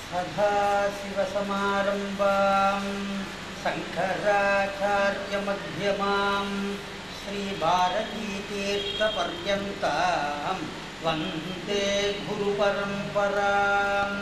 सदाशिवसमारम्भां शङ्कराचार्यमध्यमां श्रीभारतीतीर्थपर्यन्तां वन्दे गुरुपरम्पराम्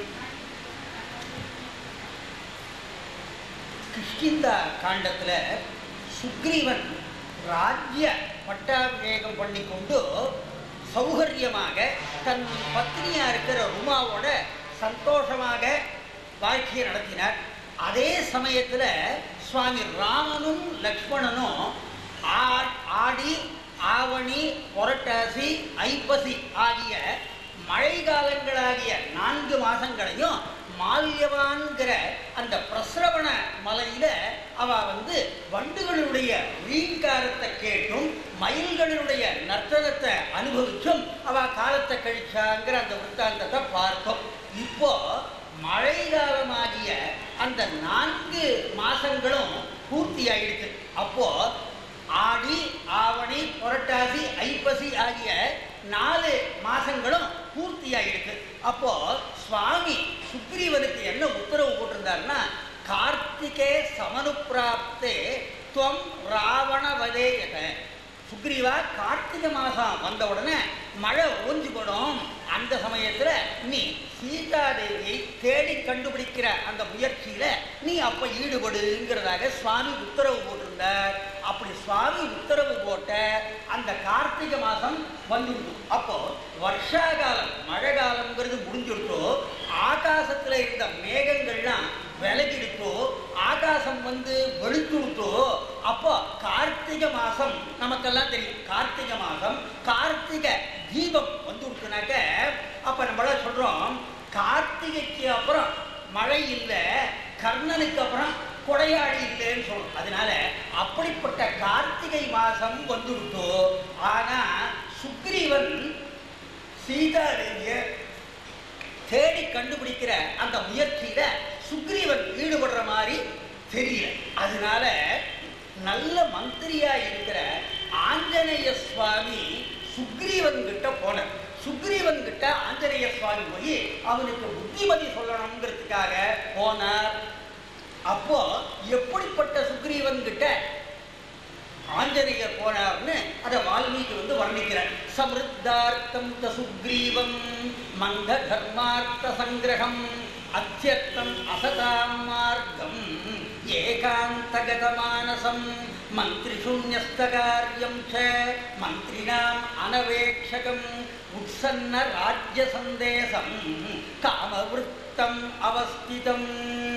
கிஷ்கிந்தா காண்டத்தில் சுக்ரீவன் ராஜ்ய பட்டாபிஷேகம் பண்ணிக்கொண்டு சௌகரியமாக தன் பத்னியா இருக்கிற ருமாவோட சந்தோஷமாக வாழ்க்கையை நடத்தினார் அதே சமயத்தில் சுவாமி ராமனும் லக்ஷ்மணனும் ஆ- ஆடி ஆவணி புரட்டாசி ஐப்பசி ஆகிய மழை காலங்களாகிய நான்கு மாதங்களையும் மால்யவான்கிற அந்த பிரஸ்ரவண மலையில அவ வந்து வண்டுகளுடைய ரீங்காரத்தை கேட்டும் மயில்களினுடைய நர்த்தனத்தை அனுபவிச்சும் அவ காலத்தை கழிச்சாங்கிற அந்த விற்த்தாந்தத்தை பார்த்தோம் இப்போ மழை காலமாகிய அந்த நான்கு மாசங்களும் பூர்த்தி ஆயிடுச்சு அப்போ ஆடி ஆவணி புரட்டாசி ஐப்பசி ஆகிய நாலு மாசங்களும் பூர்த்தியாயிருக்கு அப்போ சுவாமி சுக்ரீவனுக்கு என்ன உத்தரவு போட்டிருந்தாருன்னா கார்த்திகே சமனுப்பிராப்தே துவம் ராவண வதேயத சுக்ரீவா கார்த்திகை மாதம் வந்த உடனே மழை ஓஞ்சி போடும் அந்த சமயத்துல நீ சீதாதேவியை தேடி கண்டுபிடிக்கிற அந்த முயற்சியில நீ அப்ப ஈடுபடுங்கிறதாக சுவாமி உத்தரவு போட்டிருந்தார் அப்படி சுவாமி உத்தரவு போட்ட அந்த கார்த்திகை மாதம் வந்துடும் அப்போ வருஷா காலம் மழை காலம்ங்கிறது முடிஞ்சுடுத்தோ ஆகாசத்துல இருந்த மேகங்கள்லாம் விலகிடுத்தோ ஆகாசம் வந்து வெளுத்துடுத்தோ அப்போ கார்த்திகை மாசம் நமக்கெல்லாம் தெரியும் கார்த்திகை மாசம் கார்த்திகை தீபம் வந்து விட்டுனாக்க அப்ப நம்மள சொல்றோம் கார்த்திகைக்கு அப்புறம் மழை இல்லை கர்ணனுக்கு அப்புறம் கொடையாடி இல்லைன்னு சொல்றோம் அதனால அப்படிப்பட்ட கார்த்திகை மாசம் வந்துவிட்டோ ஆனா சுக்ரீவன் சீதாதேவிய தேடி கண்டுபிடிக்கிற அந்த முயற்சியில சுக்ரீவன் ஈடுபடுற மாதிரி தெரியல அதனால நல்ல மந்திரியா இருக்கிற ஆஞ்சநேய சுவாமி சுக்ரீவன் கிட்ட போனார் சுக்ரீவன் கிட்ட ஆஞ்சநேய சுவாமி போய் அவனுக்கு புத்திமதி சொல்லணுங்கிறதுக்காக போனார் அப்போ எப்படிப்பட்ட சுக்ரீவன் கிட்ட ஆஞ்சநேயர் போனார்னு அதை வால்மீகி வந்து வர்ணிக்கிறார் சமிருத்தார்த்தம் த சுக்ரீவம் மந்த தர்மார்த்த சங்கிரகம் அத்தியர்த்தம் அசதாம் மார்க்கம் ஏகாந்தகதமானசம் மந்திரிசூன்யஸ்தகாரியம் ச மந்திரிணாம் அனவேக்ஷகம் உத்சன்ன ராஜ்ய சந்தேசம் காமவிருத்தம் அவஸ்திதம்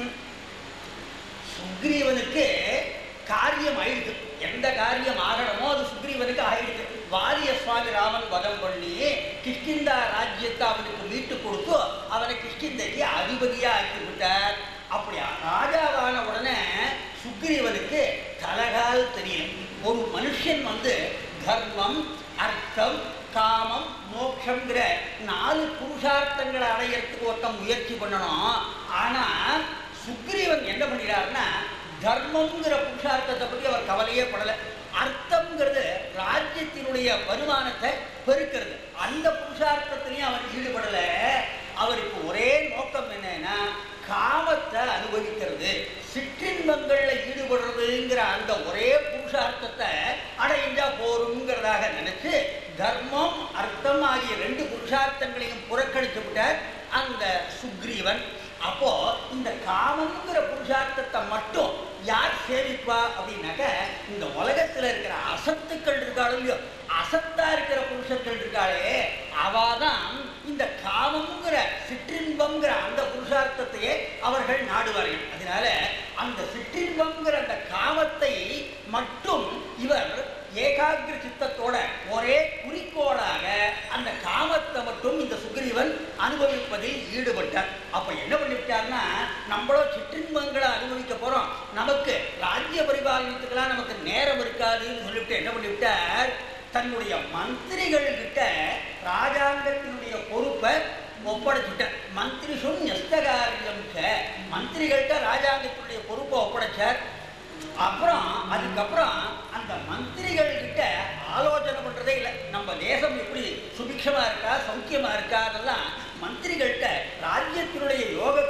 சுக்ரீவனுக்கு காரியம் ஆயிடுது எந்த காரியம் ஆகணுமோ அது சுக்ரீவனுக்கு ஆயிடுது வாரிய சுவாமி ராமன் வதம் பண்ணி கிஷ்கிந்தா ராஜ்யத்தை அவனுக்கு மீட்டு கொடுத்து அவனை கிஷ்கிந்தைக்கு அதிபதியா ஆக்கி விட்டார் அப்படி ராஜாவான உடனே சுக்ரீவனுக்கு தலகால் தெரியல ஒரு மனுஷன் வந்து தர்மம் அர்த்தம் காமம் மோட்சங்கிற நாலு புருஷார்த்தங்களை அடையறதுக்கு ஒருத்தன் முயற்சி பண்ணணும் ஆனா சுக்ரீவன் என்ன பண்ணிடாருன்னா தர்மம்ங்கிற புருஷார்த்தத்தை பற்றி அவர் கவலையே படலை அர்த்தம்ங்கிறது ராஜ்யத்தினுடைய வருமானத்தை பெருக்கிறது அந்த புருஷார்த்தத்திலையும் அவர் ஈடுபடல அவருக்கு ஒரே நோக்கம் என்னன்னா காமத்தை அனுபவிக்கிறது சிற்றின்பங்கள்ல ஈடுபடுறதுங்கிற அந்த ஒரே புருஷார்த்தத்தை அடைஞ்சா போருங்கிறதாக நினைச்சு தர்மம் அர்த்தம் ஆகிய ரெண்டு புருஷார்த்தங்களையும் புறக்கணிச்சு விட்டார் அந்த சுக்ரீவன் அப்போ இந்த காமங்கிற புருஷார்த்தத்தை மட்டும் யார் சேவிப்பா அப்படின்னாக்க இந்த உலகத்துல இருக்கிற அசத்துக்கள் இருக்காளோ இல்லையோ அசத்தா இருக்கிற புருஷர்கள் இருக்காளே அவாதான் இந்த காமம்ங்கிற சிற்றின்பம்ங்கிற அந்த புருஷார்த்தத்தையே அவர்கள் நாடுவார்கள் அதனால அந்த சிற்றின்பம்ங்கிற அந்த காமத்தை மட்டும் இவர் ஏகாகிர சித்தத்தோட ஒரே குறிக்கோளாக அந்த காமத்தை மட்டும் இந்த சுக்ரீவன் அனுபவிப்பதில் ஈடுபட்டார் அப்ப என்ன பண்ணிவிட்டார்னா நம்மளோ சிற்றின்பங்களை அனுபவிக்க போறோம் நமக்கு ராஜ்ய பரிபாலனத்துக்கெல்லாம் நமக்கு நேரம் இருக்காதுன்னு சொல்லிவிட்டு என்ன பண்ணிவிட்டார் தன்னுடைய மந்திரிகள் கிட்ட ராஜாங்கத்தினுடைய பொறுப்பை ஒப்படைச்சுட்டார் மந்திரி சுன்யஸ்தகாரியம் மந்திரிகள்கிட்ட ராஜாங்கத்தினுடைய பொறுப்பை ஒப்படைச்சார் அப்புறம் அதுக்கப்புறம் அந்த மந்திரிகள் கிட்ட ஆலோசனை பண்றதே இல்லை நம்ம தேசம் எப்படி சுபிக்ஷமா இருக்கா சௌக்கியமா இருக்கா அதெல்லாம் மந்திரிகள்கிட்ட ராஜ்யத்தினுடைய யோக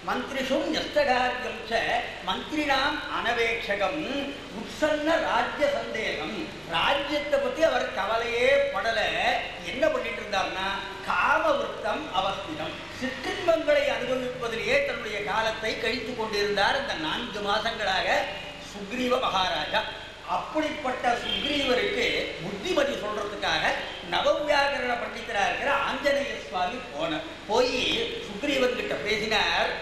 மந்திரிஷும் ஞஸ்தகாரியம் ச மந்திரினாம் அனவேட்சகம் உற்சன்ன ராஜ்ய சந்தேகம் ராஜ்யத்தை பத்தி அவர் கவலையே படல என்ன பண்ணிட்டு இருந்தார்னா காம விருத்தம் அவஸ்திதம் சிற்றின்பங்களை அனுபவிப்பதிலேயே தன்னுடைய காலத்தை கழித்து கொண்டிருந்தார் இந்த நான்கு மாசங்களாக சுக்ரீவ மகாராஜா அப்படிப்பட்ட சுக்ரீவருக்கு புத்திமதி சொல்றதுக்காக நவவியாகரண பண்டிதரா இருக்கிற ஆஞ்சநேய சுவாமி போனார் போய் சுக்ரீவன் கிட்ட பேசினார்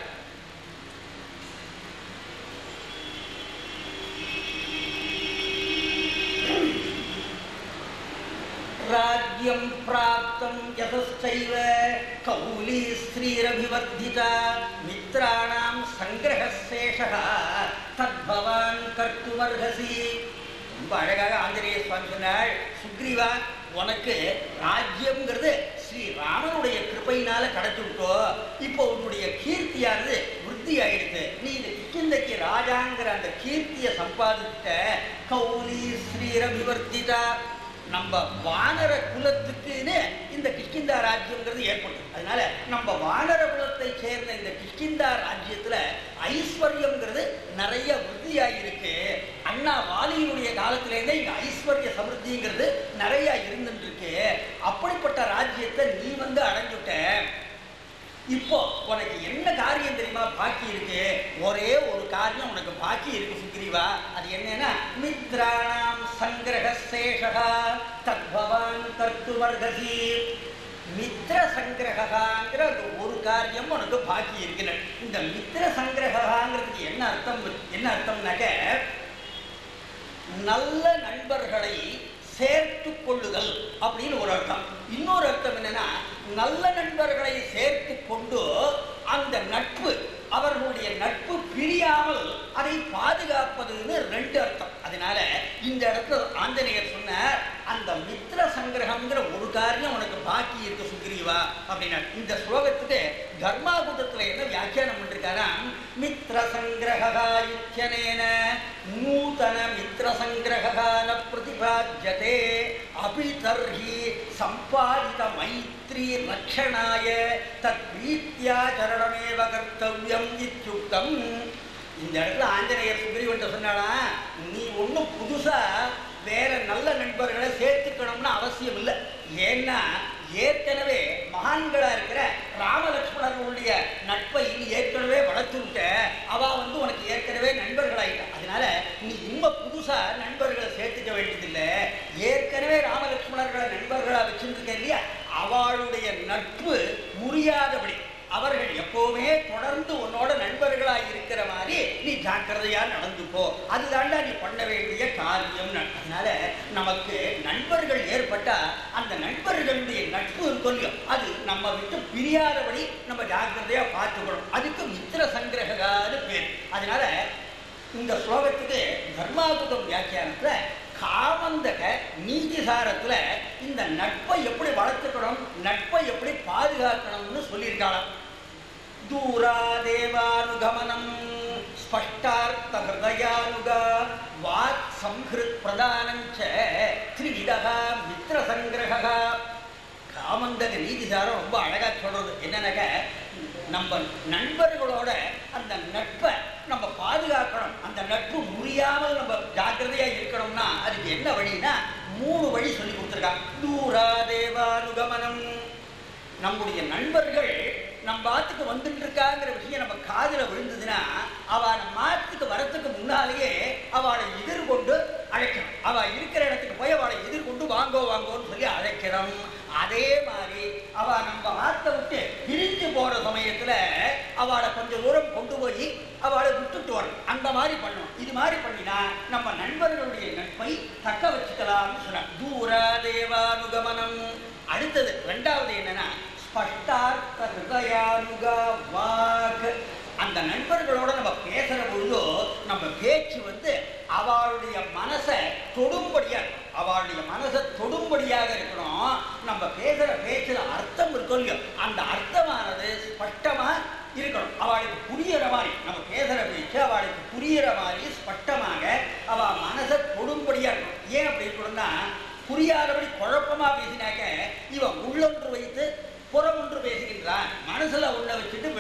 राज्यं प्राप्तं यतश्चैव कौली स्त्रीरभिवर्धिता मित्राणां सङ्ग्रहशेषः तद्भवान् कर्तुमर्हसि ரொம்ப அழகாக ஆஞ்சநேய சுவாமி சொன்னாள் சுக்ரீவா உனக்கு ராஜ்யம்ங்கிறது ஸ்ரீ ராமனுடைய கிருபையினால கிடைச்சுட்டோ இப்போ உன்னுடைய கீர்த்தியானது விருத்தி ஆயிடுச்சு நீ இந்த கிஷ்கிந்தைக்கு ராஜாங்கிற அந்த கீர்த்தியை சம்பாதித்த கௌலி ஸ்ரீரபிவர்த்திதா நம்ம வானர குலத்துக்குன்னு இந்த கிஷ்கிந்தா ராஜ்யம்ங்கிறது ஏற்பட்டது அதனால நம்ம வானர குலத்தை சேர்ந்த இந்த கிஷ்கிந்தா ராஜ்யத்துல ஐஸ்வர்யம்ங்கிறது நிறைய விருத்தியாயிருக்கு அண்ணா வாலியினுடைய காலத்திலேருந்தே இங்க ஐஸ்வர்ய சமிருத்திங்கிறது நிறைய இருந்துட்டு இருக்கு அப்படிப்பட்ட ராஜ்யத்தை நீ வந்து அடைஞ்சுட்ட இப்போ உனக்கு என்ன காரியம் தெரியுமா பாக்கி இருக்கு ஒரே ஒரு காரியம் உனக்கு பாக்கி இருக்கு சுக்ரீவா அது என்னன்னா மித்ராணாம் சங்கிரக சேஷகா தத்பவான் கர்த்துவர்கசி மித்திர சங்கிரகாங்கிற அந்த ஒரு காரியம் உனக்கு பாக்கி இருக்கிற இந்த மித்திர சங்கிரகாங்கிறதுக்கு என்ன அர்த்தம் என்ன அர்த்தம்னாக்க நல்ல நண்பர்களை சேர்த்து கொள்ளுதல் அப்படின்னு ஒரு அர்த்தம் இன்னொரு அர்த்தம் என்னன்னா நல்ல நண்பர்களை சேர்த்து கொண்டு அந்த நட்பு அவர்களுடைய நட்பு பிரியாமல் அதை பாதுகாப்பதுன்னு ரெண்டு அர்த்தம் அதனால இந்த இடத்துல ஆஞ்சநேயர் சொன்னார் அந்த மித்திர சங்கிரகம்ங்கிற ஒரு காரியம் உனக்கு பாக்கி இருக்கு சுக்ரீவா அப்படின்னா இந்த ஸ்லோகத்துக்கு தர்மாபுதத்துல என்ன வியாக்கியானம் பண்ணிருக்காரா மித்திர சங்கிரகா யுக்கியனேன நூதன மித்திர சங்கிரகா ந பிரதிபாஜ்யதே அபி தர்ஹி சம்பாதித மைத்ரி ரக்ஷணாய தத் பிரீத்தியாச்சரணமேவ கர்த்தவியம் இத்யுக்தம் இந்த இடத்துல ஆஞ்சநேயர் சுக்ரீவன் சொன்னாடா நீ ஒன்றும் புதுசா வேற நல்ல நண்பர்களை சேர்த்துக்கணும்னு அவசியம் இல்லை ஏன்னா ஏற்கனவே மகான்களா இருக்கிற ராமலட்சுமணர்களுடைய நட்பை நீ ஏற்கனவே வளர்த்து விட்ட அவ வந்து உனக்கு ஏற்கனவே நண்பர்களாயிட்ட அதனால நீ இன்னும் புதுசா நண்பர்களை சேர்த்துக்க வேண்டியதில்லை ஏற்கனவே ராமலட்சுமணர்களை நண்பர்களா வச்சிருக்க இல்லையா அவளுடைய நட்பு முறியாதபடி அவர்கள் எப்பவுமே தொடர்ந்து உன்னோட நண்பர்களா இருக்கிற மாதிரி நீ ஜாக்கிரதையா நடந்துக்கோ அதுதான்டா நீ பண்ண வேண்டிய காரியம் அதனால நமக்கு நண்பர்கள் ஏற்பட்டா அந்த நண்பர்களுடைய நட்பு இருக்கும் அது நம்ம விட்டு பிரியாதபடி நம்ம ஜாக்கிரதையா பார்த்துக்கணும் அதுக்கு மித்திர சங்கிரகான்னு பேர் அதனால இந்த ஸ்லோகத்துக்கு தர்மாபுதம் வியாக்கியானத்துல காமந்தக நீதிசாரத்துல இந்த நட்பை எப்படி வளர்த்துக்கணும் நட்பை எப்படி பாதுகாக்கணும்னு சொல்லியிருக்காளாம் தூராதேவானுகமனம் ஸ்பஷ்டார்த்த ஹிருதயானுகா வாக் சம்ஹிருத் பிரதானஞ்ச திரிவிதா மித்திர சங்கிரகா காமந்தக நீதிசாரம் ரொம்ப அழகா சொல்றது என்னன்னாக்க நம்ம நண்பர்களோட அந்த நட்பை நம்ம பாதுகாக்கணும் அந்த நட்பு முறியாமல் நம்ம ஜாக்கிரதையா இருக்கணும்னா அதுக்கு என்ன வழின்னா மூணு வழி சொல்லி கொடுத்துருக்காங்க தூராதேவானுகமனம் நம்முடைய நண்பர்கள் நம்ம ஆத்துக்கு வந்துட்டு இருக்காங்கிற விஷயம் நம்ம காதுல விழுந்ததுன்னா அவ நம்ம ஆத்துக்கு வரத்துக்கு முன்னாலேயே அவளை எதிர்கொண்டு அழைக்கணும் அவ இருக்கிற இடத்துக்கு போய் அவளை எதிர்கொண்டு வாங்கோ வாங்கோன்னு சொல்லி அழைக்கிறோம் அதே மாதிரி அவ நம்ம ஆத்தை விட்டு பிரிஞ்சு போற சமயத்துல அவளை கொஞ்சம் தூரம் கொண்டு போய் அவளை விட்டுட்டு வரணும் அந்த மாதிரி பண்ணணும் இது மாதிரி பண்ணினா நம்ம நண்பர்களுடைய நட்பை தக்க வச்சுக்கலாம்னு சொன்னார் தூர தேவானுகமனம் அடுத்தது ரெண்டாவது என்னன்னா ஸ்பஷ்டார்த்த ஹிருதயானுக வாக் அந்த நண்பர்களோட நம்ம பேசுற பொழுதோ நம்ம பேச்சு வந்து அவளுடைய மனசை தொடும்படியா இருக்கணும் அவளுடைய மனசை தொடும்படியாக இருக்கணும் நம்ம பேசுற பேச்சுல அர்த்தம் இருக்கும் இல்லையோ அந்த அர்த்தமானது ஸ்பஷ்டமா இருக்கணும் அவளுக்கு புரியிற மாதிரி நம்ம பேசுற பேச்சு அவளுக்கு புரியிற மாதிரி ஸ்பஷ்டமாக அவ மனசை தொடும்படியா இருக்கணும் ஏன் அப்படி இருக்கணும்னா புரியாதபடி குழப்பமா பேசினாக்க இவன் உள்ளொன்று வைத்து புறம் ஒன்று பேசுகின்றான் மனசுல உள்ள வச்சுட்டு வெளி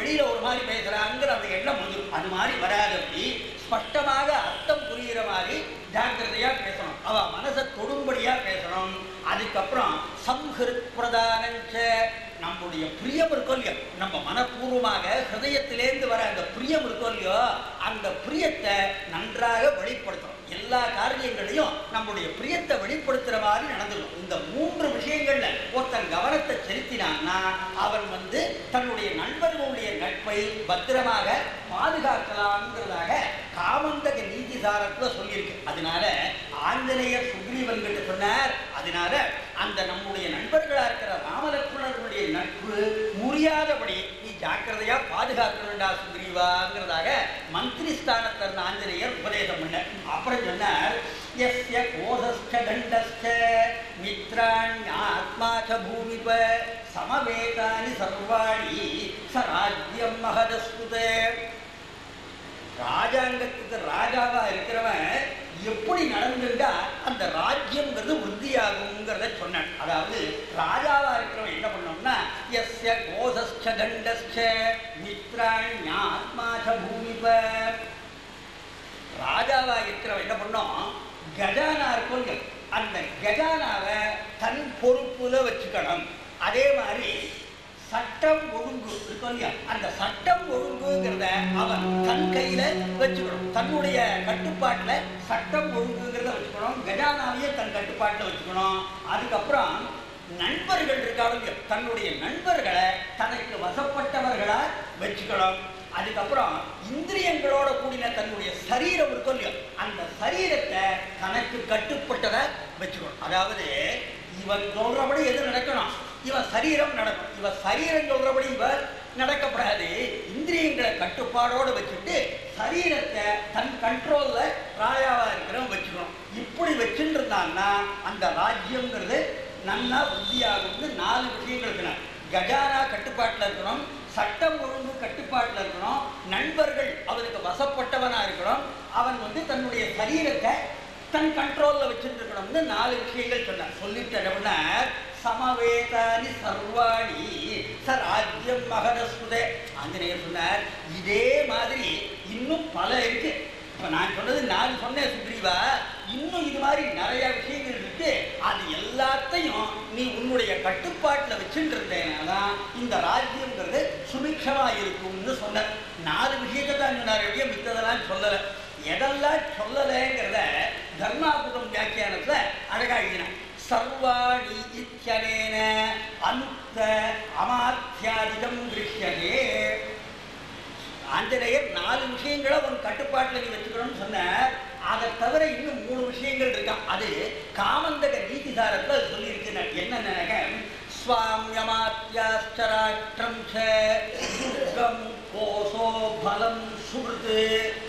வெளியில ஒரு மாதிரி பேசுறாங்கிற அந்த எண்ணம் வந்துடும் அது மாதிரி வராதபடி ஸ்பஷ்டமாக அர்த்தம் புரிகிற மாதிரி ஜாக்கிரதையா பேசணும் அவ மனசை தொடும்படியா பேசணும் அதுக்கப்புறம் சம்ஹிருத் பிரதானஞ்ச நம்முடைய பிரியம் இருக்கோ இல்லையோ நம்ம மனப்பூர்வமாக ஹிருதயத்திலேருந்து வர அந்த பிரியம் இருக்கோ இல்லையோ அந்த பிரியத்தை நன்றாக வெளிப்படுத்தணும் எல்லா காரியங்களையும் நம்முடைய பிரியத்தை வெளிப்படுத்துற மாதிரி நடந்துடும் இந்த மூன்று விஷயங்கள்ல ஒருத்தன் கவனத்தை செலுத்தினான்னா அவன் வந்து தன்னுடைய நண்பர்களுடைய நட்பை பத்திரமாக பாதுகாக்கலாம்ங்கிறதாக காமந்தக நீதி சாரத்துல சொல்லியிருக்கு அதனால ஆஞ்சநேயர் சுக்ரீவன் கிட்ட சொன்னார் அதனால அந்த நம்முடைய நண்பர்களா இருக்கிற ராமலட்சுமணர்களுடைய நட்பு முறியாதபடி நீ ஜாக்கிரதையா பாதுகாக்கணும்டா சுக்ரீவாங்கிறதாக மந்திரி ஸ்தானத்துல இருந்த ஆஞ்சநேயர் உபதேசம் பண்ண அப்புறம் சொன்னார் எஸ்ய கோதஸ்ட தண்டஸ்ட மித்ராண்யாத்மா ச பூமிப சமவேதானி சர்வாணி ச ராஜ்யம் மகதஸ்துதே ராஜாங்கத்துக்கு ராஜாவா இருக்கிறவன் எப்படி நடந்துட்டா அந்த ராஜ்யம்ங்கிறது விருத்தியாகுங்கிறத சொன்னான் அதாவது ராஜாவா இருக்கிறவன் என்ன பண்ணோம்னா எஸ்ய கோதஸ்ச தண்டஸ்ச மித்ராண்யாத்மாச பூமிப ராஜாவா இருக்கிறவன் என்ன பண்ணோம் கஜானா இருக்கும் இல்லையா, அந்த கஜானாவை தன் பொறுப்புல வச்சுக்கணும் அதே மாதிரி சட்டம் ஒழுங்கு இருக்கும் இல்லையா அந்த சட்டம் ஒழுங்குங்கிறத அவன் தன் கையில வச்சுக்கணும் தன்னுடைய கட்டுப்பாட்டுல சட்டம் ஒழுங்குங்கிறத வச்சுக்கணும் கஜானாவையே தன் கட்டுப்பாட்டுல வச்சுக்கணும் அதுக்கப்புறம் நண்பர்கள் இருக்காங்க தன்னுடைய நண்பர்களை தனக்கு வசப்பட்டவர்களா வச்சுக்கணும் அதுக்கப்புறம் இந்திரியங்களோட கூடின தன்னுடைய சரீரம் இருக்கும் இல்லையோ அந்த சரீரத்தை தனக்கு கட்டுப்பட்டதை வச்சுக்கணும் அதாவது இவன் சொல்றபடி எது நடக்கணும் இவன் சரீரம் நடக்கும் இவன் சரீரம் சொல்றபடி இவன் நடக்கப்படாது இந்திரியங்களை கட்டுப்பாடோடு வச்சுட்டு சரீரத்தை தன் கண்ட்ரோல்ல ராஜாவா இருக்கிறவன் வச்சுக்கணும் இப்படி வச்சுட்டு இருந்தான்னா அந்த ராஜ்யம்ங்கிறது நல்லா உறுதியாகும்னு நாலு விஷயங்கள் இருக்கணும் கஜானா கட்டுப்பாட்டில் இருக்கணும் சட்டம் ஒழுங்கு கட்டுப்பாட்டில் இருக்கணும் நண்பர்கள் அவனுக்கு வசப்பட்டவனா இருக்கணும் அவன் வந்து தன்னுடைய சரீரத்தை தன் கண்ட்ரோல்ல வச்சுட்டு இருக்கணும்னு நாலு விஷயங்கள் சொன்னார் சொல்லிட்டு என்ன பண்ணார் சமவேதானி சர்வாணி ச ராஜ்யம் மகனஸ்துதே ஆஞ்சநேயர் சொன்னார் இதே மாதிரி இன்னும் பல இருக்கு இப்ப நான் சொன்னது நான் சொன்னேன் சுக்ரீவா இன்னும் இது மாதிரி நிறைய விஷயங்கள் இருக்கு அது எல்லாத்தையும் நீ உன்னுடைய கட்டுப்பாட்டுல வச்சுட்டு இருந்தேனாதான் இந்த ராஜ்யம்ங்கிறது சுபிக்ஷமா இருக்கும்னு சொன்ன நாலு விஷயத்தை தான் சொன்னார் எப்படியோ மித்ததெல்லாம் சொல்லலை எதெல்லாம் சொல்லலைங்கிறத தர்மாபுரம் வியாக்கியானத்துல அழகா எழுதினான் சர்வாணி இத்தியனேன அனுத்த அமாத்தியாதிகம் திருஷ்யதே ஆஞ்சநேயர் நாலு விஷயங்களை உன் கட்டுப்பாட்டில் நீ வச்சுக்கணும்னு சொன்னார் அதை தவிர இன்னும் மூணு விஷயங்கள் இருக்கான் அது காமந்தக நீதிசாரத்தில் அது சொல்லியிருக்கிறார் என்னென்ன ஸ்வாமியமாத்தியாஷ்டராஷ்டிரம் ச துர்கம் கோசோ பலம் சுகிருத்து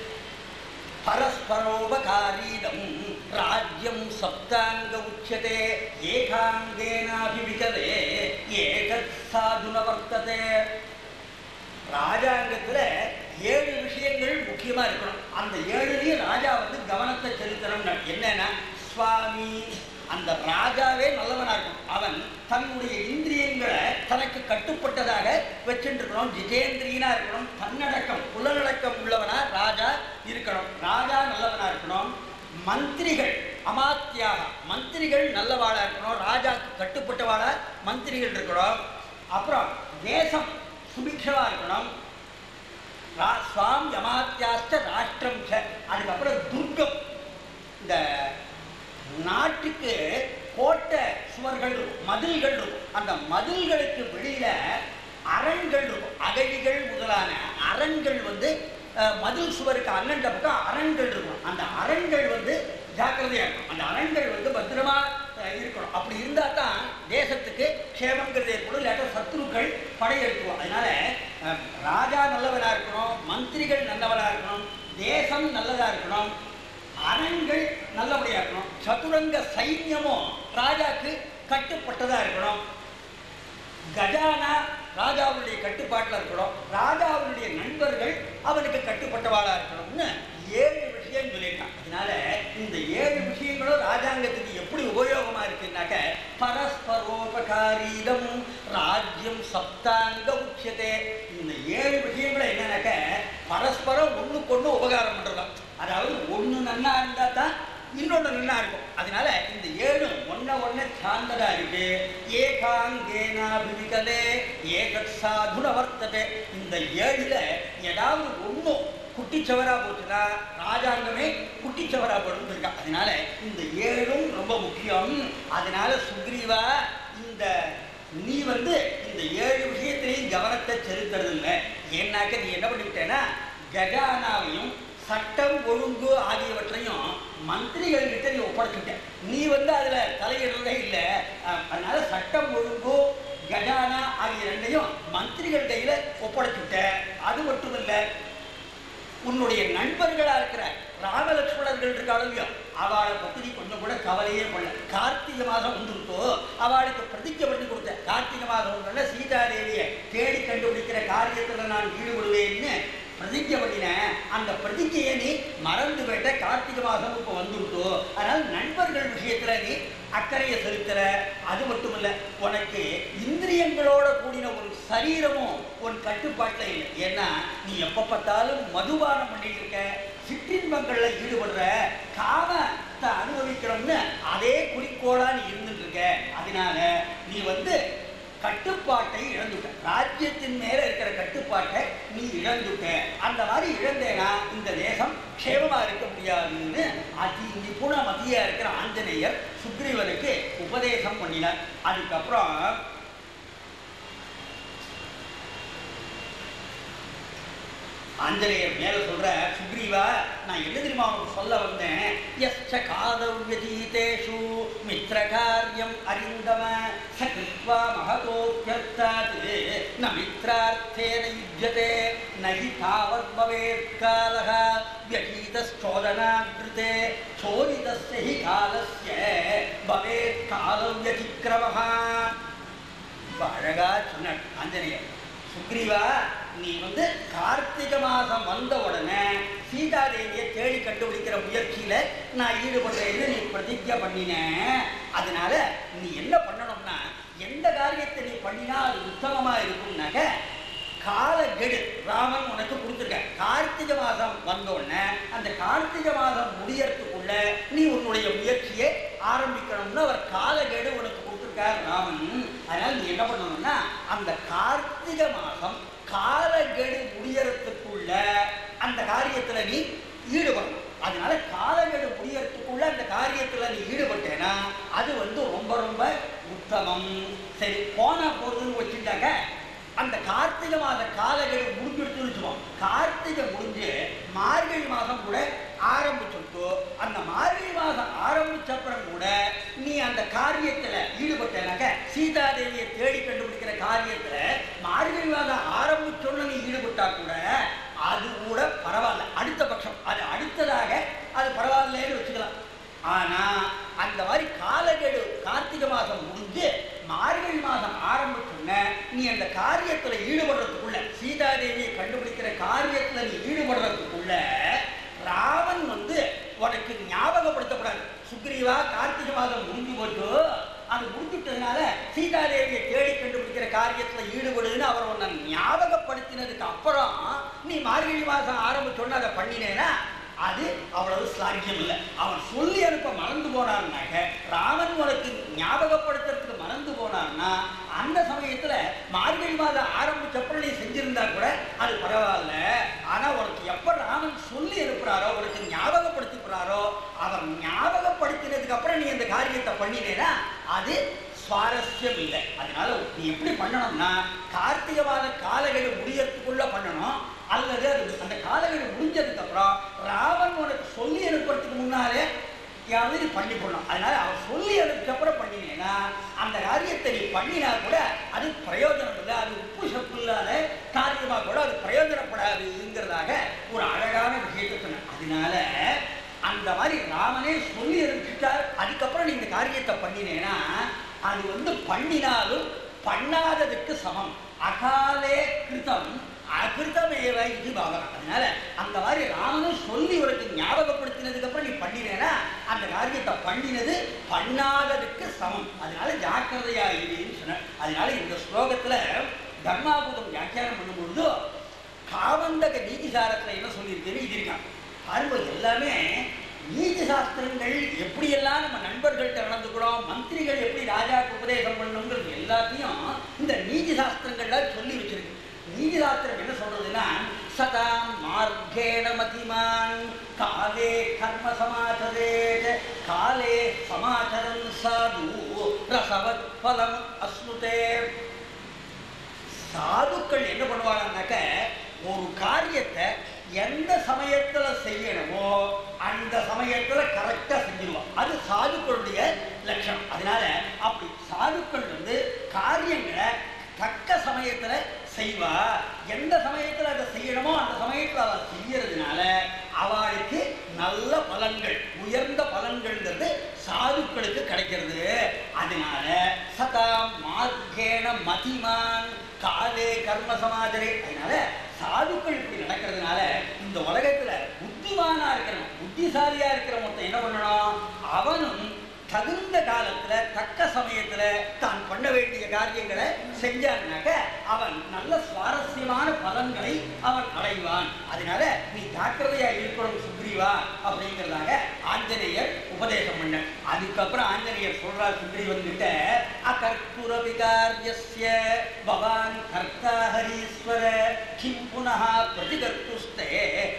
பரஸ்பரோபகாரீதம் ராஜ்யம் சப்தாங்க உச்சதே ஏகாங்கேனாபிவிகதே ஏகத் சாதுன வர்த்ததே ராஜாங்கத்துல ஏழு விஷயங்கள் முக்கியமா இருக்கணும் அந்த ஏழுலயும் ராஜா வந்து கவனத்தை செலுத்தணும் என்னன்னா சுவாமி அந்த ராஜாவே நல்லவனா இருக்கணும் அவன் தன்னுடைய இந்திரியங்களை தனக்கு கட்டுப்பட்டதாக வச்சுட்டு இருக்கணும் ஜிதேந்திரியனா இருக்கணும் தன்னடக்கம் புலனடக்கம் உள்ளவனா ராஜா இருக்கணும் ராஜா நல்லவனா இருக்கணும் மந்திரிகள் அமாத்தியாக மந்திரிகள் நல்லவாளா இருக்கணும் ராஜாக்கு கட்டுப்பட்டவாளா மந்திரிகள் இருக்கணும் அப்புறம் தேசம் சுபிக்ஷமா இருக்கணும் ரா- ஸ்வாம் யமாத்தியாஸ்ட ராஷ்டிரம் ச அதுக்கப்புறம் துர்க்கம் இந்த நாட்டுக்கு கோட்டை சுவர்கள் இருக்கும் மதில்கள் இருக்கும் அந்த மதில்களுக்கு வெளியில அரண்கள் இருக்கும் அகழிகள் முதலான அரண்கள் வந்து அஹ், மதில் சுவருக்கு அண்ணன் பக்கம் அரண்கள் இருக்கும் அந்த அரண்கள் வந்து ஜாக்கிரதையா இருக்கும் அந்த அரண்கள் வந்து பத்திரமா அஹ், இருக்கணும் அப்படி இருந்தா தான் தேசத்துக்கு க்ஷேமங்கிறது ஏற்படும் இல்லாட்டா சத்ருக்கள் படையெடுக்கும் அதனால அஹ், ராஜா நல்லவனா இருக்கணும் மந்திரிகள் நல்லவனா இருக்கணும் தேசம் நல்லதா இருக்கணும் அரண்கள் நல்லபடியா இருக்கணும் சதுரங்க சைன்யமும் ராஜாக்கு கட்டுப்பட்டதா இருக்கணும் கஜானா ராஜாவுடைய கட்டுப்பாட்டில் இருக்கணும் ராஜாவுடைய நண்பர்கள் அவனுக்கு கட்டுப்பட்டவாளா இருக்கணும்னு ஏழு விஷயம் சொல்லியிருக்கான் அதனால இந்த ஏழு விஷயங்களும் ராஜாங்கத்துக்கு எப்படி உபயோகமா இருக்குன்னாக்க பரஸ்பரோபகாரீதம் ராஜ்யம் சப்தாங்க உச்சதே இந்த ஏழு விஷயம் பரஸ்பரம் ஒண்ணுக்கு ஒண்ணு உபகாரம் பண்றதாம் அதாவது ஒண்ணு நன்னா இருந்தா தான் இன்னொன்று நன்னா இருக்கும் அதனால இந்த ஏழும் ஒன்ன ஒன்ன சார்ந்ததா இருக்கு ஏகாங்கேனாபிவிகலே ஏகத் சாதுன வர்த்ததே இந்த ஏழுல ஏதாவது ஒண்ணும் குட்டிச்சவரா போச்சுன்னா ராஜாங்கமே குட்டிச்சவரா போடுன்னு இருக்கா அதனால இந்த ஏழும் ரொம்ப முக்கியம் அதனால சுக்ரீவா இந்த நீ வந்து இந்த ஏழு விஷயத்திலையும் கவனத்தை செலுத்துறது இல்லை ஏன்னாக்க நீ என்ன பண்ணிவிட்டேன்னா கஜானாவையும் சட்டம் ஒழுங்கு ஆகியவற்றையும் மந்திரிகள் கிட்ட நீ ஒப்படைச்சுட்ட நீ வந்து அதுல தலையிடுறதே இல்லை அஹ், அதனால சட்டம் ஒழுங்கு கஜானா ஆகிய ரெண்டையும் மந்திரிகள் கையில ஒப்படைச்சுட்ட அது மட்டும் இல்லை உன்னுடைய நண்பர்களா இருக்கிற ராமலட்சுமணர்கள் இருக்காளுங்க அவளை பத்தி நீ கொஞ்சம் கூட கவலையே பண்ணல கார்த்திகை மாதம் வந்துருத்தோ அவளுக்கு பிரதிஜை பண்ணி கொடுத்த கார்த்திகை மாதம் ஒன்றுல சீதாதேவியை தேடி கண்டுபிடிக்கிற காரியத்துல நான் ஈடுபடுவேன்னு பிரதிஜை பண்ணினேன் அந்த பிரதிஜையை நீ மறந்து போயிட்ட கார்த்திகை மாதம் இப்போ வந்துருத்தோ அதனால நண்பர்கள் விஷயத்துல நீ அக்கறையை செலுத்துற அது மட்டும் இல்ல உனக்கு இந்திரியங்களோட கூடின ஒரு சரீரமும் உன் கட்டுப்பாட்டில் இல்லை ஏன்னா நீ எப்ப பார்த்தாலும் மதுபானம் பண்ணிட்டு இருக்க சிற்றின்பங்கள்ல ஈடுபடுற காமத்தை அனுபவிக்கணும்னு அதே குறிக்கோளா நீ இருந்துட்டு இருக்க அதனால நீ வந்து கட்டுப்பாட்டை இழந்துட்ட ராஜ்யத்தின் மேல இருக்கிற கட்டுப்பாட்டை நீ இழந்துட்ட அந்த மாதிரி இழந்தேனா இந்த தேசம் க்ஷேமமா இருக்க முடியாதுன்னு அதி நிபுண மதியா இருக்கிற ஆஞ்சநேயர் சுக்ரீவனுக்கு உபதேசம் பண்ணினார் அதுக்கப்புறம் ஆஞ்சநேயர் மேல சொல்ற சுக்ரீவா நான் என்ன தெரியுமா உனக்கு சொல்ல வந்தேன் எஸ்ச காதவ்யதீதேஷு மித்ர காரியம் அறிந்தம சகிருத்வா மகதோப்யர்த்தாத் ந மித்ரார்த்தேன யுஜ்யதே நகி தாவத் பவேத் காலः व्यतीतश्चोदनाकृते चोदितस्य हि कालस्य भवेत् कालव्यतिक्रमः ரொம்ப அழகா சொன்னார் ஆஞ்சநேயர் சுக்ரீவா நீ வந்து கார்த்திகை மாதம் வந்த உடனே சீதாதேவியை தேடி கண்டுபிடிக்கிற முயற்சியில நான் ஈடுபடுறேன்னு நீ பிரதிஜை பண்ணின அதனால நீ என்ன பண்ணணும்னா எந்த காரியத்தை நீ பண்ணினா அது உத்தமமா இருக்கும்னாக்க காலக்கெடு ராமன் உனக்கு கொடுத்துருக்க கார்த்திகை மாதம் வந்த உடனே அந்த கார்த்திகை மாதம் முடியறதுக்குள்ள நீ உன்னுடைய முயற்சியை ஆரம்பிக்கணும்னு அவர் காலக்கெடு உனக்கு கொடுத்துருக்கார் ராமன் அதனால நீ என்ன பண்ணணும்னா அந்த கார்த்திகை மாதம் காலக்கெடு முடியறதுக்குள்ள அந்த காரியத்துல நீ ஈடுபடணும் அதனால காலக்கெடு முடியறதுக்குள்ள அந்த காரியத்துல நீ ஈடுபட்டேன்னா அது வந்து ரொம்ப ரொம்ப உத்தமம் சரி போனா போகுதுன்னு வச்சுட்டாக்க அந்த கார்த்திகை மாத காலக்கெடு முடிஞ்சிடுச்சுன்னு வச்சுக்கோம் கார்த்திகை முடிஞ்சு மார்கழி மாதம் கூட ஆரம்பிச்சுட்டு அந்த மார்கழி மாதம் ஆரம்பிச்சப்புறம் கூட நீ அந்த காரியத்துல ஈடுபட்டனாக்க சீதாதேவியை தேடி கண்டுபிடிக்கிற காரியத்துல மார்கழி மாதம் ஆரம்பிச்சோன்னு நீ ஈடுபட்டா கூட அது கூட பரவாயில்ல அடுத்த பட்சம் அது அடுத்ததாக அது பரவாயில்லைன்னு வச்சுக்கலாம் ஆனா அந்த மாதிரி காலக்கெடு கார்த்திகை மாதம் முடிஞ்சு மார்கழி மாதம் ஆரம்பிச்சோன்ன நீ அந்த காரியத்துல ஈடுபடுறதுக்குள்ள சீதாதேவியை கண்டுபிடிக்கிற காரியத்துல நீ ஈடுபடுறதுக்குள்ள ராமன் வந்து உனக்கு ஞாபகப்படுத்தக்கூடாது சுக்ரீவா கார்த்திகை மாதம் முடிஞ்சு போச்சு அது முடிஞ்சுட்டதுனால சீதாதேவியை தேடி கண்டுபிடிக்கிற காரியத்துல ஈடுபடுதுன்னு அவர் உன்னை ஞாபகப்படுத்தினதுக்கு அப்புறம் நீ மார்கழி மாதம் ஆரம்பிச்சோன்னு அதை பண்ணினேன்னா அது அவ்வளவு ஸ்லாக்கியம் இல்லை அவன் சொல்லி அனுப்ப மறந்து போனான்னாக்க ராமன் உனக்கு ஞாபகப்படுத்துறதுக்கு மறந்து போனான்னா அந்த சமயத்துல மார்கழி மாதம் ஆரம்பிச்சப்பறம் நீ செஞ்சிருந்தா கூட அது பரவாயில்ல ஆனா உனக்கு எப்ப ராமன் சொல்லி அனுப்புறாரோ உனக்கு ஞாபகப்படுத்திக்கிறாரோ அவர் ஞாபகப்படுத்தினதுக்கு அப்புறம் நீ அந்த காரியத்தை பண்ணினேன்னா அது சுவாரஸ்யம் இல்லை அதனால நீ எப்படி பண்ணணும்னா கார்த்திகை மாத காலகெடு முடியறதுக்குள்ள பண்ணணும் அல்லது அது அந்த காலகெடு முடிஞ்சதுக்கு அப்புறம் ராமன் உனக்கு சொல்லி அனுப்புறதுக்கு முன்னாலே யாவது நீ பண்ணி போடணும் அதனால அவர் சொல்லி அதுக்கு அப்புறம் பண்ணினேன்னா அந்த காரியத்தை நீ பண்ணினா கூட அது பிரயோஜனம் இல்லை அது உப்பு சப்பு இல்லாத காரியமாக கூட அது பிரயோஜனப்படாதுங்கிறதாக ஒரு அழகான விஷயத்தை சொன்னேன் அதனால அந்த மாதிரி ராமனே சொல்லி அனுப்பிச்சிட்டார் அதுக்கப்புறம் நீ இந்த காரியத்தை பண்ணினேன்னா அது வந்து பண்ணினாலும் பண்ணாததுக்கு சமம் அகாலே கிருதம் அகிருதமேவ இது பாவம் அதனால அந்த மாதிரி ராமனும் சொல்லி உனக்கு ஞாபகப்படுத்தினதுக்கு அப்புறம் நீ பண்ணினேன்னா அந்த காரியத்தை பண்ணினது பண்ணாததுக்கு சமம் அதனால ஜாக்கிரதையா இருன்னு சொன்ன அதனால இந்த ஸ்லோகத்துல தர்மாபுதம் வியாக்கியானம் பண்ணும்பொழுது காமந்தக நீதிசாரத்தில் என்ன சொல்லியிருக்கேன்னு எழுதியிருக்கான் பாருங்க எல்லாமே நீதி சாஸ்திரங்கள் எப்படியெல்லாம் நம்ம நண்பர்கள்ட்ட நடந்துக்கிறோம் மந்திரிகள் எப்படி ராஜாவுக்கு உபதேசம் பண்ணணுங்கிறது எல்லாத்தையும் இந்த நீதி சாஸ்திரங்கள்ல சொல்லி வச்சிருக்கு நீதி சாஸ்திரம் என்ன சொல்றதுன்னா சதாம் மார்க்கேண மதிமான் காலே கர்ம சமாச்சரே காலே சமாச்சரன் சாது ரசவத் பலம் அஸ்னுதே சாதுக்கள் என்ன பண்ணுவாங்கன்னாக்க ஒரு காரியத்தை எந்த சமயத்துல செய்யணுமோ அந்த சமயத்துல கரெக்டா செஞ்சிருவான் அது சாதுக்களுடைய லட்சணம் அதனால அப்படி சாதுக்கள் வந்து காரியங்களை தக்க சமயத்துல செய்வா எந்த சமயத்துல அதை செய்யணுமோ அந்த சமயத்துல அவ செய்யறதுனால அவளுக்கு நல்ல பலன்கள் உயர்ந்த பலன்கள்ங்கிறது சாதுக்களுக்கு கிடைக்கிறது அதனால சதா மார்க்கேண மதிமான் காலே கர்ம சமாஜரே அதனால சாதுக்கள் இப்படி நடக்கிறதுனால இந்த உலகத்துல புத்திமானா இருக்கிறவன் புத்திசாலியா இருக்கிற மொத்தம் என்ன பண்ணணும் அவனும் தகுந்த காலத்துல தக்க சமயத்துல தான் பண்ண வேண்டிய காரியங்களை செஞ்சான்னாக்க அவன் நல்ல சுவாரஸ்யமான பலன்களை அவன் அடைவான் அதனால நீ ஜாக்கிரதையா இருக்கணும் சுக்ரீவா அப்படிங்கிறதாக ஆஞ்சநேயர் உபதேசம் பண்ண அதுக்கப்புறம் ஆஞ்சநேயர் சொல்றார் சுக்ரீவன் கிட்ட அகர்ப்புர விகாரியஸ்ய பவான் கர்த்தா ஹரீஸ்வர கிம் புனः பிரதிகர்த்துஸ்தே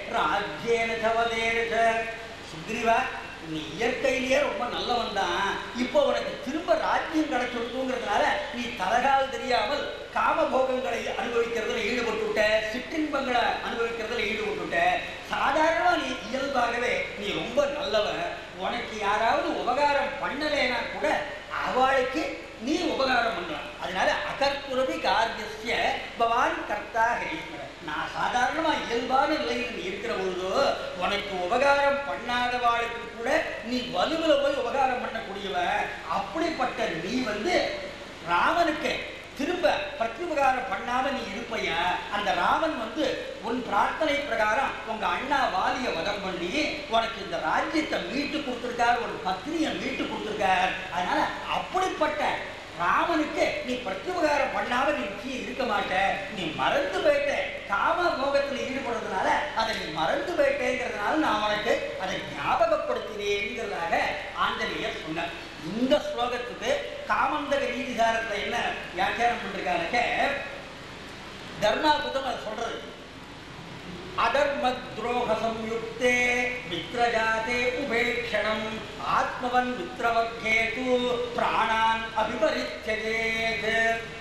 ராஜ்யேன சவதேன ச. சுக்ரீவா நீ இயற்கையிலேயே ரொம்ப நல்லவன் தான் இப்போ உனக்கு திரும்ப ராஜ்யம் கிடைச்சிருக்குங்கிறதுனால நீ தலகால் தெரியாமல் காமபோகங்களை அனுபவிக்கிறதுல ஈடுபட்டுட்ட சிற்றின்பங்களை அனுபவிக்கிறதுல ஈடுபட்டுட்ட சாதாரணமா நீ இயல்பாகவே நீ ரொம்ப நல்லவன் உனக்கு யாராவது உபகாரம் பண்ணலைன்னா கூட அவளுக்கு நீ உபகாரம் பண்ணலாம் அதனால அகர்ப்புரவி காரியஸ்ய பவான் கர்த்தா ஹரீஸ்வரன் நான் சாதாரணமா இயல்பான நிலையில் நீ இருக்கிற பொழுது உனக்கு உபகாரம் பண்ணாதவாளுக்கு கூட நீ வலுவில போய் உபகாரம் பண்ணக்கூடியவன் அப்படிப்பட்ட நீ வந்து ராமனுக்கு திரும்ப பிரத்யுபகாரம் பண்ணாம நீ இருப்பையா அந்த ராமன் வந்து உன் பிரார்த்தனை பிரகாரம் உங்க அண்ணா வாலிய வதம் பண்ணி உனக்கு இந்த ராஜ்யத்தை மீட்டு கொடுத்துருக்கார் உன் பத்னியை மீட்டு கொடுத்துருக்கார் அதனால அப்படிப்பட்ட ராமனுக்கு நீ பிரத்யுபகாரம் பண்ணாம நீ நிச்சயம் இருக்க மாட்ட நீ மறந்து போயிட்ட காம மோகத்தில் ஈடுபடுறதுனால அதை நீ மறந்து போயிட்டேங்கிறதுனால நான் உனக்கு அதை ஞாபகப்படுத்தினேங்கிறதாக ஆஞ்சநேயர் சொன்னார் இந்த ஸ்லோகத்துக்கு காமந்தக நீதிசாரத்தை என்ன வியாக்கியானம் பண்ணிருக்காங்க தர்மாபுதம் அதை சொல்றது அதர்மத்ரோக சம்யுக்தே மித்ரஜாதே உபேக்ஷணம் ஆத்மவன் மித்ரவக்கேது பிராணான் அபிபரித்தேத்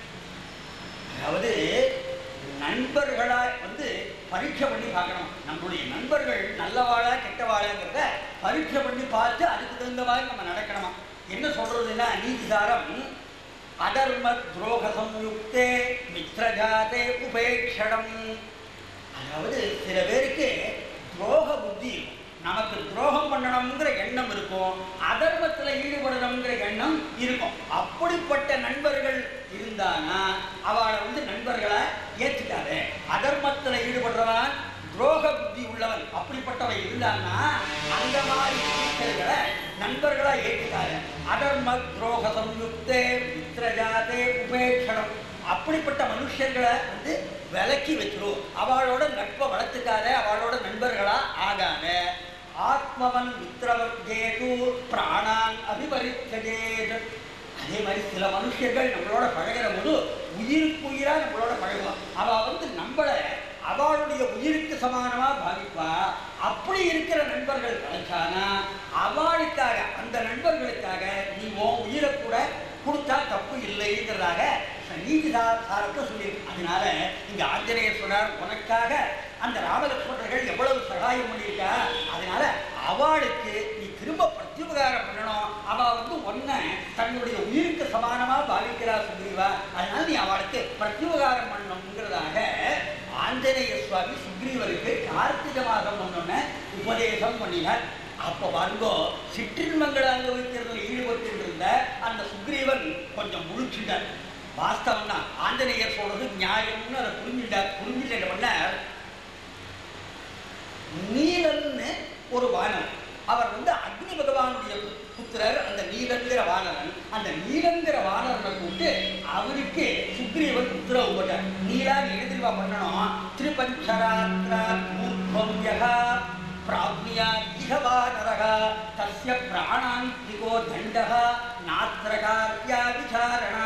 அதாவது நண்பர்களா வந்து பரீட்சை பண்ணி பார்க்கணும் நம்மளுடைய நண்பர்கள் நல்லவாளா கெட்டவாளாங்கிறத பரீட்சை பண்ணி பார்த்து அதுக்கு தகுந்த மாதிரி நம்ம நடக்கணுமா என்ன சொல்றதுன்னா நீதிசாரம் அதர்ம துரோக சம்யுக்தே மித்ரஜாதே உபேக்ஷணம் அதாவது சில பேருக்கு துரோக புத்தி இருக்கும் நமக்கு துரோகம் பண்ணணுங்கிற எண்ணம் இருக்கும் அதர்மத்தில் ஈடுபடணுங்கிற எண்ணம் இருக்கும் அப்படிப்பட்ட நண்பர்கள் இருந்தானா அவளை வந்து நண்பர்களை ஏற்றுக்காத அதர்மத்தில் ஈடுபடுறவன் துரோக புத்தி உள்ளவன் அப்படிப்பட்டவன் இருந்தான்னா அந்த மாதிரி மனுஷர்களை நண்பர்களா ஏற்றுக்காத அதர்ம துரோக சம்யுக்தே மித்ரஜாதே உபேட்சணம் அப்படிப்பட்ட மனுஷர்களை வந்து விலக்கி வச்சிரும் அவளோட நட்பை வளர்த்துக்காத அவளோட நண்பர்களா ஆகாத ஆத்மவன் மித்ரவர்கேது பிராணான் அபிபரித்தஜேத் அதே மாதிரி சில மனுஷர்கள் நம்மளோட பழகிற போது உயிருக்கு உயிரா நம்மளோட பழகுவான் அவ வந்து நம்மளை அவளுடைய உயிருக்கு சமானமா பாவிப்பா அப்படி இருக்கிற நண்பர்கள் கிடைச்சானா அவளுக்காக அந்த நண்பர்களுக்காக நீ உன் உயிரை கூட கொடுத்தா தப்பு இல்லைங்கிறதாக நீதி சா- சாரத்தை சொல்லியிருக்கு அதனால இங்க ஆஞ்சநேயர் சொன்னார் உனக்காக அந்த ராமலட்சுமணர்கள் எவ்வளவு சகாயம் பண்ணியிருக்கா அதனால அவளுக்கு நீ திரும்ப பிரத்யுபகாரம் பண்ணணும் அவ வந்து ஒன்ன தன்னுடைய உயிருக்கு சமானமா பாவிக்கிறா சுக்ரீவா அதனால நீ அவளுக்கு பிரத்யுபகாரம் பண்ணணுங்கிறதாக ஆஞ்சநேய சுவாமி சுக்ரீவருக்கு கார்த்திகை மாதம் ஒன்னொன்னு உபதேசம் பண்ணினார் அப்போ வாங்கோ சிற்றின்பங்களை அனுபவிக்கிறதுல ஈடுபட்டு இருந்த அந்த சுக்ரீவன் கொஞ்சம் முழிச்சுட்டார் வாஸ்தவம் தான் ஆஞ்சநேயர் சொல்றது நியாயம்னு அதை புரிஞ்சுட்டார் புரிஞ்சுட்டு என்ன பண்ணார் நீலன்னு ஒரு வானரன் அவர் வந்து அக்னி பகவானுடைய பு- புத்திரர் அந்த நீலங்கிற வானரன் அந்த நீலங்கிற வானரனை கூப்பிட்டு அவருக்கு சுக்ரீவன் உத்தரவு போட்டார் நீலா நீ எதிர்வா பண்ணணும் त्रिपञ्चरात्रात्मूर्ध्वं यः प्राप्नुयात् वानरः तस्य प्राणान्तिको दण्डः नात्र कार्या विचारणा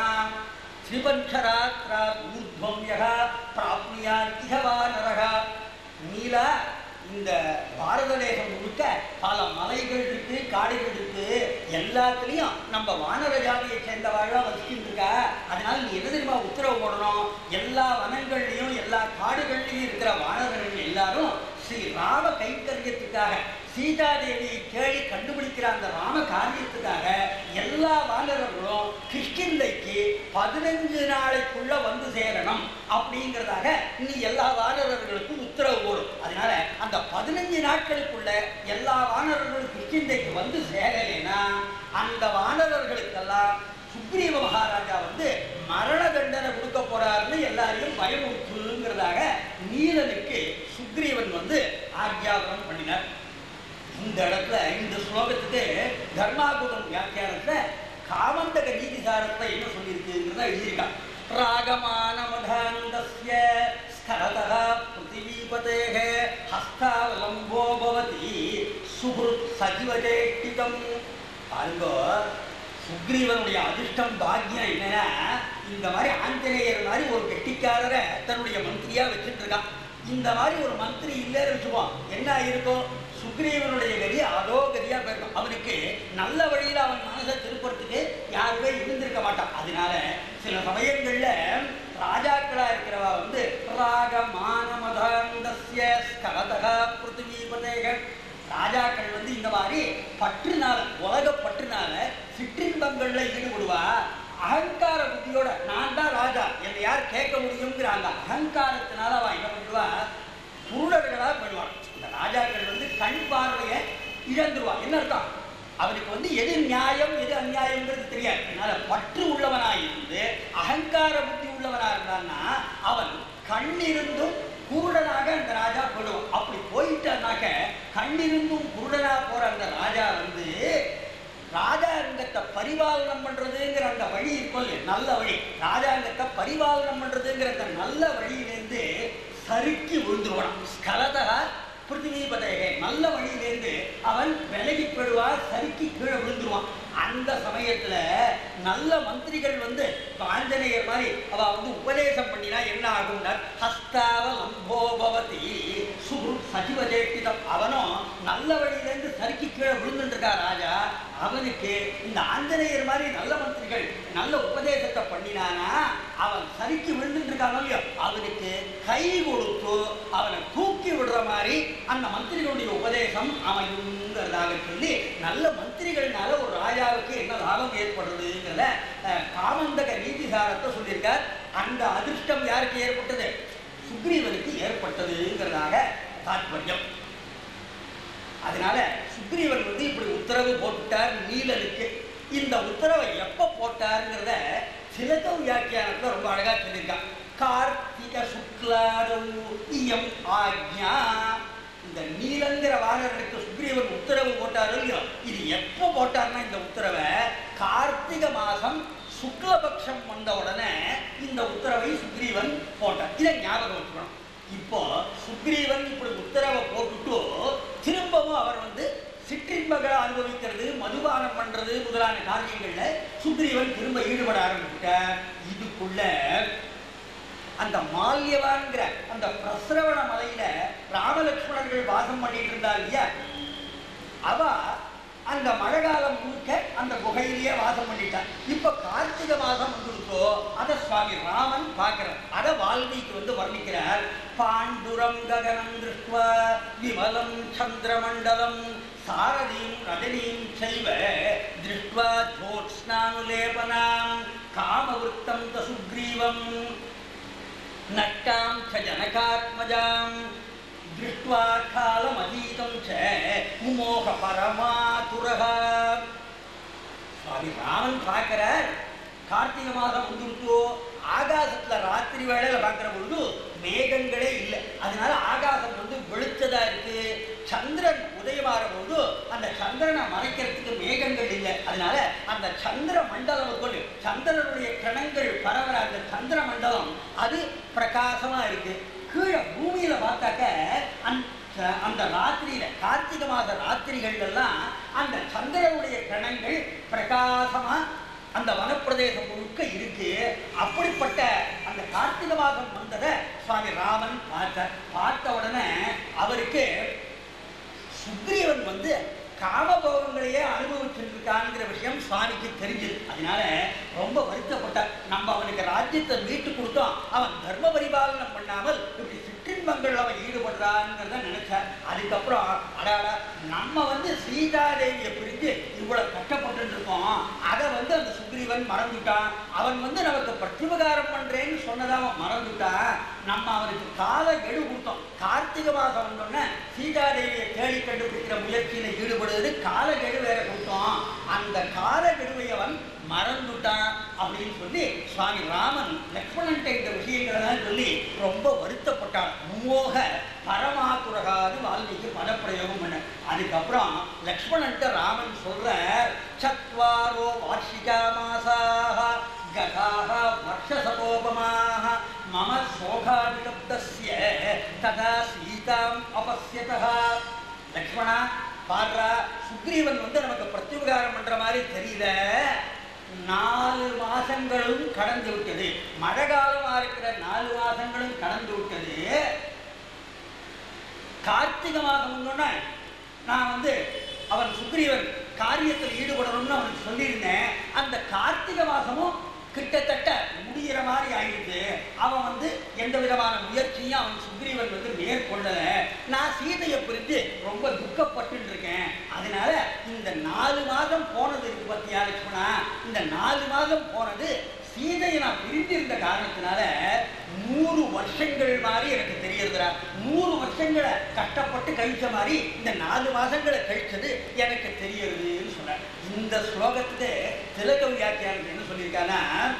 त्रिपञ्चरात्रात् ऊर्ध्वं यः प्राप्नुयात् वानरः நீலா இந்த பாரத தேசம் முழுக்க பல மலைகள் இருக்கு காடுகள் இருக்கு எல்லாத்துலேயும் நம்ம வானர ஜாதியை சேர்ந்தவாழா வசிச்சுட்டு இருக்கா அதனால நீ என்ன தெரியுமா உத்தரவு போடணும் எல்லா வனங்கள்லையும் எல்லா காடுகள்லையும் இருக்கிற வானரர்கள் எல்லாரும் ஸ்ரீ ராம கைங்கரியத்துக்காக சீதாதேவியை தேடி கண்டுபிடிக்கிற அந்த ராம காரியத்துக்காக எல்லா வானரர்களும் கிஷ்கிந்தைக்கு பதினஞ்சு நாளைக்குள்ள வந்து சேரணும் அப்படிங்கிறதாக நீ எல்லா வானரர்களுக்கும் உத்தரவு போடும் அதனால அந்த பதினஞ்சு நாட்களுக்குள்ள எல்லா வானரர்களும் கிஷ்கிந்தைக்கு வந்து சேரலைன்னா அந்த வானரர்களுக்கெல்லாம் சுக்ரீவ மகாராஜா வந்து மரண தண்டனை கொடுக்க போறாருன்னு எல்லாரையும் பயமுறுத்துங்கிறதாக நீலனுக்கு சுக்ரீவன் வந்து ஆக்ஞாபனம் பண்ணினார் இந்த இடத்துல இந்த ஸ்லோகத்துக்கு தர்மாபுதம் வியாக்கியானத்துல காமந்தக நீதிசாரத்தை என்ன சொல்லியிருக்குங்கிறத எழுதியிருக்கான் ராகமானமதாந்தஸ்ய ஸ்கலதः பிருத்திவீபதேः ஹஸ்தாவலம்போ பவதி சுஹுத் சஜிவஜேஷ்டிதம் பாருங்க சுக்ரீவனுடைய அதிர்ஷ்டம் பாக்கியம் என்னன்னா இந்த மாதிரி ஆஞ்சநேயர் மாதிரி ஒரு கெட்டிக்காரரை தன்னுடைய மந்திரியா வச்சுட்டு இருக்கான் இந்த மாதிரி ஒரு மந்திரி இல்லைன்னு வச்சுப்போம் என்ன இருக்கும் சுக்ரீவனுடைய கதி அதோ கதியா போயிருக்கும் அவனுக்கு நல்ல வழியில அவன் மனசை திருப்புறதுக்கு யாருமே இருந்திருக்க மாட்டான் அதனால சில சமயங்கள்ல ராஜாக்களா இருக்கிறவா வந்து ராக மானமதாந்தஸ்ய ஸ்கலதகா பிருத்திவீபதேக ராஜாக்கள் வந்து இந்த மாதிரி பற்றுனால உலக பற்றுனால சிற்றின்பங்கள்ல ஈடுபடுவா அகங்கார புத்தியோட நான் தான் ராஜா என்னை யார் கேட்க முடியுங்கிற அந்த அகங்காரத்தினால அவன் என்ன பண்ணுவா குருடர்களா பண்ணுவான் இந்த ராஜாக்கள் வந்து கண் பார்வையை இழந்துருவான் என்ன அர்த்தம் அவனுக்கு வந்து எது நியாயம் எது அநியாயம்ங்கிறது தெரியாது அதனால பற்று உள்ளவனாய் இருந்து அகங்கார புத்தி உள்ளவனா இருந்தான்னா அவன் கண்ணிருந்தும் குருடனாக அந்த ராஜா போடுவான் அப்படி போயிட்டானாக்க கண்ணிருந்தும் குருடனா போற அந்த ராஜா வந்து ராஜாங்கத்தை பரிபாலனம் பண்றதுங்கிற அந்த வழி இருக்கும் இல்லையா, நல்ல வழி ராஜாங்கத்தை பரிபாலனம் பண்றதுங்கிற அந்த நல்ல வழியிலேருந்து சறுக்கி விழுந்துருவான் ஸ்கலதா பிருத்திவீபதேகே நல்ல வழியிலேருந்து அவன் விலகி போடுவான் சறுக்கி கீழே விழுந்துருவான் அந்த சமயத்துல நல்ல மந்திரிகள் வந்து இப்ப ஆஞ்சநேயர் மாதிரி அவ வந்து உபதேசம் பண்ணினா என்ன ஆகும்னா ஹஸ்தாவ லம்போபவதி சுகுரு சஜிவஜேட்டிதம் அவனும் நல்ல வழியிலேருந்து சறுக்கி கீழே விழுந்துட்டு இருக்கா ராஜா அவனுக்கு இந்த ஆஞ்சநேயர் மாதிரி நல்ல மந்திரிகள் நல்ல உபதேசத்தை பண்ணினானா அவன் சறுக்கி விழுந்துட்டு இருக்கானோ இல்லையோ அவனுக்கு கை கொடுத்து அவனை தூக்கி விடுற மாதிரி அந்த மந்திரிகளுடைய உபதேசம் அமையுங்கிறதாக சொல்லி நல்ல மந்திரிகள்னால ஒரு ராஜாவுக்கு என்ன லாபம் ஏற்படுறதுங்கிறத அஹ், காமந்தக நீதிசாரத்தை சொல்லியிருக்கார் அந்த அதிர்ஷ்டம் யாருக்கு ஏற்பட்டது சுக்ரீவனுக்கு ஏற்பட்டதுங்கிறதாக தாற்பயம் அதனால சுக்ரீவன் வந்து இப்படி உத்தரவு போட்டுட்டார் நீலனுக்கு இந்த உத்தரவை எப்ப போட்டாருங்கிறத சிலதவ் வியாக்கியானத்துல ரொம்ப அழகா சொல்லியிருக்கான் கார்த்திக சுக்லாதௌ இயம் ஆக்ஞா இந்த நீலங்கிற வானரனுக்கு சுக்ரீவன் உத்தரவு போட்டாரோ இல்லையோ இது எப்போ போட்டார்னா இந்த உத்தரவை கார்த்திக மாசம் சுக்லபக்ஷம் வந்த உடனே இந்த உத்தரவை சுக்ரீவன் போட்டார் இதை ஞாபகம் வச்சுக்கணும் இப்போ சுக்ரீவன் இப்படி உத்தரவை போட்டுட்டு திரும்பவும் அவர் வந்து சிற்றின்பங்களை அனுபவிக்கிறது மதுபானம் பண்றது முதலான காரியங்கள்ல சுக்ரீவன் திரும்ப ஈடுபட ஆரம்பிச்சுட்டார் இதுக்குள்ள அந்த மால்யவான்கிற அந்த பிரஸ்ரவண மலையில ராமலட்சுமணர்கள் வாசம் பண்ணிட்டு இருந்தா இல்லையா அவ அந்த மழை காலம் முழுக்க அந்த குகையிலேயே வாசம் பண்ணிட்டான் இப்ப கார்த்திகை மாதம் வந்துருக்கோ அதை சுவாமி ராமன் பார்க்கிறார் அதை வால்மீகி வந்து வர்ணிக்கிறார் பாண்டுரம் ககனம் திருஷ்டுவா விமலம் சந்திரமண்டலம் சாரதியும் ரஜினியும் செய்வ திருஷ்டுவா ஜோத்ஸ்னானுலேபனாம் காமவருத்தம் த சுக்ரீவம் நட்டாம் ச ஜனகாத்மஜாம் திருஷ்டுவா காலமதீதம் ச முமோக பரமாதுரக சுவாமி ராமன் பார்க்கிறார் கார்த்திகை மாதம் வந்துருத்தோ ஆகாசத்துல ராத்திரி வேளையில பார்க்கிற பொழுது மேகங்களே இல்லை அதனால ஆகாசம் வந்து வெளுத்ததா இருக்கு சந்திரன் உதயமாற பொழுது அந்த சந்திரனை மறைக்கிறதுக்கு மேகங்கள் இல்லை அதனால அந்த சந்திர மண்டலம் இருக்கும் சந்திரனுடைய கிரணங்கள் பரவற அந்த சந்திர மண்டலம் அது பிரகாசமா இருக்கு கீழே பூமியில பார்த்தாக்க அந்த அந்த ராத்திரியில கார்த்திகை மாத ராத்திரிகள் எல்லாம் அந்த சந்திரனுடைய கணங்கள் பிரகாசமா அந்த வனப்பிரதேசம் முழுக்க இருக்கு அப்படிப்பட்ட அந்த கார்த்திகை மாதம் வந்ததை சுவாமி ராமன் பார்த்தார் பார்த்த உடனே அவருக்கு சுக்ரீவன் வந்து காமபோகங்களையே அனுபவிச்சுருக்காங்கிற விஷயம் சுவாமிக்கு தெரிஞ்சது அதனால ரொம்ப வருத்தப்பட்டார் நம்ம அவனுக்கு ராஜ்யத்தை மீட்டு கொடுத்தோம் அவன் தர்ம பரிபாலனம் பண்ணாமல் இப்படி சிற்றின்பங்கள் அவன் ஈடுபடுறாங்கிறத நினைச்சார் அதுக்கப்புறம் அடாடா நம்ம வந்து சீதாதேவியை பிரிஞ்சு இவ்வளவு கஷ்டப்பட்டு இருக்கோம் அதை வந்து அந்த சுக்ரீவன் மறந்துட்டான் அவன் வந்து நமக்கு பிரத்யுபகாரம் பண்றேன்னு சொன்னதை அவன் மறந்துட்டான் நம்ம அவனுக்கு கால கெடு கொடுத்தோம் கார்த்திகை மாதம் வந்தோடனே சீதாதேவியை தேடி கண்டுபிடிக்கிற முயற்சியில ஈடுபடுவது கால கெடு வேற கொடுத்தோம் அந்த கால கெடுவை அவன் மறந்துட்டான் அப்படின்னு சொல்லி சுவாமி ராமன் லக்ஷ்மணன்ட்ட இந்த விஷயங்களெல்லாம் சொல்லி ரொம்ப வருத்தப்பட்டான் மும்மோக பரமாத்துரகான்னு வால்மீகி பதப்பிரயோகம் பண்ண அதுக்கப்புறம் லக்ஷ்மணன்ட்ட ராமன் சொல்ற சத்வாரோ வார்ஷிகா மாசாக கதாः वर्षशतोपमाः मम शोकाविलब्धस्य तदा சீதாம் அபஸ்யதः லக்ஷ்மணா பாடுறா சுக்ரீவன் வந்து நமக்கு பிரத்யுபகாரம் பண்ற மாதிரி தெரியல நாலு மாசங்களும் கடந்து விட்டது மழை காலமா இருக்கிற நாலு மாசங்களும் கடந்து விட்டது கார்த்திகை மாதம் வந்தோடனே நான் வந்து அவன் சுக்ரீவன் காரியத்தில் ஈடுபடணும்னு அவனுக்கு சொல்லியிருந்தேன் அந்த கார்த்திகை மாசமும் கிட்டத்தட்ட முடிகிற மாதிரி ஆயிடுது அவன் வந்து எந்த விதமான முயற்சியும் அவன் சுக்ரீவன் வந்து மேற்கொள்ளல நான் சீதையை பிரிஞ்சு ரொம்ப துக்கப்பட்டு இருக்கேன் அதனால இந்த நாலு மாதம் போனது இருக்கு பத்தியா லட்சுமணா இந்த நாலு மாதம் போனது சீதையை நான் பிரிந்திருந்த காரணத்தினால நூறு வருஷங்கள் மாதிரி எனக்கு தெரியறதுடா நூறு வருஷங்களை கஷ்டப்பட்டு கழிச்ச மாதிரி இந்த நாலு மாசங்களை கழிச்சது எனக்கு தெரியறதுன்னு சொன்னார் இந்த ஸ்லோகத்துக்கு திலக வியாக்கியானம் என்ன சொல்லியிருக்கான்னா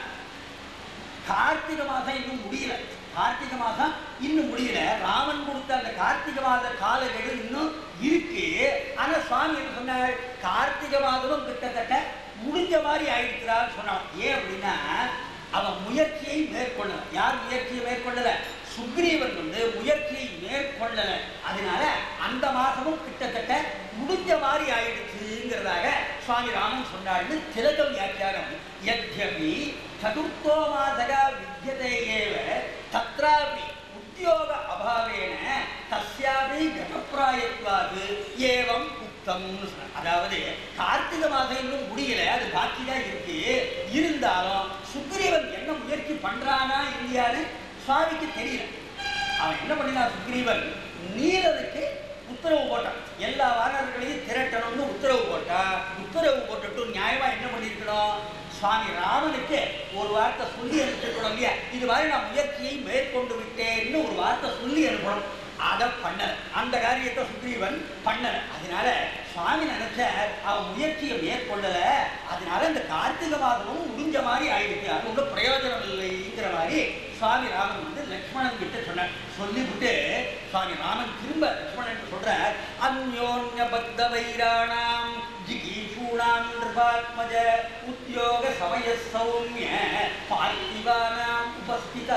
கார்த்திகை மாதம் இன்னும் முடியல கார்த்திகை மாதம் இன்னும் முடியல ராமன் கொடுத்த அந்த கார்த்திகை மாத காலக்கெடு இன்னும் இருக்கு ஆனா சுவாமி என்ன சொன்னார் கார்த்திகை மாதமும் கிட்டத்தட்ட முடிஞ்ச மாதிரி ஆயிடுக்கிறான்னு சொன்னான் ஏன் அப்படின்னா அவன் முயற்சியை மேற்கொள்ளல யார் முயற்சியை மேற்கொள்ளல சுக்ரீவன் வந்து முயற்சியை மேற்கொள்ளல அதனால அந்த மாசமும் கிட்டத்தட்ட முடிஞ்ச மாதிரி ஆயிடுச்சுங்கிறதாக சுவாமி ராமன் சொன்னார்னு திலக வியாக்கியானம் யத்யபி சதுர்த்தோ மாதகா வித்தியதே ஏவ தத்ராபி உத்தியோக அபாவேன தஸ்யாபி கதப்பிராயத்வாது ஏவம் உத்தம்னு சொன்னார் அதாவது கார்த்திகை மாதம் இன்னும் முடியல அது பாக்கி தான் இருக்கு இருந்தாலும் சுக்ரீவன் என்ன முயற்சி பண்றானா இல்லையான்னு சுவாமிக்கு தெரியல அவன் என்ன பண்ணினான் சுக்ரீவன் நீரதுக்கு உத்தரவு போட்டான் எல்லா வானர்களையும் திரட்டணும்னு உத்தரவு போட்டா உத்தரவு போட்டுட்டு நியாயமா என்ன பண்ணிருக்கணும் சுவாமி ராமனுக்கு ஒரு வார்த்தை சொல்லி அனுப்பிச்சிருக்கணும் இல்லையா இது மாதிரி நான் முயற்சியை மேற்கொண்டு விட்டேன்னு ஒரு வார்த்தை சொல்லி அனுப்பணும் அதை பண்ணல அந்த காரியத்தை சுக்ரீவன் பண்ணல அதனால சுவாமி நினைச்ச அவன் முயற்சியை மேற்கொள்ளல அதனால இந்த கார்த்திகை மாதமும் முடிஞ்ச மாதிரி ஆயிடுச்சு அது ஒன்றும் பிரயோஜனம் இல்லைங்கிற மாதிரி சுவாமி ராமன் வந்து லக்ஷ்மணன் கிட்ட சொன்னார் சொல்லிவிட்டு சுவாமி ராமன் திரும்ப லக்ஷ்மணன் சொல்ற அந்யோன்ய பத்த வைராணாம் ஜிகீஷூணாம் நிருபாத்மஜ உத்தியோக சமய சௌமிய பார்த்திவானாம் உபஸ்திதா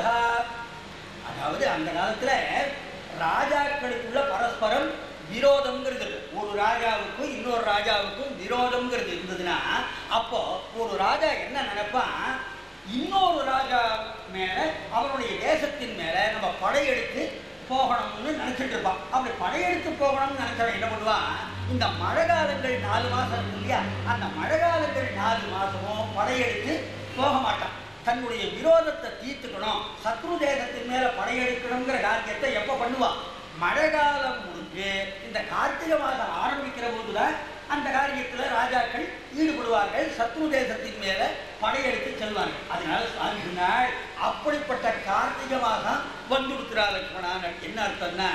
அதாவது அந்த காலத்துல ராஜாக்களுக்குள்ள பரஸ்பரம் விரோதம்ங்கிறது இருக்கு. ஒரு ராஜாவுக்கும் இன்னொரு ராஜாவுக்கும் விரோதம்ங்கிறது இருந்ததுன்னா அப்போ ஒரு ராஜா என்ன நினைப்பான் இன்னொரு ராஜா மேல அவனுடைய தேசத்தின் மேல நம்ம படையெடுத்து போகணும்னு நினைச்சிட்டு இருப்பான் அப்படி படையெடுத்து போகணும்னு நினைச்சவன் என்ன பண்ணுவான் இந்த மழை காலங்கள் நாலு மாசம் இருக்கு இல்லையா அந்த மழை காலங்கள் நாலு மாசமும் படையெடுத்து போக மாட்டான் தன்னுடைய விரோதத்தை தீர்த்துக்கணும் சத்ரு தேசத்தின் மேல படையெடுக்கணுங்கிற காரியத்தை எப்ப பண்ணுவான் மழை காலம் முடிஞ்சு இந்த கார்த்திகை மாதம் ஆரம்பிக்கிற போதுதான் அந்த காரியத்துல ராஜாக்கள் ஈடுபடுவார்கள் சத்ரு தேசத்தின் மேல படையெடுத்து செல்வார்கள் அதனால சுவாமி சொன்னாள் அப்படிப்பட்ட கார்த்திகை மாதம் வந்து கொடுக்குறா லட்சுமணான் என்ன அர்த்தம்னா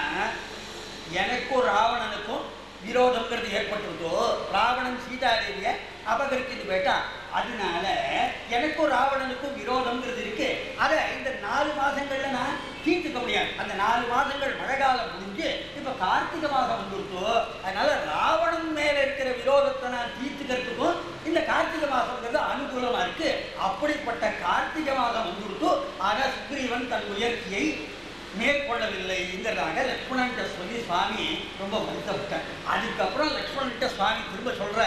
எனக்கும் ராவணனுக்கும் விரோதம்ங்கிறது ஏற்பட்டிருந்தோ ராவணன் சீதாதேவியை அபகரிச்சுட்டு போயிட்டான் அதனால எனக்கும் ராவணனுக்கும் விரோதம்ங்கிறது இருக்கு அதை இந்த நாலு மாசங்கள்ல நான் தீர்த்துக்க முடியாது அந்த நாலு மாசங்கள் மழை காலம் முடிஞ்சு இப்ப கார்த்திகை மாதம் வந்துருத்தோ அதனால ராவணன் மேல இருக்கிற விரோதத்தை நான் தீர்த்துக்கிறதுக்கும் இந்த கார்த்திகை மாசம்ங்கிறது அனுகூலமா இருக்கு அப்படிப்பட்ட கார்த்திகை மாதம் வந்துருத்தோ ஆனா சுக்ரீவன் தன் முயற்சியை மேற்கொள்ளவில்லைங்கிறதாக லக்ஷ்மணன்ட்ட சொல்லி சுவாமி ரொம்ப வருத்தப்பட்டார் அதுக்கப்புறம் லக்ஷ்மணன்ட்ட சுவாமி திரும்ப சொல்ற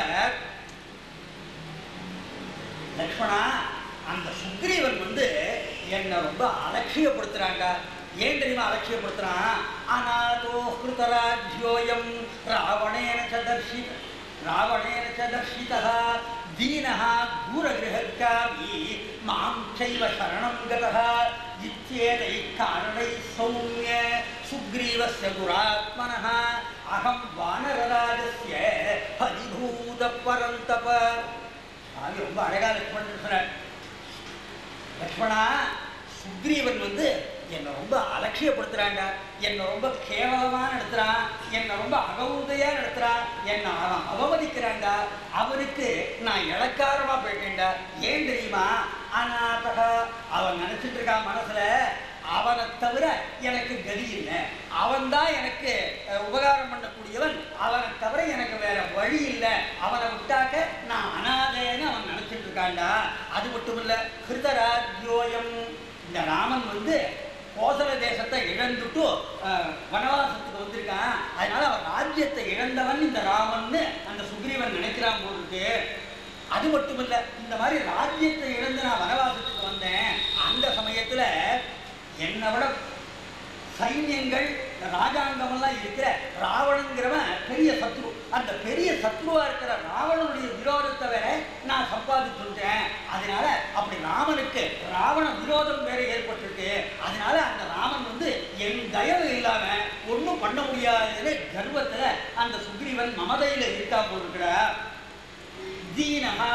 லக்ஷ்மணா அந்த சுக்ரீவன் வந்து என்னை ரொம்ப அலட்சியப்படுத்துறாங்க ஏன் தெரியுமா அலட்சியப்படுத்துறான் அநாதோ கிருதராஜ்யோயம் ராவணேன ச தர்ஷித ராவணேன ச தர்ஷிதः दीनः दूरगृहकामी मां चैव शरणं गतः इत्येतैः कारणैः सौम्य सुग्रीवस्य दुरात्मनः अहं वानरराजस्य हरिभूतपरन्तप சுவாமி ரொம்ப அழகா லக்ஷ்மணன் சொன்னார் லக்ஷ்மணா சுக்ரீவன் வந்து என்னை ரொம்ப அலட்சியப்படுத்துறாங்க என்னை ரொம்ப கேவலமா நடத்துறான் என்னை ரொம்ப அகவுதையா நடத்துறான் என்னை அவன் அவமதிக்கிறாங்க அவனுக்கு நான் இலக்காரமா போயிட்டேன்டா ஏன் தெரியுமா அநாதக அவன் நினைச்சிட்டு இருக்கான் மனசுல அவனை தவிர எனக்கு கதி இல்லை அவன் தான் எனக்கு அஹ், உபகாரம் பண்ணக்கூடியவன் அவனை தவிர எனக்கு வேற வழி இல்லை அவனை விட்டாக்க நான் அனாதைன்னு அவன் நினைச்சிட்டு இருக்கான்டா அது மட்டும் இல்ல கிருதராஜ்யோயம் இந்த ராமன் வந்து கோசல தேசத்தை இழந்துட்டு அஹ், வனவாசத்துக்கு வந்திருக்கான் அதனால அவன் ராஜ்யத்தை இழந்தவன் இந்த ராமன்னு அந்த சுக்ரீவன் நினைக்கிறான் போல இருக்கு அது மட்டும் இல்ல இந்த மாதிரி ராஜ்யத்தை இழந்து நான் வனவாசத்துக்கு வந்தேன் அந்த சமயத்துல என்னை விட சைன்யங்கள் ராஜாங்கமெல்லாம் இருக்கிற ராவணங்கிறவன் பெரிய சத்ரு அந்த பெரிய சத்ருவா இருக்கிற ராவணனுடைய விரோதத்தை வேற நான் சம்பாதிச்சுட்டேன் அதனால அப்படி ராமனுக்கு ராவண விரோதம் வேற ஏற்பட்டிருக்கு அதனால அந்த ராமன் வந்து என் தயவு இல்லாம ஒண்ணும் பண்ண முடியாதுன்னு கர்வத்துல அந்த சுக்ரீவன் மமதையில இருக்கா போயிருக்கிற தீனஹா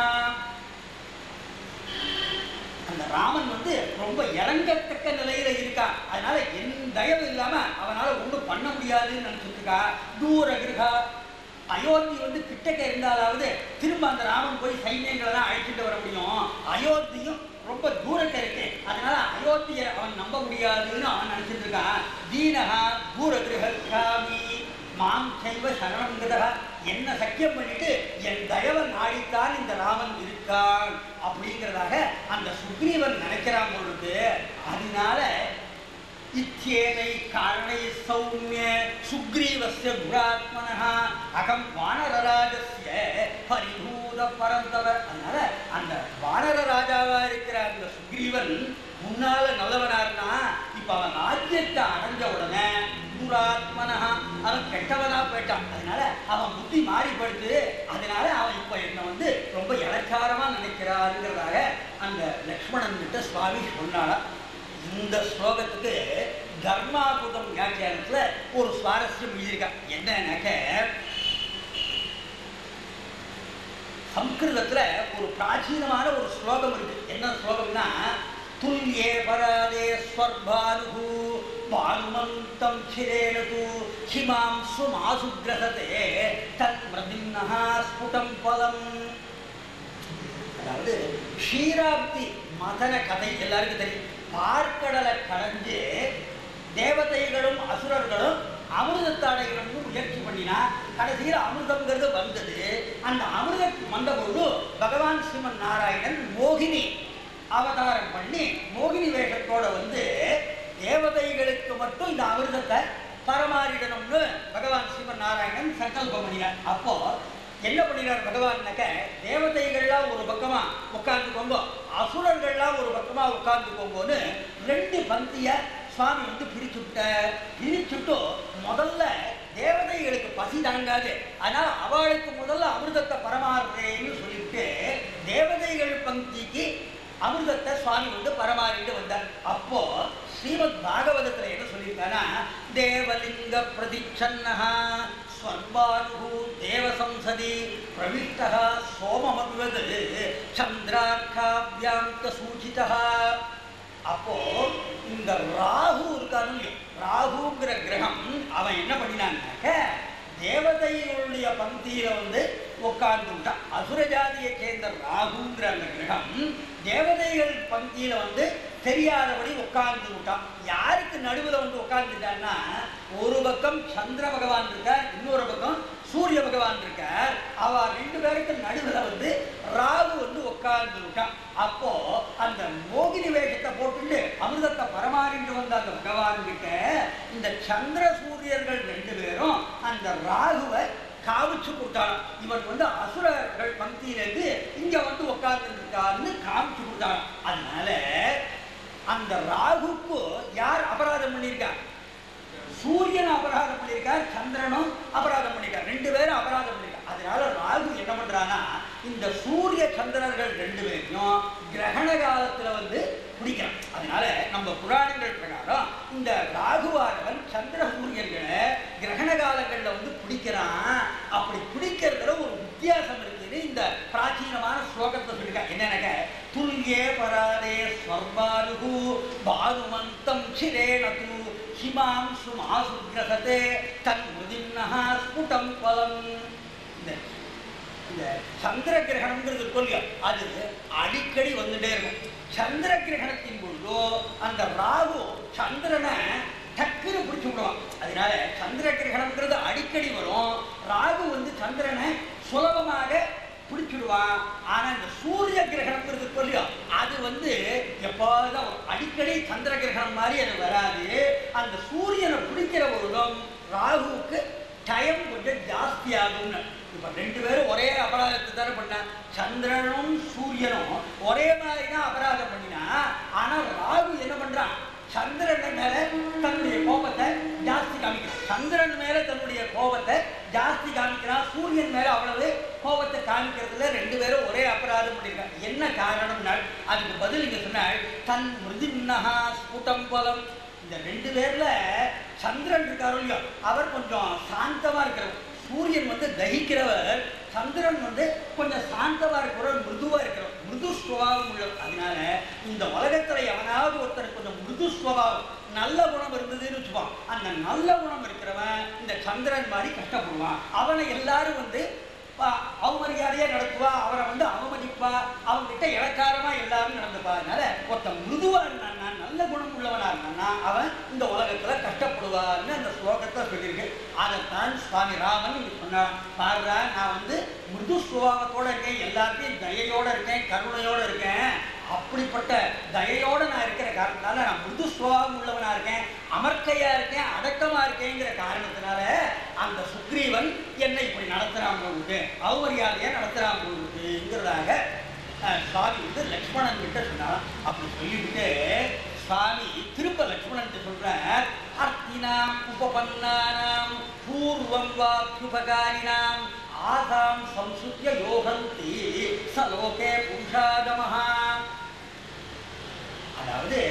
அந்த ராமன் வந்து ரொம்ப இறங்கத்தக்க நிலையில இருக்கான் அதனால என் தயவு இல்லாம அவனால ஒண்ணும் பண்ண முடியாதுன்னு நினைச்சிட்டு இருக்கா தூர கிரகா அயோத்தி வந்து கிட்டக்க இருந்தாலாவது திரும்ப அந்த ராமன் போய் சைன்யங்களை தான் அழைச்சிட்டு வர முடியும் அயோத்தியும் ரொம்ப தூரக்க இருக்கு அதனால அயோத்தியை அவன் நம்ப முடியாதுன்னு அவன் நினைச்சிட்டு இருக்கான் தீனகா தூர கிரகாமி மாம் செய்வ சரணங்கதா என்ன சக்கியம் பண்ணிட்டு என் தயவை நாடித்தான் இந்த ராமன் இருக்கான் அப்படிங்கிறதாக அந்த சுக்ரீவன் நினைக்கிறான் பொழுது அதனால இத்தியேனை காரணை சௌமிய சுக்ரீவஸ்ய குராத்மனः அகம் வானரராஜஸ்ய பரிபூத பரந்தவர் அதனால அந்த வானர ராஜாவா இருக்கிற அந்த சுக்ரீவன் முன்னால நல்லவனா இருந்தான் இப்ப அவன் ராஜ்யத்தை அடைஞ்ச உடனே துராத்மனஹ அவன் கெட்டவனா போயிட்டான் அதனால அவன் புத்தி மாறிப்படுது அதனால அவன் இப்ப என்ன வந்து ரொம்ப இலக்காரமா நினைக்கிறாருங்கிறதாக அந்த லக்ஷ்மணன் கிட்ட சுவாமி சொன்னாளா இந்த ஸ்லோகத்துக்கு தர்மாபுதம் வியாக்கியானத்துல ஒரு சுவாரஸ்யம் எழுதியிருக்கா என்னன்னாக்க சம்ஸ்கிருதத்துல ஒரு பிராச்சீனமான ஒரு ஸ்லோகம் இருக்கு என்ன ஸ்லோகம்னா துல்யே பராதே ஸ்வர்பானு பானுமந்தம் சிரேனது ஹிமாம் சுமாசு கிரகதே தத் பிரதின்னஹா ஸ்புடம் பலம் அதாவது ஷீராப்தி மதன கதை எல்லாருக்கும் தெரியும் பார்க்கடலை கடைஞ்சு தேவதைகளும் அசுரர்களும் அமிர்தத்தை அடையணும்னு முயற்சி பண்ணினா கடைசியில் அமிர்தம்ங்கிறது வந்தது அந்த அமிர்தம் வந்த பொழுது பகவான் ஸ்ரீமன் நாராயணன் மோகினி அவதாரம் பண்ணி மோகினி வேஷத்தோட வந்து தேவதைகளுக்கு மட்டும் இந்த அமிர்தத்தை பரமாறிடணும்னு பகவான் ஸ்ரீமன் நாராயணன் சங்கல்பம் பண்ணினார் அப்போ என்ன பண்ணினார் பகவான்னாக்க தேவதைகள்லாம் ஒரு பக்கமா உட்கார்ந்துக்கோங்க அசுரர்கள்லாம் ஒரு பக்கமா உட்கார்ந்துக்கோங்கன்னு ரெண்டு பந்திய சுவாமி வந்து பிரிச்சு விட்டார் பிரிச்சுட்டு முதல்ல தேவதைகளுக்கு பசி தாங்காது அதனால அவளுக்கு முதல்ல அமிர்தத்தை பரமாறுறேன்னு சொல்லிட்டு தேவதைகள் பந்திக்கு அமிர்தத்தை சுவாமி வந்து பரமாறிட்டு வந்தார் அப்போ ஸ்ரீமத் பாகவதத்துல என்ன சொல்லியிருக்காங்கன்னா தேவலிங்க பிரதிச்சன்னஹா ஸ்வர்பானு தேவசம்சதி பிரவிஷ்டः சோமமத்வது சந்திரார்க்காபியாந்த சூச்சிதா அப்போ இந்த ராகு இருக்காரு இல்லையோ, ராகுங்கிற கிரகம் அவன் என்ன பண்ணினான்னாக்க தேவதைகளுடைய பந்தியில வந்து உட்கார்ந்து விட்டான் அசுர ஜாதியை சேர்ந்த ராகுங்கிற அந்த கிரகம் தேவதைகள் பந்தியில வந்து தெரியாதபடி உட்கார்ந்து விட்டான் யாருக்கு நடுவுல வந்து உட்கார்ந்துட்டான்னா ஒரு பக்கம் சந்திர பகவான் இருக்கார் இன்னொரு பக்கம் சூரிய பகவான் இருக்கார் அவ ரெண்டு பேருக்கு நடுவுல வந்து ராகு வந்து உட்கார்ந்து விட்டான் அப்போ அந்த மோகினி வேஷத்தை போட்டுட்டு அமிர்தத்தை பரமாறிட்டு வந்த அந்த பகவான் கிட்ட இந்த சந்திர சூரியர்கள் ரெண்டு பேரும் அந்த ராகுவை காமிச்சு கொடுத்தாலும் இவன் வந்து அசுரர்கள் பந்தியிலிருந்து இங்க வந்து உட்கார்ந்து இருக்கான்னு காமிச்சு கொடுத்தாலும் அதனால அந்த ராகுக்கு யார் அபராதம் பண்ணியிருக்கா சூரியன் அபராதம் பண்ணியிருக்கார் சந்திரனும் அபராதம் பண்ணியிருக்கார் ரெண்டு பேரும் அபராதம் பண்ணியிருக்கார் அதனால ராகு என்ன பண்றானா இந்த சூரிய சந்திரர்கள் ரெண்டு பேரையும் கிரகண காலத்துல வந்து பிடிக்கிறான் அதனால நம்ம புராணங்கள் பிரகாரம் இந்த ராகுவானவன் சந்திர சூரியர்களை கிரகண காலங்கள்ல வந்து பிடிக்கிறான் அப்படி பிடிக்கிறதுல ஒரு வித்தியாசம் இருக்குன்னு இந்த பிராச்சீனமான ஸ்லோகத்தை சொல்லியிருக்காங்க என்னன்னாக்க துல்யே பராதே ஸ்வர்பாருகு பானுமந்தம் சிரேணது ஹிமாம் சுமாசுகிரகதே தன் முதின்னஹா ஸ்புடம் பலம் இந்த இந்த சந்திர கிரகணம்ங்கிறது இருக்கும் இல்லையா அது அடிக்கடி வந்துட்டே இருக்கும் சந்திர கிரகணத்தின் பொழுதோ அந்த ராகு சந்திரனை டக்குன்னு பிடிச்சு விடுவான் அதனால சந்திர கிரகணம்ங்கிறது அடிக்கடி வரும் ராகு வந்து சந்திரனை சுலபமாக பிடிச்சிடுவான் ஆனா இந்த சூரிய கிரகணம்ங்கிறது இருக்கும் இல்லையா அது வந்து எப்போதான் வரும். அடிக்கடி சந்திர கிரகணம் மாதிரி அது வராது அந்த சூரியனை பிடிக்கிற பொழுதும் ராகுவுக்கு டைம் கொஞ்சம் ஜாஸ்தி ஆகும்னு இப்ப ரெண்டு பேரும் ஒரே அபராதத்தை தானே பண்ண சந்திரனும் சூரியனும் ஒரே மாதிரி தான் அபராதம் பண்ணினா ஆனா ராகு என்ன பண்றான் சந்திரன் மேல தன்னுடைய கோபத்தை ஜாஸ்தி காமிக்கிறான் சந்திரன் மேல தன்னுடைய கோபத்தை ஜாஸ்தி காமிக்கிறான் சூரியன் மேல அவ்வளவு கோபத்தை காமிக்கிறதுல ரெண்டு பேரும் ஒரே அபராதம் பண்ணியிருக்காங்க என்ன காரணம்னா அதுக்கு பதில் இங்க சொன்னால் தன் மிருதின்னஹா ஸ்புடம் பலம் இந்த ரெண்டு பேர்ல சந்திரன் இருக்காரோ இல்லையோ அவர் கொஞ்சம் சாந்தமா இருக்கிறவர் சூரியன் வந்து தகிக்கிறவர் சந்திரன் வந்து கொஞ்சம் சாந்தமா இருக்கிறவர் மிருதுவா இருக்கிறவர் மிருது சுவாவம் உள்ளவர் அதனால இந்த உலகத்துல எவனாவது ஒருத்தர் கொஞ்சம் மிருது சுவாவம் நல்ல குணம் இருந்ததுன்னு வச்சுப்பான் அந்த நல்ல குணம் இருக்கிறவன் இந்த சந்திரன் மாதிரி கஷ்டப்படுவான் அவனை எல்லாரும் வந்து பா- அவமரியாதையா நடத்துவா அவரை வந்து அவமதிப்பா அவன்கிட்ட இலக்காரமா எல்லாரும் நடந்துப்பா அதனால ஒருத்தன் மிருதுவா இருந்தான்னா நல்ல குணம் உள்ளவனா இருந்தான்னா அவன் இந்த உலகத்துல கஷ்டப்படுவான்னு அந்த ஸ்லோகத்தை சொல்லியிருக்கு அதைத்தான் சுவாமி ராமன் இங்க சொன்னார் பாருடா நான் வந்து மிருது சுபாவத்தோட இருக்கேன் எல்லாத்தையும் தயையோட இருக்கேன் கருணையோட இருக்கேன் அப்படிப்பட்ட தயையோட நான் இருக்கிற காரணத்தினால நான் மிருது சுபாவம் உள்ளவனா இருக்கேன் அமர்க்கையா இருக்கேன் அடக்கமா இருக்கேங்கிற காரணத்தினால அந்த சுக்ரீவன் என்னை இப்படி நடத்துறான் போகுது அவமரியாதையா நடத்துறான் போகுதுங்கிறதாக அஹ், சுவாமி வந்து லக்ஷ்மணன் கிட்ட சொன்னார் அப்படி சொல்லிவிட்டு சுவாமி திரும்ப லக்ஷ்மணன் சொல்றார் அர்த்தினாம் உபபன்னானாம் பூர்வம் வாக்குபகாரினாம் ஆதாம் சம்சுத்திய யோகந்தி சலோகே புருஷாதமஹா அதாவது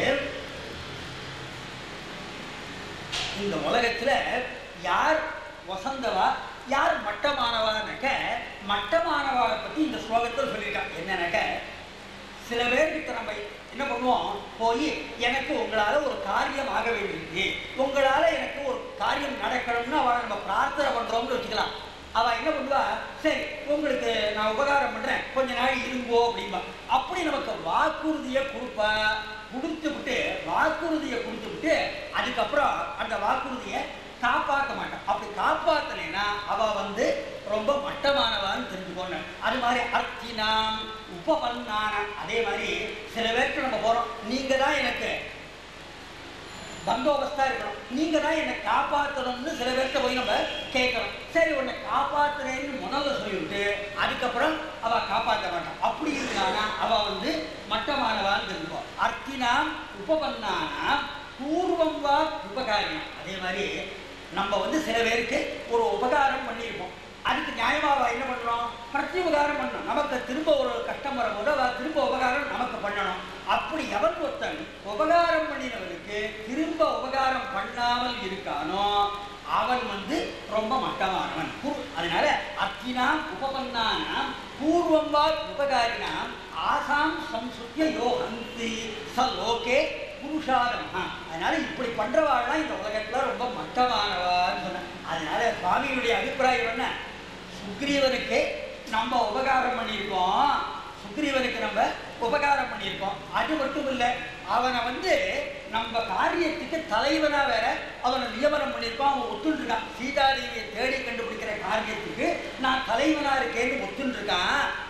இந்த உலகத்துல யார் வசந்தவா யார் மட்டமானவான்னாக்க மட்டமானவாளை பத்தி இந்த ஸ்லோகத்தில் சொல்லியிருக்காங்க என்னன்னாக்க சில பேர்கிட்ட நம்ம என்ன பண்ணுவோம் போய் எனக்கு உங்களால ஒரு காரியம் ஆக வேண்டியிருக்கு உங்களால எனக்கு ஒரு காரியம் நடக்கணும்னு அவளை நம்ம பிரார்த்தனை பண்றோம்னு வச்சுக்கலாம் அவ என்ன பண்ணுவா சரி உங்களுக்கு நான் உபகாரம் பண்றேன் கொஞ்ச நாள் இருங்கோ அப்படின்பா அப்படி நமக்கு வாக்குறுதியை கொடுப்பா கொடுத்து விட்டு வாக்குறுதியை கொடுத்து விட்டு அதுக்கப்புறம் அந்த வாக்குறுதியை காப்பாற்ற மாட்டான் அப்படி காப்பாத்தலைன்னா அவ வந்து ரொம்ப மட்டமானவான்னு தெரிஞ்சுக்கோங்க அது மாதிரி அர்த்தினாம் உபபன்னான அதே மாதிரி சில பேருக்கு நம்ம போறோம் நீங்க தான் எனக்கு பந்தோபஸ்தா இருக்கணும் நீங்க தான் என்னை காப்பாற்றணும்னு சில பேர்கிட்ட போய் நம்ம கேட்கணும் சரி உன்னை காப்பாத்துறேன்னு முதல்ல சொல்லிவிட்டு அதுக்கப்புறம் அவ காப்பாற்ற மாட்டான் அப்படி இருந்தானா அவ வந்து மட்டமானவான்னு தெரிஞ்சுக்கோ அர்த்தினாம் உபபன்னானாம் பூர்வம் வா உபகாரியம் அதே மாதிரி நம்ம வந்து சில பேருக்கு ஒரு உபகாரம் பண்ணியிருப்போம் அதுக்கு நியாயமா அவ என்ன பண்றோம் பிரதி உபகாரம் பண்ணணும் நமக்கு திரும்ப ஒரு கஷ்டம் வரும்போது அவ திரும்ப உபகாரம் நமக்கு பண்ணணும் அப்படி எவன் ஒருத்தன் உபகாரம் பண்ணினவனுக்கு திரும்ப உபகாரம் பண்ணாமல் இருக்கானோ அவன் வந்து ரொம்ப மட்டமானவன் பூ- அதனால அத்தினாம் உபபன்னானாம் பூர்வம் வா உபகாரினாம் ஆசாம் சம்சுத்திய யோகந்தி ச லோகே புருஷாதமா அதனால இப்படி பண்றவாள்லாம் இந்த உலகத்துல ரொம்ப மட்டமானவான்னு சொன்னேன் அதனால சுவாமியுடைய அபிப்பிராயம் என்ன சுக்ரீவனுக்கு நம்ம உபகாரம் பண்ணியிருக்கோம் சுக்ரீவனுக்கு நம்ம உபகாரம் பண்ணியிருக்கோம் அது மட்டும் இல்லை அவனை வந்து நம்ம காரியத்துக்கு தலைவனா வேற அவனை நியமனம் பண்ணியிருக்கோம் அவன் ஒத்துண்டிருக்கான் சீதாதேவியை தேடி கண்டுபிடிக்கிற காரியத்துக்கு நான் தலைவனா இருக்கேன்னு ஒத்துண்டிருக்கான்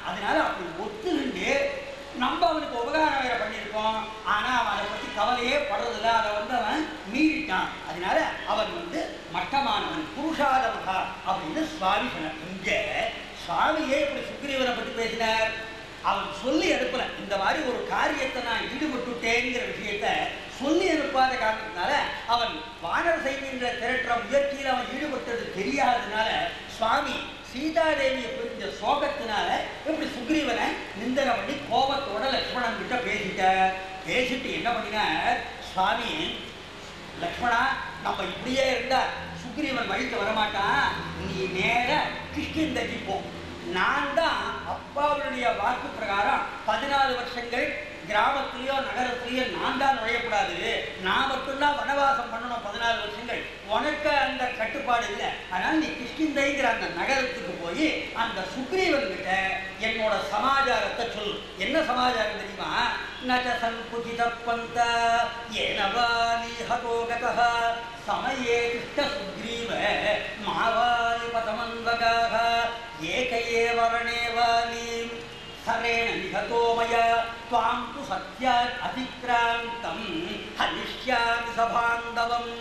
அதனால அப்படி ஒத்துக்கிண்டு நம்ம அவனுக்கு உபகாரம் வேற பண்ணியிருக்கோம் ஆனா அவன் அதை பத்தி கவலையே படுறதில்ல அதை வந்து அவன் மீறிட்டான் அதனால அவன் வந்து மட்டமானவன் புருஷாதமகா அப்படின்னு சுவாமி சொன்னார் இங்க சுவாமியே இப்படி சுக்ரீவனை பத்தி பேசினார் அவன் சொல்லி அனுப்பல இந்த மாதிரி ஒரு காரியத்தை நான் ஈடுபட்டுட்டேங்கிற விஷயத்த சொல்லி அனுப்பாத காரணத்தினால அவன் வானர சைன்யங்களை திரட்டுற முயற்சியில் அவன் ஈடுபட்டது தெரியாததுனால சுவாமி சீதாதேவியை புரிஞ்ச சோகத்தினால இப்படி சுக்ரீவனை நிந்தனை பண்ணி கோபத்தோட லக்ஷ்மணன் கிட்ட பேசிட்டார் பேசிட்டு என்ன பண்ணினார் சுவாமி லக்ஷ்மணா நம்ம இப்படியே இருந்தா சுக்ரீவன் வழிக்கு வரமாட்டான் நீ நேர கிஷ்கிந்தகி போ நான் தான் அப்பாவுடைய வாக்கு பிரகாரம் பதினாலு வருஷங்கள் கிராமத்திலேயோ நகரத்திலேயோ நான் தான் நுழையக்கூடாது நான் மட்டும்தான் வனவாசம் பண்ணணும் பதினாலு வருஷங்கள் உனக்கு அந்த கட்டுப்பாடு இல்லை அதனால நீ கிஷ்கிந்தைங்கிற அந்த நகரத்துக்கு போய் அந்த சுக்ரீவன் கிட்ட என்னோட சமாச்சாரத்தை சொல்லு என்ன சமாச்சாரம் தெரியுமா நச்ச சங்குச்சித பந்த ஏனவா நீ ஹதோகதः சமயே கிருஷ்ட சுக்ரீவ மாவாலி பதமன்வகாக ஏக ஏவ ரணே வாலீம் சரேண நிகதோ மயா त्वां तु सत्यात् अतिक्रान्तं हनिष्यामि சபாந்தவம்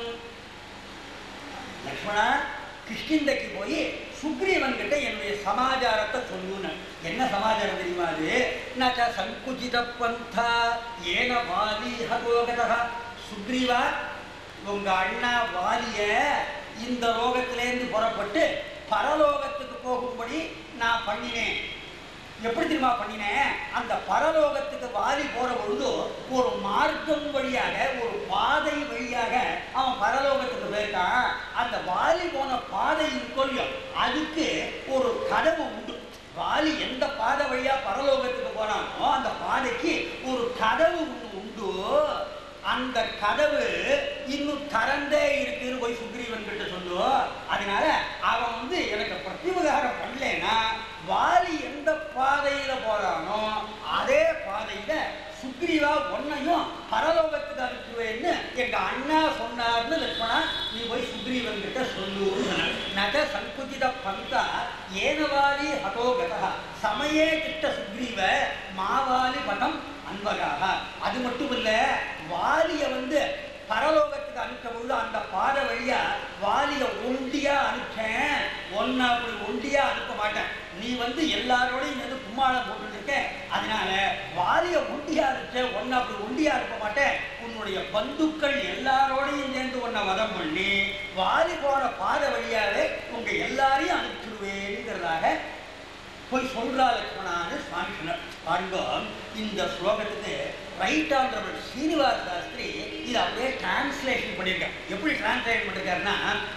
லக்ஷ்மணா கிருஷ்ணிந்தைக்கு போய் சுக்ரீவன் கிட்ட என்னுடைய சமாச்சாரத்தை சொல்லுன்னு என்ன சமாச்சாரம் தெரியுமா அது நச்ச சங்குச்சித பந்தா ஏன வாலி ஹரோகதா சுக்ரீவா உங்க அண்ணா வாலிய இந்த லோகத்திலேருந்து புறப்பட்டு பரலோகத்துக்கு போகும்படி நான் பண்ணினேன் எப்படி தெரியுமா பண்ணினேன் அந்த பரலோகத்துக்கு வாரி போற பொழுது ஒரு மார்க்கம் வழியாக ஒரு பாதை வழியாக அவன் பரலோகத்துக்கு போயிருக்கான் அந்த வாலி போன பாதை இருக்கோ இல்லையோ அதுக்கு ஒரு கதவு உண்டு வாலி எந்த பாதை வழியா பரலோகத்துக்கு போனானோ அந்த பாதைக்கு ஒரு கதவு ஒன்று உண்டு அந்த கதவு இன்னும் திறந்தே இருக்குன்னு போய் சுக்ரீவன் கிட்ட சொல்லுவோம் அதனால அவன் வந்து எனக்கு பிரத்யுபகாரம் பண்ணலைன்னா வாலி எந்த பாதையில போறானோ அதே பாதையில சுக்ரீவா உன்னையும் பரலோகத்துக்கு அனுப்புவேன்னு எங்க அண்ணா சொன்னார்னு லட்சுமணா நீ போய் சுக்ரீவன் கிட்ட சொல்லுன்னு சொன்னார். நக சங்குச்சித பந்தா ஏனவாலி ஹதோகதா சமயே கிட்ட சுக்ரீவ மாவாலி பதம் அன்பகாக அது மட்டும் இல்ல வாலிய வந்து பரலோகத்துக்கு அனுப்பும் பொழுது அந்த பாதை வழியா வாலிய ஒண்டியா அனுப்பிச்சேன் ஒன்ன அப்படி ஒண்டியா அனுப்ப மாட்டேன் நீ வந்து எல்லாரோடையும் வந்து கும்மாளம் போட்டுட்டு இருக்க அதனால வாலிய ஒண்டியா அனுப்பிச்ச ஒன்ன அப்படி ஒண்டியா அனுப்ப மாட்டேன் உன்னுடைய பந்துக்கள் எல்லாரோடையும் சேர்ந்து உன்னை வதம் பண்ணி வாலி போன பாதை வழியாவே உங்க எல்லாரையும் அனுப்பிச்சிடுவேங்கிறதாக போய் சொல்றா லட்சுமணான்னு சுவாமி சொன்னார் பாருங்க இந்த ஸ்லோகத்துக்கு ரைட் ஆண்டவர் ஸ்ரீனிவாஸ் சாஸ்திரி இதை அப்படியே டிரான்ஸ்லேஷன் பண்ணியிருக்கார் எப்படி டிரான்ஸ்லேட் பண்ணிருக்காருன்னா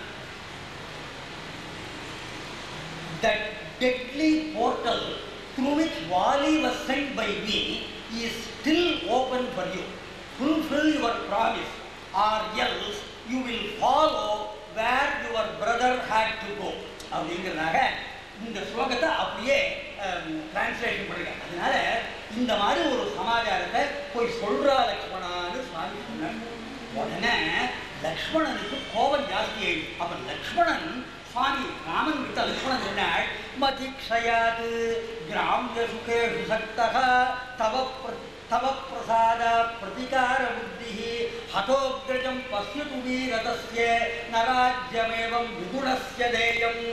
that deadly portal through which Wali was sent by me is still open for you. Fulfill your promise, or else you will follow where your brother had to go. அப்படிங்கிறதாக இந்த ஸ்லோகத்தை அப்படியே translation பண்ணிருக்காங்க அதனால இந்த மாதிரி ஒரு சமாச்சாரத்தை போய் சொல்றா லக்ஷ்மணான்னு சுவாமி சொன்னார் உடனே லக்ஷ்மணனுக்கு கோபம் ஜாஸ்தி ஆயிடுச்சு அப்ப லக்ஷ்மணன் சுவாமி ராமன் கிட்ட லக்ஷ்மணன் சொன்னாள் மதிக்ஷயாது கிராமிய சுகேஷு சக்தக தவ பிர- தவ பிரசாத பிரதிகார புத்தி ஹதோக்ரஜம் பசியது வீரதஸ்ய நராஜ்யமேவம் விகுணஸ்ய தேயம்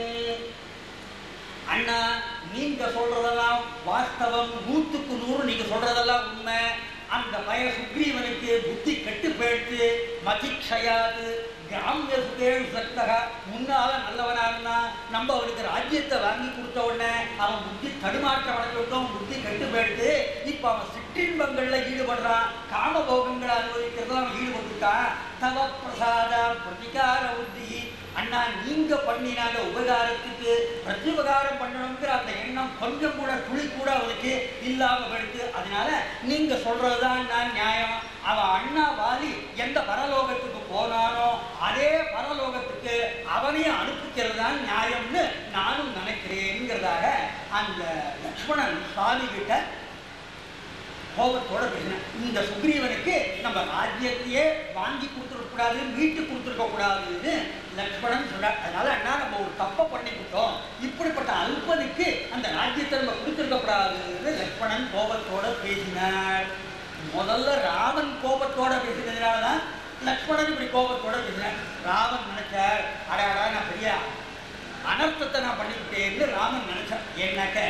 அண்ணா நீங்க சொல்றதெல்லாம் வாஸ்தவம் நூத்துக்கு நூறு நீங்க சொல்றதெல்லாம் உண்மை அந்த பய சுக்ரீவனுக்கு புத்தி கெட்டு போயிடுச்சு மதிக்ஷயாது கிராமிய சுகேஷு சக்தக முன்னால நல்லவனா இருந்தான் நம்ம அவனுக்கு ராஜ்யத்தை வாங்கி கொடுத்த உடனே அவன் புத்தி தடுமாற்றம் அடைஞ்சிட்டோம் புத்தி கெட்டு போயிடுது இப்ப அவன் சிற்றின்பங்கள்ல ஈடுபடுறான் காமபோகங்களை அனுபவிக்கிறதுல அவன் ஈடுபட்டுட்டான் தவ பிரசாத பிரதிகார புத்தி அண்ணா நீங்க பண்ணின அந்த உபகாரத்துக்கு பிரத்யுபகாரம் பண்ணணுங்கிற அந்த எண்ணம் கொஞ்சம் கூட துளி கூட அவனுக்கு இல்லாம போயிடுது அதனால நீங்க சொல்றதுதான் நான் நியாயம் அவன் அண்ணா வாலி எந்த பரலோகத்துக்கு போனானோ அதே பரலோகத்துக்கு அவனையும் அனுப்பிக்கிறது தான் நியாயம்னு நானும் நினைக்கிறேங்கிறதாக அந்த லக்ஷ்மணன் சுவாமி கிட்ட கோபத்தோட பேசினேன் இந்த சுக்ரீவனுக்கு நம்ம ராஜ்யத்தையே வாங்கி கொடுத்துருக்க மீட்டு கொடுத்துருக்க கூடாதுன்னு லக்ஷ்மணன் சொல்றார் அதனால அண்ணா நம்ம ஒரு தப்பை பண்ணிவிட்டோம் இப்படிப்பட்ட அல்பனுக்கு அந்த ராஜ்யத்தை நம்ம கொடுத்துருக்க இருக்கக்கூடாதுன்னு லக்ஷ்மணன் கோபத்தோட பேசினார் முதல்ல ராமன் கோபத்தோட பேசினதுனால தான் லக்ஷ்மணன் இப்படி கோபத்தோட பேசினார் ராமன் நினைச்சார் அடாடா நான் பெரிய அனர்த்தத்தை நான் பண்ணிவிட்டேன்னு ராமன் நினைச்சார் ஏன்னாக்க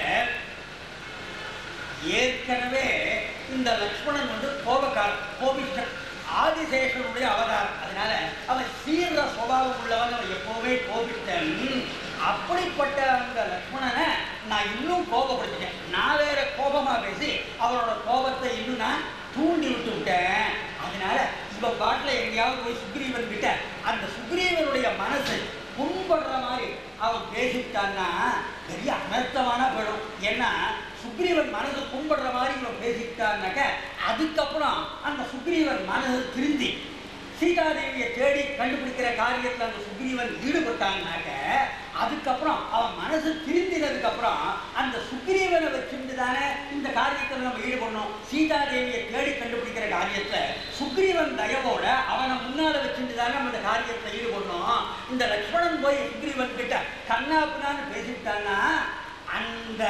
ஏற்கனவே இந்த லக்ஷ்மணன் வந்து கோபக்காரன் கோபிஷ்டன் ஆதிசேஷனுடைய அவதாரம் அதனால அவன் சீர்ற சுபாவம் உள்ளவன் அவன் எப்பவுமே கோபிஷ்டன் அப்படிப்பட்ட அந்த லக்ஷ்மணனை நான் இன்னும் கோபப்படுத்திட்டேன் நான் வேற கோபமா பேசி அவரோட கோபத்தை இன்னும் நான் தூண்டி விட்டு விட்டேன் அதனால இவன் பாட்டில் எங்கேயாவது போய் சுக்ரீவன் கிட்ட அந்த சுக்ரீவனுடைய மனசு புண்படுற மாதிரி அவன் பேசிட்டான்னா பெரிய அனர்த்தமான போயிடும் ஏன்னா சுக்ரீவன் மனசு புண்படுற மாதிரி இவன் பேசிட்டான்னாக்க அதுக்கப்புறம் அந்த சுக்ரீவன் மனசு திருந்தி சீதாதேவியை தேடி கண்டுபிடிக்கிற காரியத்தில் அந்த சுக்ரீவன் ஈடுபட்டான்னாக்க அதுக்கப்புறம் அவன் மனசு திருந்தினதுக்கு அப்புறம் அந்த சுக்ரீவனை வச்சுட்டு தானே இந்த காரியத்தில் நம்ம ஈடுபடணும் சீதாதேவியை தேடி கண்டுபிடிக்கிற காரியத்துல சுக்ரீவன் தயவோட அவனை முன்னால வச்சுட்டு தானே நம்ம இந்த காரியத்தில் ஈடுபடணும் இந்த லக்ஷ்மணன் போய் சுக்ரீவன் கிட்ட கண்ணாப்புனான்னு பேசிட்டான்னா அந்த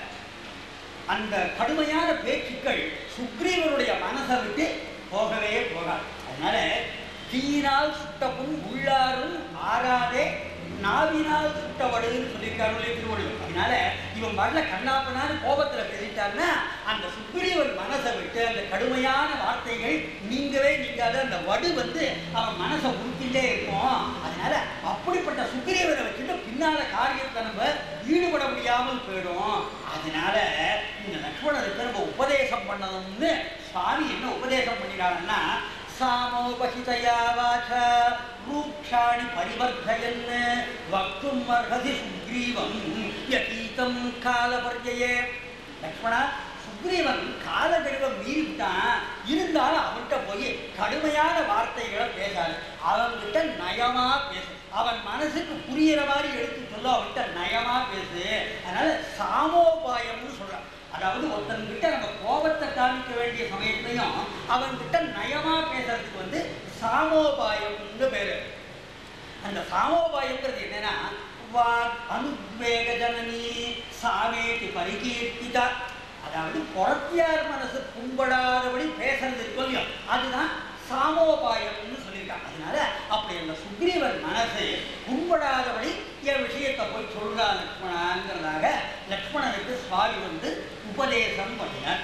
அந்த கடுமையான பேச்சுக்கள் சுக்ரீவனுடைய மனசை விட்டு போகவே போகாது அதனால தீயினால் சுட்ட புண் உள்ளாரும் ஆறாதே நாவினால் சுட்டவடுன்னு சொல்லியிருக்காரு திருவள்ளுவர் அதனால இவன் பாட்டில் கண்ணாப்பனான்னு கோபத்துல பேசிட்டான்னா அந்த சுக்ரீவன் மனசை விட்டு அந்த கடுமையான வார்த்தைகள் நீங்கவே நீங்காத அந்த வடு வந்து அவன் மனசை உறுத்திட்டே இருக்கும் அதனால அப்படிப்பட்ட சுக்ரீவனை வச்சுட்டு பின்னால காரியத்தை நம்ம ஈடுபட முடியாமல் போயிடும் அதனால இந்த லக்ஷ்மணருக்கு நம்ம உபதேசம் பண்ணணும்னு சுவாமி என்ன உபதேசம் பண்ணினாங்கன்னா சாமோபசிதயா வாச்ச ரூக்ஷாணி பரிவர்த்தயன் வக்தும் அர்ஹதி சுக்ரீவம் யதீதம் காலபர்யயே லக்ஷ்மணா சுக்ரீவன் காலகழிவை மீறிவிட்டான் இருந்தாலும் அவன்கிட்ட போய் கடுமையான வார்த்தைகளை பேசாது அவன்கிட்ட நயமா பேசு அவன் மனசுக்கு புரியிற மாதிரி எடுத்து சொல்ல அவன்கிட்ட நயமா பேசு அதனால சாமோபாயம்னு சொல்றான் அதாவது ஒருத்தன்கிட்ட நம்ம கோபத்தை காமிக்க வேண்டிய சமயத்தையும் அவன்கிட்ட நயமா பேசுறதுக்கு வந்து சாமோபாயம்னு பேரு அந்த சாமோபாயம்ங்கிறது என்னன்னா வாக் அனுத்வேக ஜனனி சாமேதி பரிகீர்த்திதா அதாவது புறத்தியார் மனசு புண்படாதபடி பேசுறது இருக்கும் இல்லையோ அதுதான் சாமோபாயம்னு சொல்லியிருக்காங்க அதனால அப்படி அந்த சுக்ரீவன் மனசு புண்படாதபடி என் விஷயத்தை போய் சொல்றா லக்ஷ்மணாங்கிறதாக லக்ஷ்மணனுக்கு சுவாமி வந்து உபதேசம் பண்ணினார்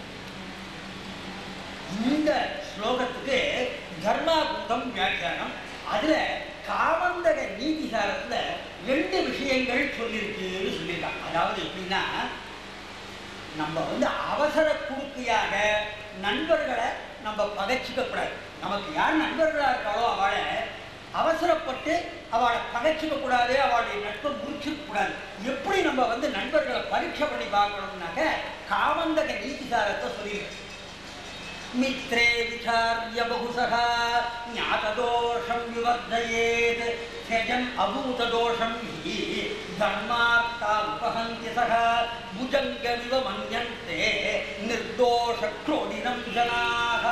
இந்த ஸ்லோகத்துக்கு தர்மாபுத்தம் வியாக்கியானம் அதுல காமந்தக நீதிசாரத்துல ரெண்டு விஷயங்கள் சொல்லியிருக்குன்னு சொல்லியிருக்காங்க அதாவது எப்படின்னா நம்ம வந்து அவசர குறுக்கையாக நண்பர்களை நம்ம பகைச்சிக்க கூடாது நமக்கு யார் நண்பர்களா இருக்காளோ அவளை அவசரப்பட்டு அவளை பகைச்சிக்க கூடாது அவளுடைய நட்பை முறிச்சுக்க கூடாது எப்படி நம்ம வந்து நண்பர்களை பரீட்சை பண்ணி பார்க்கணும்னாக்க காமந்தக நீதிசாரத்தை சொல்லியிருக்கு मित्रे विचार्य बहुशः ज्ञातदोषं विवर्धयेत् त्यजन् अभूतदोषं हि धर्मार्थामुपहन्ति सः भुजङ्गमिव मन्यन्ते निर्दोषक्रोडिनं जनाः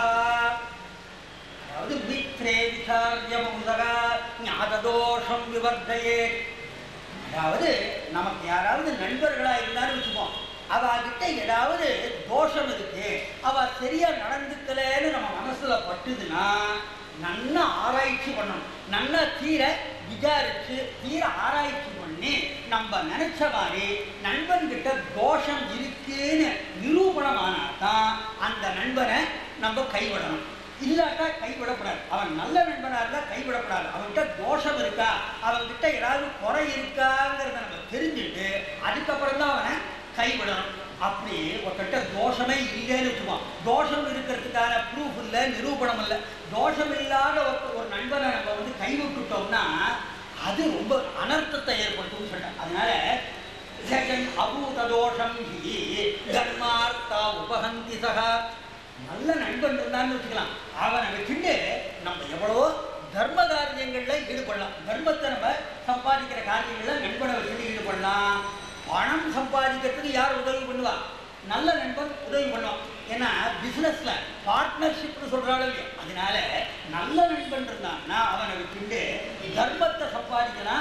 அதாவது மித்ரே விசாரிய பகுதக ஞாததோஷம் விவர்த்தையே அதாவது நமக்கு யாராவது நண்பர்களா இருந்தாலும் வச்சுப்போம் அவ கிட்ட ஏதாவது தோஷம் இருக்கு அவ சரியா நடந்துக்கலன்னு நம்ம மனசுல பட்டுதுன்னா நல்லா ஆராய்ச்சி பண்ணணும் நல்லா தீர விசாரிச்சு தீர ஆராய்ச்சி பண்ணி நம்ம நினைச்ச மாதிரி நண்பன்கிட்ட தோஷம் இருக்குன்னு நிரூபணமானா தான் அந்த நண்பனை நம்ம கைவிடணும் இல்லாட்டா கைவிடப்படாது அவன் நல்ல நண்பனா இருந்தா கைவிடப்படாது அவன்கிட்ட தோஷம் இருக்கா அவன்கிட்ட ஏதாவது குறை இருக்காங்கிறத நம்ம தெரிஞ்சுட்டு அதுக்கப்புறம் தான் அவனை கைவிடணும் அப்படி ஒருத்தட்ட தோஷமே இல்லைன்னு வச்சுக்குவோம் தோஷம் இருக்கிறதுக்கான ப்ரூஃப் இல்லை நிரூபணம் இல்லை தோஷம் இல்லாத ஒரு ஒரு நண்பனை நம்ம வந்து கைவிட்டுட்டோம்னா அது ரொம்ப அனர்த்தத்தை ஏற்படுத்தும்னு சொல்லிட்டேன் அதனால ஜெகன் அபூத தோஷம் ஹி தர்மார்த்தா உபஹந்தி சகா நல்ல நண்பன் இருந்தான்னு வச்சுக்கலாம் அவனை வச்சுட்டு நம்ம எவ்வளவோ தர்ம காரியங்கள்ல ஈடுபடலாம் தர்மத்தை நம்ம சம்பாதிக்கிற காரியங்கள்ல நண்பனை வச்சுட்டு ஈடுபடலாம் பணம் சம்பாதிக்கிறதுக்கு யார் உதவி பண்ணுவா நல்ல நண்பன் உதவி பண்ணுவான் ஏன்னா பிசினஸ்ல பார்ட்னர்ஷிப்னு சொல்றாலும் இல்லையோ அதனால நல்ல நண்பன் இருந்தான்னா அவனை வச்சுட்டு தர்மத்தை சம்பாதிக்கலாம்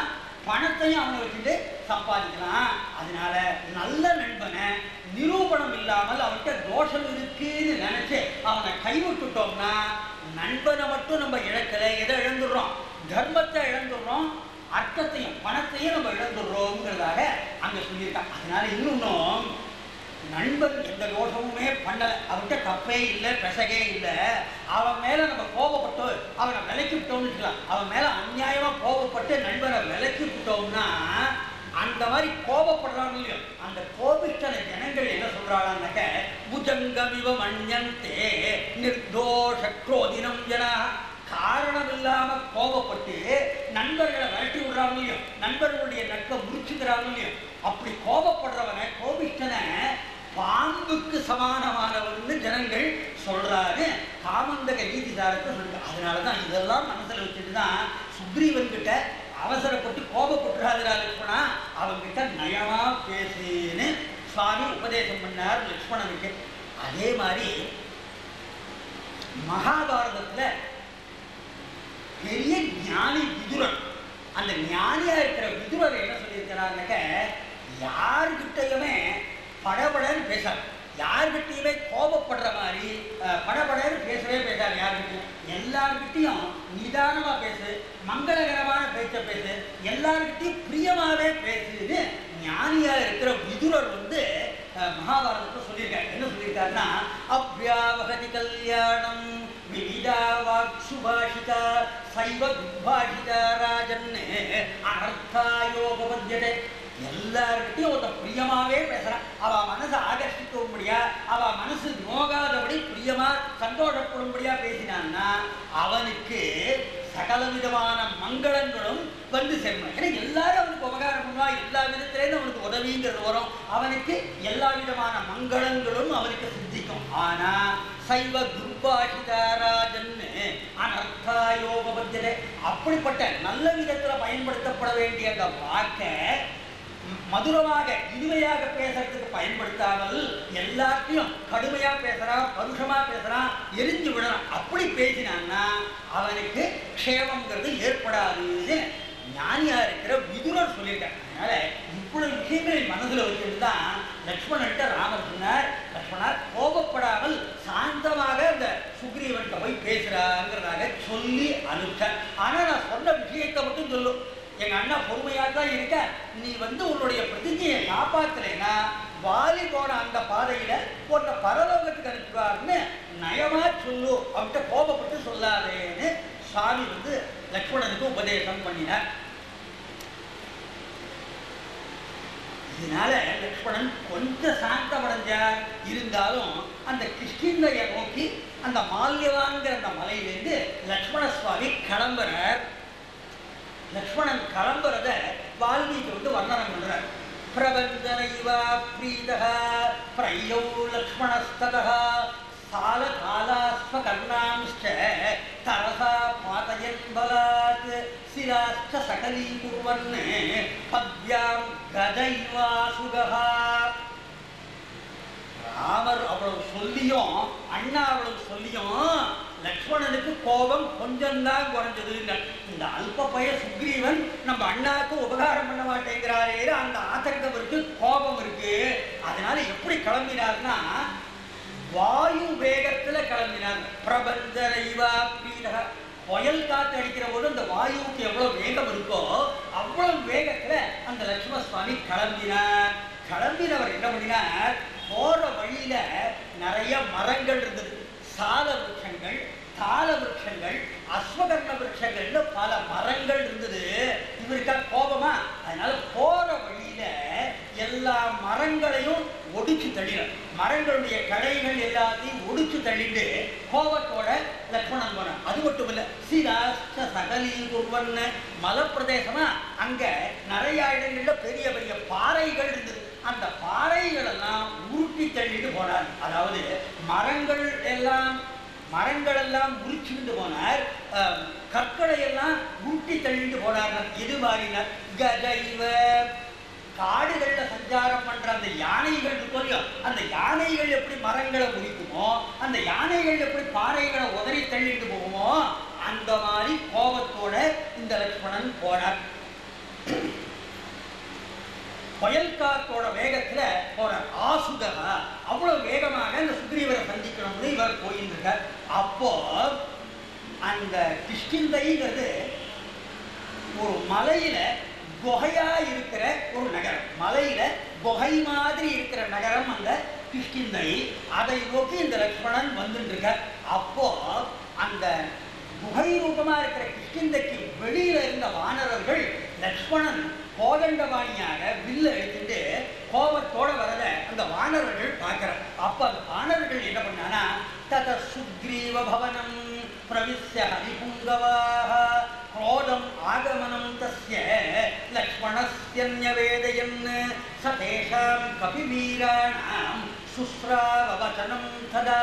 பணத்தையும் அவனை வச்சுட்டு சம்பாதிக்கலாம் அதனால நல்ல நண்பனை நிரூபணம் இல்லாமல் அவன்கிட்ட தோஷம் இருக்குன்னு நினைச்சு அவனை கைவிட்டுட்டோம்னா நண்பனை மட்டும் நம்ம இழக்கல எதை இழந்துடுறோம் தர்மத்தை இழந்துடுறோம் அர்த்தத்தையும் பணத்தையும் நம்ம இழந்துடுறோங்கிறதாக அங்க சொல்லியிருக்கான் அதனால இன்னொன்னும் நண்பன் எந்த தோஷமுமே பண்ணல அவன்கிட்ட தப்பே இல்லை பெசகே இல்லை அவன் மேல நம்ம கோபப்பட்டு அவனை விலைக்கு விட்டோம்னு வச்சுக்கலாம் அவன் மேல அநியாயமா கோபப்பட்டு நண்பனை விலைக்கு விட்டோம்னா அந்த மாதிரி கோபப்படுறாங்க இல்லையோ அந்த கோபிஷ்டன ஜனங்கள் என்ன சொல்றாங்கன்னாக்க புஜங்கமிவ மண்யந்தே நிர்தோஷ குரோதினம் ஜனா காரணம் இல்லாம கோபப்பட்டு நண்பர்களை விரட்டி விடுறாங்க இல்லையோ நண்பர்களுடைய நட்பை முறிச்சுக்கிறாங்க இல்லையோ அப்படி கோபப்படுறவனை கோபிஷ்டனை பாம்புக்கு சமானமானவன்னு ஜனங்கள் சொல்றாரு காமந்தக நீதிதாரத்தை சொல்லுங்க அதனாலதான் இதெல்லாம் மனசுல வச்சுட்டு தான் சுக்ரீவன் கிட்ட அவசரப்பட்டு கோபப்பட்டுறாதுரா லட்சுமணா அவன்கிட்ட நயமா பேசுன்னு சுவாமி உபதேசம் பண்ணார் லட்சுமணனுக்கு அதே மாதிரி மகாபாரதத்துல பெரிய ஞானி விதுரன் அந்த ஞானியா இருக்கிற விதுரர் என்ன சொல்லியிருக்கிறாருனாக்க யாருக்கிட்டையுமே படபடன்னு பேசாது யாருக்கிட்டையுமே கோபப்படுற மாதிரி அஹ், படபடன்னு பேசவே பேசாது யாருக்கிட்டையும் எல்லார்கிட்டையும் நிதானமா பேசு மங்களகரமான பேச்ச பேசு எல்லார்கிட்டையும் பிரியமாவே பேசுன்னு ஞானியா இருக்கிற விதுரர் வந்து அஹ், மகாபாரதத்தை சொல்லியிருக்காரு என்ன சொல்லியிருக்காருன்னா அவ்யாவகதி கல்யாணம் விவிதா வாக்ஷுபாஷிதா சைவ துர்பாஷிதா ராஜன் அனர்த்தாயோபபத்தியதே எல்லார்கிட்டையும் ஒருத்தன் பிரியமாவே பேசுறான் அவ மனசை ஆகர்ஷிக்கும்படியா அவ மனசு நோகாதபடி பிரியமா சந்தோஷப்படும்படியா பேசினான்னா அவனுக்கு சகல விதமான மங்களங்களும் வந்து சேரணும் ஏன்னா எல்லாரும் அவனுக்கு உபகாரம் பண்ணுவா எல்லா விதத்திலேருந்து அவனுக்கு உதவிங்கிறது வரும் அவனுக்கு எல்லா விதமான மங்களங்களும் அவனுக்கு சித்திக்கும் ஆனா சைவ துர்பாஷிதாராஜன் அனர்த்தாயோபபத்தியதே அப்படிப்பட்ட நல்ல விதத்துல பயன்படுத்தப்பட வேண்டிய அந்த வாக்கை மதுரமாக இனிமையாக பேசுறதுக்கு பயன்படுத்தாமல் எல்லாத்தையும் கடுமையா பேசுறான் பருஷமா பேசுறான் எரிஞ்சு விடுறான் அப்படி பேசினான்னா அவனுக்கு க்ஷேமங்கிறது ஏற்படாதுன்னு ஞானியா இருக்கிற விதுரர் சொல்லியிருக்காங்க அதனால இவ்வளவு விஷயங்களை மனசுல வச்சிருந்தா லக்ஷ்மணன்ட்ட ராமர் சொன்னார் லக்ஷ்மணர் கோபப்படாமல் சாந்தமாக அந்த சுக்ரீவன்கிட்ட போய் பேசுறாங்கிறதாக சொல்லி அனுப்பிச்சார் ஆனா நான் சொன்ன விஷயத்தை மட்டும் சொல்லும் எங்க அண்ணா பொறுமையா தான் இருக்க நீ வந்து உன்னுடைய பிரதிஜையை காப்பாத்தலைன்னா வாலி போன அந்த பாதையில உன்னை பரலோகத்துக்கு அனுப்புவார்னு நயமா சொல்லு அவன்கிட்ட கோபப்பட்டு சொல்லாதேன்னு சுவாமி வந்து லக்ஷ்மணனுக்கு உபதேசம் பண்ணினார் இதனால லக்ஷ்மணன் கொஞ்சம் சாந்தமடைஞ்சார் இருந்தாலும் அந்த கிருஷ்ணந்தையை நோக்கி அந்த மால்யவான்கிற அந்த மலையிலேருந்து லக்ஷ்மண சுவாமி கிளம்புறார் லக்ஷ்மணன் கிளம்புறத வால்மீகி வந்து வர்ணனம் பண்றார் பிரபஞ்சனைவா பிரீதः பிரயௌ லக்ஷ்மணஸ்ததः சால காலாஸ்ம கர்ணாம்ச்ச தரசா பாதயன் பலாத் சிராஷ்ட சகலீகுர்வன் பத்யாம் கதைவாசுகா ராமர் அவ்வளவு சொல்லியும் அண்ணா அவ்வளவு சொல்லியும் லக்ஷ்மணனுக்கு கோபம் கொஞ்சம் தான் குறைஞ்சது இந்த அல்ப பய சுக்ரீவன் நம்ம அண்ணாவுக்கு உபகாரம் பண்ண மாட்டேங்கிறாரே அந்த ஆதங்கம் இருக்கு கோபம் இருக்கு அதனால எப்படி கிளம்பினார்னா வாயு வேகத்துல கிளம்பினார் பிரபஞ்சரைவா பீடக புயல் காத்து அடிக்கிற போது அந்த வாயுவுக்கு எவ்வளவு வேகம் இருக்கோ அவ்வளவு வேகத்துல அந்த லட்சுமண சுவாமி கிளம்பினார் கிளம்பினவர் என்ன பண்ணினார் போற வழியில நிறைய மரங்கள் இருந்தது சால விருட்சங்கள் தாள விருட்சங்கள் அஸ்வகர்ண விருட்சங்கள்னு பல மரங்கள் இருந்தது இவருக்கா கோபமா அதனால போற வழியில எல்லா மரங்களையும் ஒடிச்சு தள்ளினார் மரங்களுடைய கடைகள் எல்லாத்தையும் ஒடிச்சு தள்ளிட்டு கோபத்தோட லக்ஷ்மணன் போனார் அது மட்டும் இல்ல சீராஷ்ட சகலி குர்வன் மலைப்பிரதேசமா அங்க நிறைய இடங்கள்ல பெரிய பெரிய பாறைகள் இருந்தது அந்த பாறைகள் எல்லாம் உருட்டி தள்ளிட்டு போனார் அதாவது மரங்கள் எல்லாம் மரங்கள் எல்லாம் உரிச்சுட்டு போனார் அஹ், கற்களை எல்லாம் உருட்டி தள்ளிட்டு போனார் எது மாறினார் கதைவ காடுகள்ல சஞ்சாரம் பண்ற அந்த யானைகள் இருக்கும் இல்லையோ அந்த யானைகள் எப்படி மரங்களை முறிக்குமோ அந்த யானைகள் எப்படி பாறைகளை உதறி தள்ளிட்டு போகுமோ அந்த மாதிரி கோபத்தோட இந்த லக்ஷ்மணன் போனார் புயல் காத்தோட வேகத்துல ஒரு ஆசுகரா அவ்வளவு வேகமாக அந்த சுக்ரீவரை சந்திக்கணும்னு இவர் போயிட்டு இருக்கார் அப்போ அந்த கிஷ்கிந்தைங்கிறது ஒரு மலையில குகையா இருக்கிற ஒரு நகரம் மலையில குகை மாதிரி இருக்கிற நகரம் அந்த கிஷ்கிந்தை அதை நோக்கி இந்த லக்ஷ்மணன் வந்துட்டு இருக்கார் அப்போ அந்த குகை ரூபமா இருக்கிற கிஷ்கிந்தைக்கு வெளியில இருந்த வானரர்கள் லக்ஷ்மணன் கோதண்டபாணியாக வில்ல எடுத்துட்டு கோபத்தோட வரத அந்த வானரர்கள் பார்க்கிறார் அப்ப அந்த வானரர்கள் என்ன பண்ணானா தத சுக்ரீவ பவனம் பிரவிஷ்ய ஹரிபுங்கவாக क्रोधम् आगमनं तस्य लक्ष्मणस्यन्यवेदयन् स तेषां कपिवीराणां शुश्राववचनं तदा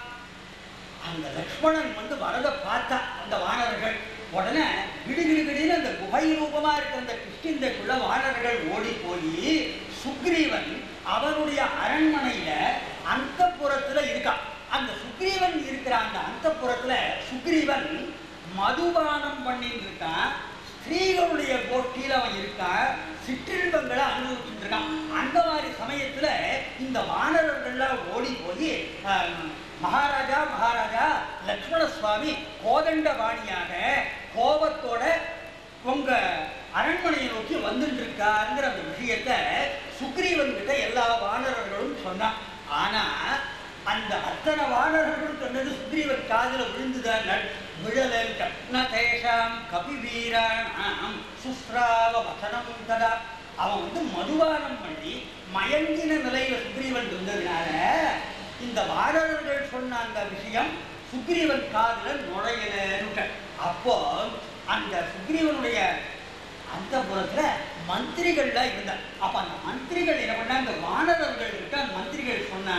அந்த லக்ஷ்மணன் வந்து வரத பார்த்தா அந்த வானரர்கள் உடனே கிடுகிடுகிடின்னு அந்த குகை ரூபமா இருக்கிற அந்த கிஷ்கிந்தைக்குள்ள வானரர்கள் ஓடி போய் சுக்ரீவன் அவனுடைய அரண்மனையில அந்த இருக்கான் அந்த சுக்ரீவன் இருக்கிற அந்த அந்த சுக்ரீவன் மதுபானம் பண்ணிட்டு இருக்கான் ஸ்திரீகளுடைய கோஷ்டியில் அவன் இருக்கான் சிற்றின்பங்களை அனுபவிச்சுட்டு இருக்கான் அந்த மாதிரி சமயத்துல இந்த வானரர்கள்லாம் ஓடி போய் ஆஹ், மகாராஜா மகாராஜா லக்ஷ்மண சுவாமி கோதண்டபாணியாக கோபத்தோட உங்க அரண்மனையை நோக்கி வந்துட்டு இருக்காருங்கிற அந்த விஷயத்த சுக்ரீவன் கிட்ட எல்லா வானரர்களும் சொன்னான் ஆனா அந்த அத்தனை வானரர்களும் சொன்னது சுக்ரீவன் காதுல விழுந்துதான் விழலல் ந தேஷாம் கபிவீராணாம் சுஸ்ராவ வசனம் ததா அவன் வந்து மதுபானம் பண்ணி மயங்கின நிலையில சுக்ரீவன் இருந்ததுனால இந்த வானரர்கள் சொன்ன அந்த விஷயம் சுக்ரீவன் காதுல நுழையலன்னு அப்போ அந்த சுக்ரீவனுடைய அந்த புறத்துல மந்திரிகள்லாம் இருந்தார் அப்ப அந்த மந்திரிகள் என்ன பண்ணா அந்த வானரர்கள் கிட்ட அந்த மந்திரிகள் சொன்னா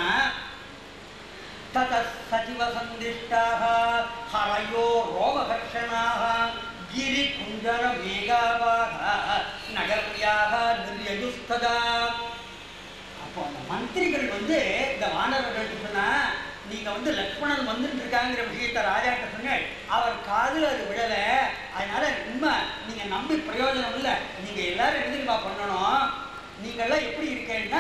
ततः सचिवसन्दिष्टाः हरयो रोमघर्षणाः गिरिकुञ्जरमेघावाः नगर्याः निर्ययुस्तदा அப்போ அந்த மந்திரிகள் வந்து இந்த வானரர்களுக்கு சொன்னா நீங்க வந்து லக்ஷ்மணன் வந்துட்டு இருக்காங்கிற விஷயத்த ராஜாட்ட சொன்னேன் அவர் காதுல அது விழல அதனால உண்மை நீங்க நம்பி பிரயோஜனம் இல்லை நீங்க எல்லாரும் எழுதிருப்பா பண்ணணும் நீங்கெல்லாம் எப்படி இருக்கேன்னா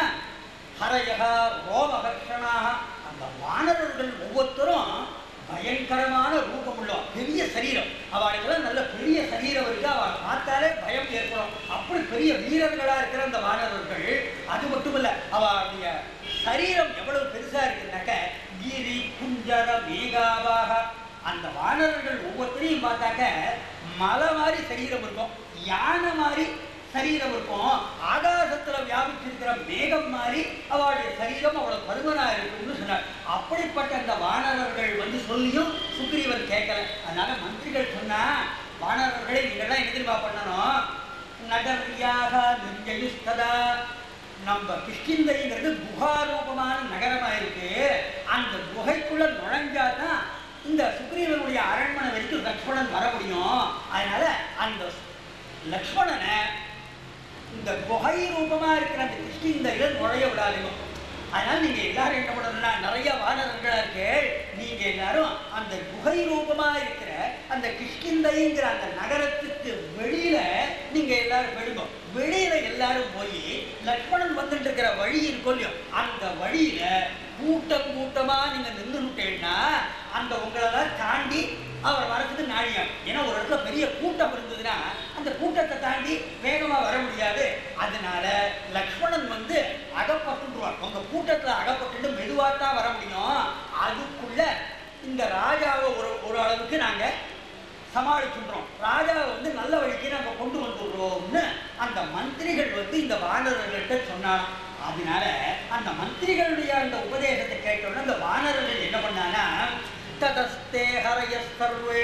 ஹரயகா ரோமகர்ஷனாக அந்த வானரர்கள் ஒவ்வொருத்தரும் பயங்கரமான ரூபம் உள்ளவன் பெரிய சரீரம் அவளுக்கெல்லாம் நல்ல பெரிய சரீரம் இருக்கு அவள் பார்த்தாலே பயம் ஏற்படும் அப்படி பெரிய வீரர்களா இருக்கிற அந்த வானரர்கள் அது மட்டும் இல்ல அவளுடைய சரீரம் எவ்வளவு பெருசா இருக்குன்னாக்க கீரி குஞ்சர மேகாவாக அந்த வானரர்கள் ஒவ்வொருத்தரையும் பார்த்தாக்க மலை மாதிரி சரீரம் இருக்கும் யானை மாதிரி சரீரம் இருக்கும் ஆகாசத்துல வியாபிச்சிருக்கிற மேகம் மாதிரி அவளுடைய சரீரம் அவ்வளவு பருமனா இருக்கும்னு சொன்னார் அப்படிப்பட்ட அந்த வானரர்கள் வந்து சொல்லியும் சுக்ரீவன் கேட்கல அதனால மந்திரிகள் சொன்னா வானரர்களை நீங்கள்லாம் என்ன தெரியுமா பண்ணணும் நகரியாக நிர்ஜயுஸ்ததா நம்ம கிஷ்கிந்தைங்கிறது குகாரூபமான நகரமா இருக்கு அந்த குகைக்குள்ள நுழைஞ்சாதான் இந்த சுக்ரீவனுடைய அரண்மனை வரைக்கும் லக்ஷ்மணன் வர முடியும் அதனால அந்த லக்ஷ்மணனை இந்த குகை ரூபமா இருக்கிற அந்த கிருஷ்ணிந்தையில நுழைய விடாதீங்க அதனால நீங்க எல்லாரும் என்ன பண்ணணும்னா நிறைய வானரங்களா இருக்கு நீங்க எல்லாரும் அந்த குகை ரூபமா இருக்கிற அந்த கிஷ்கிந்தைங்கிற அந்த நகரத்துக்கு வெளியில நீங்க எல்லாரும் விடுங்க வெளியில எல்லாரும் போய் லக்ஷ்மணன் வந்துட்டு இருக்கிற வழி இருக்கும் இல்லையோ அந்த வழியில கூட்டம் கூட்டமா நீங்க நின்றுட்டேன்னா அந்த உங்களெல்லாம் தாண்டி அவர் வரதுக்கு நாழியம் ஏன்னா ஒரு இடத்துல பெரிய கூட்டம் இருந்ததுன்னா அந்த கூட்டத்தை தாண்டி வேகமா வர முடியாது அதனால லக்ஷ்மணன் வந்து அகப்பட்டுருவார் உங்க கூட்டத்துல அகப்பட்டுட்டு மெதுவா தான் வர முடியும் அதுக்குள்ள இந்த ராஜாவை ஒரு ஒரு அளவுக்கு நாங்க சமாளிச்சுன்றோம் ராஜாவை வந்து நல்ல வழிக்கு நாங்க கொண்டு வந்துடுறோம்னு அந்த மந்திரிகள் வந்து இந்த வானரர்கள்ட்ட சொன்னாங்க அதனால அந்த மந்திரிகளுடைய அந்த உபதேசத்தை கேட்டோன்னு அந்த வானரர்கள் என்ன பண்ணானா ततस्ते हरयः सर्वे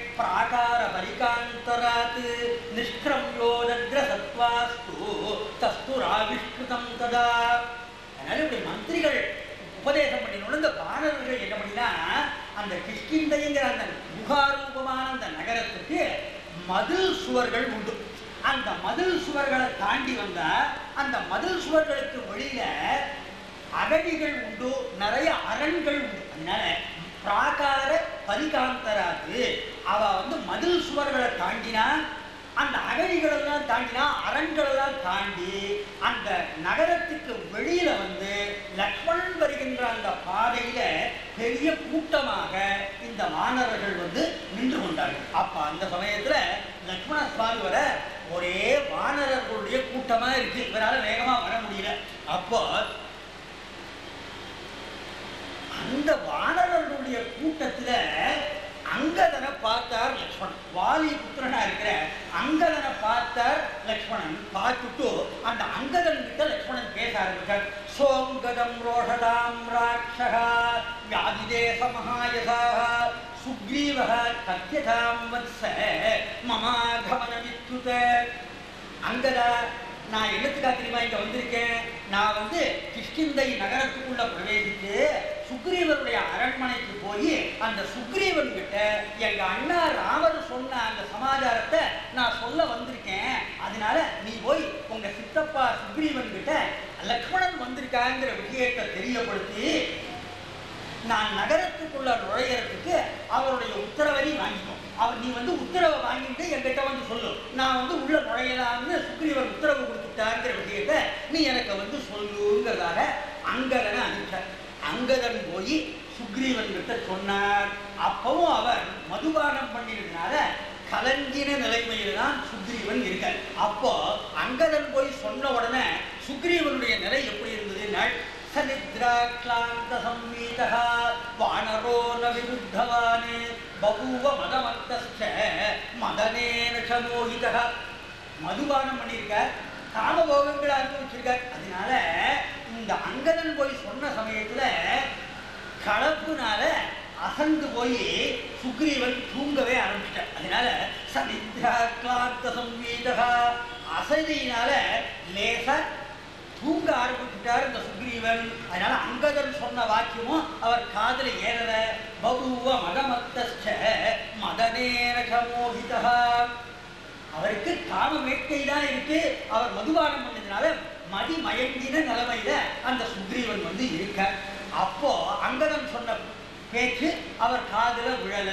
प्राकारपरिकान्तरात् निष्क्रम्यो नग्रसत्त्वास्तु तस्तु राविष्कृतं तदा அதனால இப்படி மந்திரிகள் உபதேசம் பண்ணினோட இந்த வானரர்கள் என்ன பண்ணினா அந்த கிஷ்கிந்தைங்கிற அந்த முகாரூபமான அந்த நகரத்துக்கு மதில் சுவர்கள் உண்டு அந்த மதில் சுவர்களை தாண்டி வந்தா அந்த மதில் சுவர்களுக்கு வெளியில அகதிகள் உண்டு நிறைய அரண்கள் உண்டு அதனால பிராகார பரிகாந்தராது அவ வந்து மதில் சுவர்களை தாண்டினா அந்த அகழிகளெல்லாம் தாண்டினா அரண்களெல்லாம் தாண்டி அந்த நகரத்துக்கு வெளியில வந்து லக்ஷ்மணன் வருகின்ற அந்த பாதையில பெரிய கூட்டமாக இந்த வானரர்கள் வந்து நின்று கொண்டார்கள் அப்ப அந்த சமயத்துல லக்ஷ்மண சுவாமி வர ஒரே வானரர்களுடைய கூட்டமா இருக்கு இவரால வேகமா வர முடியல அப்போ அந்த வானரர்களுடைய கூட்டத்துல அங்கதனை பார்த்தார் லக்ஷ்மணன் வாலி புத்திரனா இருக்கிற அங்கதனை பார்த்தார் லக்ஷ்மணன் பார்த்துட்டு அந்த அங்கதன் கிட்ட லக்ஷ்மணன் பேச ஆரம்பிச்சார் சோங்கதம் ரோஷதாம் ராட்சகா வியாதிதேச மகாயசாக சுக்ரீவக கத்தியதாம் வத்ச மமாகமன வித்யுத அங்கதா நான் என்னத்துக்காக தெரியுமா இங்க வந்திருக்கேன் நான் வந்து கிஷ்கிந்தை நகரத்துக்குள்ள பிரவேசித்து சுக்ரீவனுடைய அரண்மனைக்கு போய் அந்த சுக்ரீவன் கிட்ட எங்க அண்ணா ராமர் சொன்ன அந்த சமாச்சாரத்தை நான் சொல்ல வந்திருக்கேன் அதனால நீ போய் உங்க சித்தப்பா சுக்ரீவன் கிட்ட லக்ஷ்மணன் வந்திருக்காங்கிற விஷயத்தை தெரியப்படுத்தி நான் நகரத்துக்குள்ள நுழையறதுக்கு அவருடைய உத்தரவை நீ வாங்கிக்கோ அவர் நீ வந்து உத்தரவை வாங்கிட்டு என்கிட்ட வந்து சொல்லு நான் வந்து உள்ள நுழையலாம்னு சுக்ரீவன் உத்தரவு கொடுத்துட்டாங்கிற விஷயத்த நீ எனக்கு வந்து சொல்லுங்கிறதாக அங்கதனை அனுப்பிச்சார் அங்கதன் போய் சுக்ரீவன் கிட்ட சொன்னார் அப்பவும் அவர் மதுபானம் பண்ணிருந்தனால கலங்கின நிலைமையில தான் சுக்ரீவன் இருக்கார் அப்போ அங்கதன் போய் சொன்ன உடனே சுக்ரீவனுடைய நிலை எப்படி இருந்ததுன்னா சனித்ராக்லாந்த சம்மீதः வானரோ ந விருத்தவான் பபூவ மதமத்தஸ்ச மதனேன ச மோகிதः மதுபானம் பண்ணியிருக்கார் காமபோகங்களை அனுபவிச்சிருக்கார் அதனால இந்த அங்கதன் போய் சொன்ன சமயத்துல கலப்புனால அசந்து போய் சுக்ரீவன் தூங்கவே ஆரம்பிச்சிட்டார் அதனால சனித்ராக்லாந்த சம்மீதः அசதியினால லேசா தூங்க ஆரம்பிச்சுட்டார் இந்த சுக்ரீவன் அதனால அங்கதன் சொன்ன வாக்கியமும் அவர் காதல ஏறல பபுவ மதமத்தஸ்ச மதனேன மோகிதா அவருக்கு காம வேட்கை தான் இருக்கு அவர் மதுபானம் பண்ணதுனால மதி மயங்கின நிலைமையில அந்த சுக்ரீவன் வந்து இருக்க அப்போ அங்கதன் சொன்ன பேச்சு அவர் காதுல விழல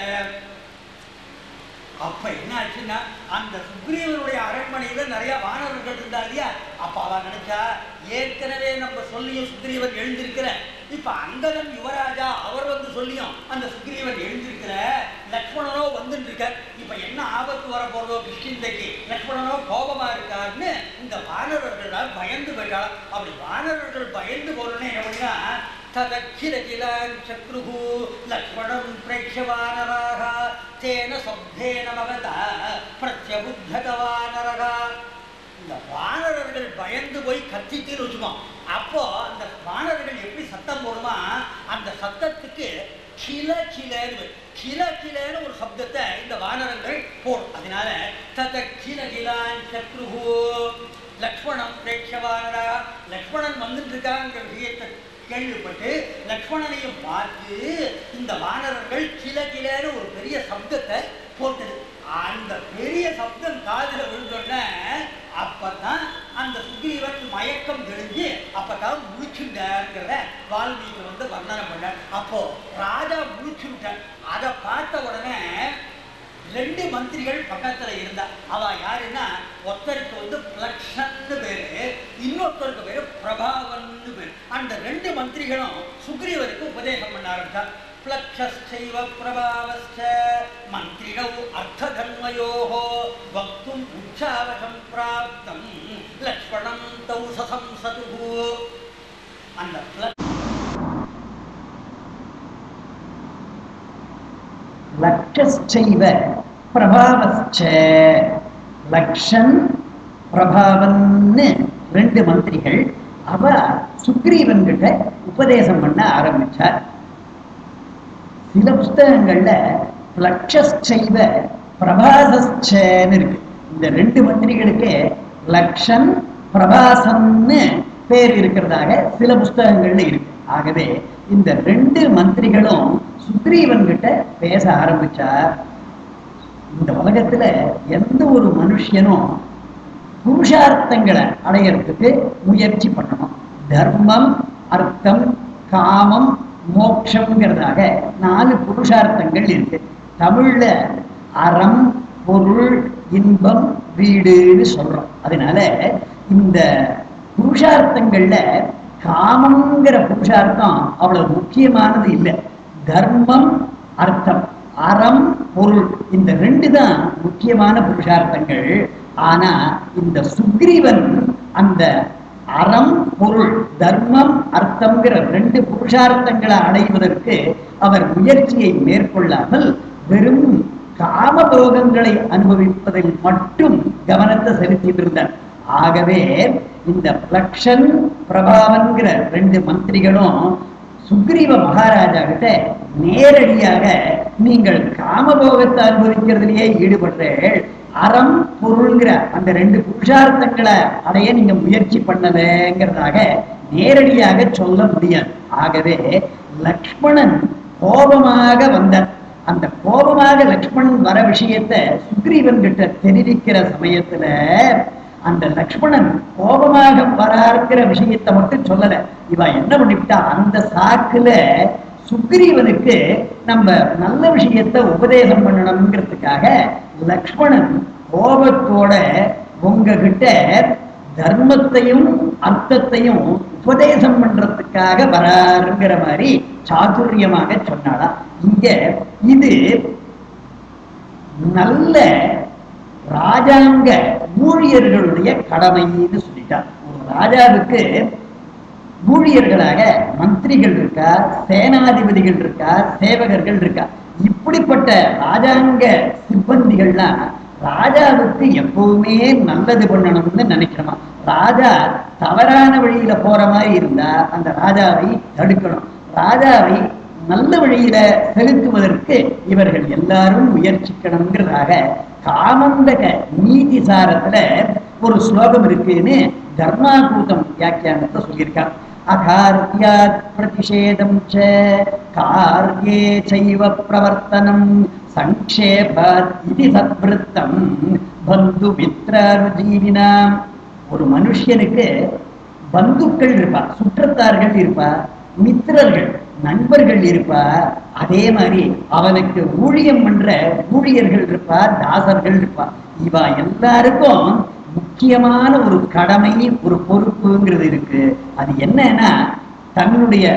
அப்ப என்ன ஆச்சுன்னா அந்த சுக்ரீவனுடைய அரண்மனையில நிறைய வானவர்கள் இருந்தா இல்லையா அப்ப அவ நினைச்சா ஏற்கனவே நம்ம சொல்லியும் சுக்ரீவன் எழுந்திருக்கிற இப்ப அங்கதன் யுவராஜா அவர் வந்து சொல்லியும் அந்த சுக்ரீவன் எழுந்திருக்கிற லக்ஷ்மணனோ வந்துட்டு இருக்க இப்ப என்ன ஆபத்து வர போறதோ கிருஷ்ணிந்தைக்கு லக்ஷ்மணனோ கோபமா இருக்காருன்னு இந்த வானவர்கள் பயந்து போயிட்டாலும் அப்படி வானவர்கள் பயந்து போறோன்னே எப்படின்னா तदखिलकिलान् चक्रुः लक्ष्मणं प्रेक्ष्य वानराः तेन शब्देन मगता प्रत्यबुद्धतवानरः இந்த வானரர்கள் பயந்து போய் கத்திட்டு வச்சுக்கோ அப்போ அந்த வானரர்கள் எப்படி சத்தம் போடுமா அந்த சத்தத்துக்கு கில கிலன்னு கில கிலன்னு ஒரு சப்தத்தை இந்த வானரங்கள் போடும் அதனால தத கில கிலான் சத்ருஹு லக்ஷ்மணம் பிரேட்சவானரா லக்ஷ்மணன் வந்துட்டு இருக்காங்கிற விஷயத்தை கேள்விப்பட்டு லக்ஷ்மணனையும் பார்த்து இந்த வானரர்கள் கில கிலன்னு ஒரு பெரிய சப்தத்தை போட்டது அந்த பெரிய சப்தம் காதுல விழுந்தோடனே அப்பதான் அந்த சுக்ரீவன் மயக்கம் தெளிஞ்சு அப்பதான் முழிச்சுட்டாருங்கிறத வால்மீகி வந்து வர்ணனை பண்ணார் அப்போ ராஜா முழிச்சு விட்டார் அதை பார்த்த உடனே ரெண்டு மந்திரிகள் பக்கத்துல இருந்தா அவ யாருன்னா ஒருத்தருக்கு வந்து பிளக்ஷன்னு பேரு இன்னொருத்தருக்கு பேரு பிரபாவன்னு பேரு அந்த ரெண்டு மந்திரிகளும் சுக்ரீவருக்கு உபதேசம் பண்ண ஆரம்பிச்சார் பிளக்ஷைவ பிரபாவஸ்ச மந்திரிணௌ அர்த்ததன்மயோः வக்தும் உச்சாவசம் பிராப்தம் லக்ஷ்மணம் தௌ சசம்சதுः அந்த பிளக் லட்சச்சைவ பிரபாவச்ச லக்ஷன் பிரபாவன்னு ரெண்டு மந்திரிகள் அவ சுக்ரீவன் கிட்ட உபதேசம் பண்ண ஆரம்பிச்சார் சில புஸ்தகங்கள்ல லட்சச்சைவ பிரபாசச்சன்னு இருக்கு இந்த ரெண்டு மந்திரிகளுக்கு லக்ஷன் பிரபாசன்னு பேர் இருக்கிறதாக சில புஸ்தகங்கள்ல இருக்கு ஆகவே இந்த ரெண்டு மந்திரிகளும் சுக்ரீவன் கிட்ட பேச ஆரம்பிச்சார் இந்த உலகத்துல எந்த ஒரு மனுஷனும் புருஷார்த்தங்களை அடையறதுக்கு முயற்சி பண்ணணும் தர்மம் அர்த்தம் காமம் மோட்சம்ங்கிறதாக நாலு புருஷார்த்தங்கள் இருக்கு தமிழ்ல அறம் பொருள் இன்பம் வீடுன்னு சொல்றோம் அதனால இந்த புருஷார்த்தங்கள்ல காமங்கிற புருஷார்த்தம் அவ்வளவு முக்கியமானது இல்லை தர்மம் அர்த்தம் அறம் பொருள் இந்த ரெண்டு தான் முக்கியமான புருஷார்த்தங்கள் ஆனா இந்த சுக்ரீவன் அந்த அறம் பொருள் தர்மம் அர்த்தம்ங்கிற ரெண்டு புருஷார்த்தங்களை அடைவதற்கு அவர் முயற்சியை மேற்கொள்ளாமல் வெறும் காமபோகங்களை அனுபவிப்பதில் மட்டும் கவனத்தை செலுத்திட்டு இருந்தார் ஆகவே இந்த பிளக்ஷன் பிரபாவன்கிற ரெண்டு மந்திரிகளும் சுக்ரீவ மகாராஜா கிட்ட நேரடியாக நீங்கள் காமபோகத்தை அனுபவிக்கிறதுலயே ஈடுபடுறீர்கள் அறம் பொருள்ங்கிற அந்த ரெண்டு புருஷார்த்தங்களை அடைய நீங்க முயற்சி பண்ணலங்கிறதாக நேரடியாக சொல்ல முடியாது ஆகவே லக்ஷ்மணன் கோபமாக வந்தார் அந்த கோபமாக லக்ஷ்மணன் வர விஷயத்தை சுக்ரீவன் கிட்ட தெரிவிக்கிற சமயத்துல அந்த லக்ஷ்மணன் கோபமாக வராருங்கிற விஷயத்தை மட்டும் சொல்லல இவ என்ன பண்ணிவிட்டா அந்த சாக்குல சுக்ரீவனுக்கு நம்ம நல்ல விஷயத்தை உபதேசம் பண்ணணுங்கிறதுக்காக லக்ஷ்மணன் கோபத்தோட உங்ககிட்ட தர்மத்தையும் அர்த்தத்தையும் உபதேசம் பண்றதுக்காக வராருங்கிற மாதிரி சாதுரியமாக சொன்னாளா இங்க இது நல்ல ராஜாங்க ஊழியர்களுடைய கடமைன்னு சொல்லிட்டார் ஒரு ராஜாவுக்கு ஊழியர்களாக மந்திரிகள் இருக்கா சேனாதிபதிகள் இருக்கா சேவகர்கள் இருக்கா இப்படிப்பட்ட ராஜாங்க சிப்பந்திகள்லாம் ராஜாவுக்கு எப்பவுமே நல்லது பண்ணணும்னு நினைக்கிறோமா ராஜா தவறான வழியில போற மாதிரி இருந்தா அந்த ராஜாவை தடுக்கணும் ராஜாவை நல்ல வழியில செலுத்துவதற்கு இவர்கள் எல்லாரும் முயற்சிக்கணுங்கிறதாக காமந்தக நீதி சாரத்துல ஒரு ஸ்லோகம் இருக்குன்னு தர்மாகூதம் வியாக்கியானத்தை சொல்லியிருக்கார் அகார்யாத் பிரதிஷேதம் ச கார்யே சைவ பிரவர்த்தனம் சங்கேபாத் இது சத்விருத்தம் பந்து மித்ராருஜீவினாம் ஒரு மனுஷனுக்கு பந்துக்கள் இருப்பா சுற்றத்தார்கள் இருப்பா மித்திரர்கள் நண்பர்கள் இருப்பா அதே மாதிரி அவனுக்கு ஊழியம் பண்ற ஊழியர்கள் இருப்பா தாசர்கள் இருப்பா இவ எல்லாருக்கும் முக்கியமான ஒரு கடமை ஒரு பொறுப்புங்கிறது இருக்கு அது என்னன்னா தன்னுடைய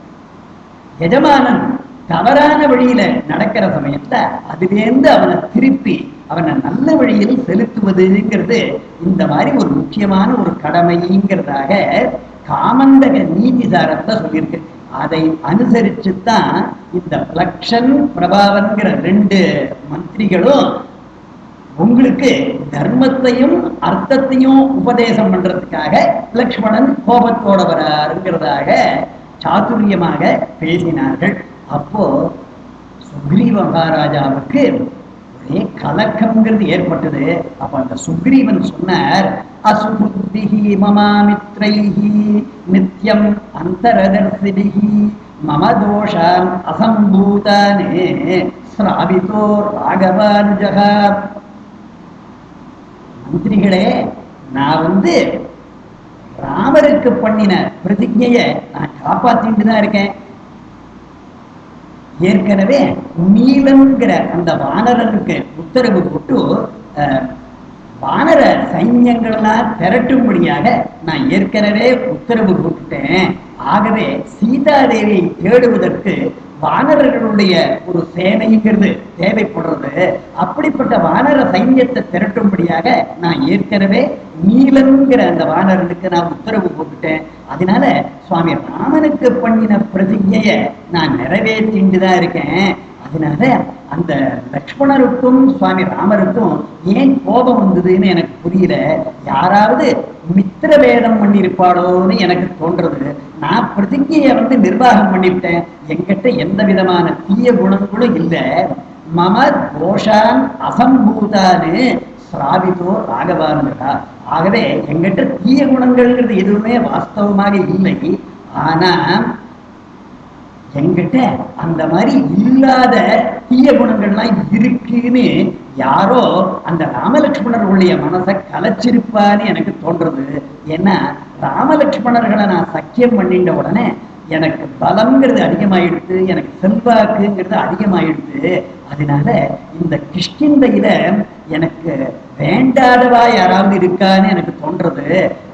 எஜமானன் தவறான வழியில நடக்கிற சமயத்துல அதிலேருந்து அவனை திருப்பி அவனை நல்ல வழியில் செலுத்துவதுங்கிறது இந்த மாதிரி ஒரு முக்கியமான ஒரு கடமைங்கிறதாக காமந்தக நீதி சாரத்தை சொல்லியிருக்கு அதை அனுசரிச்சு தான் இந்த பிளக்ஷன் பிரபாவன்கிற ரெண்டு மந்திரிகளும் உங்களுக்கு தர்மத்தையும் அர்த்தத்தையும் உபதேசம் பண்றதுக்காக லக்ஷ்மணன் கோபத்தோட வராருங்கிறதாக சாதுரியமாக பேசினார்கள் அப்போ சுக்ரீவ மகாராஜாவுக்கு ஒரே கலக்கம்ங்கிறது ஏற்பட்டது அப்ப அந்த சுக்ரீவன் சொன்னார் அசுபுத்திஹி மமாமித்ரைஹி நித்யம் அந்தரதர்சிபிஹி மம தோஷான் அசம்பூதானே ஸ்ராவிதோ ராகவானுஜகா மந்திரிகளே நான் வந்து ராமருக்கு பண்ணின பிரதிஜைய நான் காப்பாத்திட்டு தான் இருக்கேன் ஏற்கனவே நீலங்கிற அந்த வானரனுக்கு உத்தரவு போட்டு அஹ், வானர சைன்யங்கள்லாம் திரட்டும்படியாக நான் ஏற்கனவே உத்தரவு போட்டுட்டேன் ஆகவே சீதாதேவியை தேடுவதற்கு வானரர்களுடைய ஒரு சேனைங்கிறது தேவைப்படுறது அப்படிப்பட்ட வானர சைன்யத்தை திரட்டும்படியாக நான் ஏற்கனவே நீலங்கிற அந்த வானரனுக்கு நான் உத்தரவு போட்டுட்டேன் அதனால சுவாமி ராமனுக்கு பண்ணின பிரதிஜைய நான் நிறைவேற்றிட்டு தான் இருக்கேன் அதனால அந்த லக்ஷ்மணருக்கும் சுவாமி ராமருக்கும் ஏன் கோபம் வந்ததுன்னு எனக்கு புரியல யாராவது மித்திர வேதம் பண்ணியிருப்பாளோன்னு எனக்கு தோன்றது நான் பிரதிஜையை வந்து நிர்வாகம் பண்ணிவிட்டேன் என்கிட்ட எந்த விதமான தீய குணங்களும் இல்லை மம தோஷான் அசம்பூதான்னு ஸ்ராவிதோ ராகவானுடா ஆகவே எங்கிட்ட தீய குணங்கள்ங்கிறது எதுவுமே வாஸ்தவமாக இல்லை ஆனா என்கிட்ட அந்த மாதிரி இல்லாத தீய குணங்கள்லாம் இருக்குன்னு யாரோ அந்த ராமலட்சுமணர்களுடைய மனசை கலைச்சிருப்பான்னு எனக்கு தோன்றது ஏன்னா ராமலட்சுமணர்களை நான் சக்கியம் பண்ணிட்ட உடனே எனக்கு பலம்ங்கிறது அதிகமாயிடுது எனக்கு செல்வாக்குங்கிறது அதிகமாயிடுது அதனால இந்த கிஷ்கிந்தையில எனக்கு வேண்டாதவா யாராவது இருக்கான்னு எனக்கு தோன்றது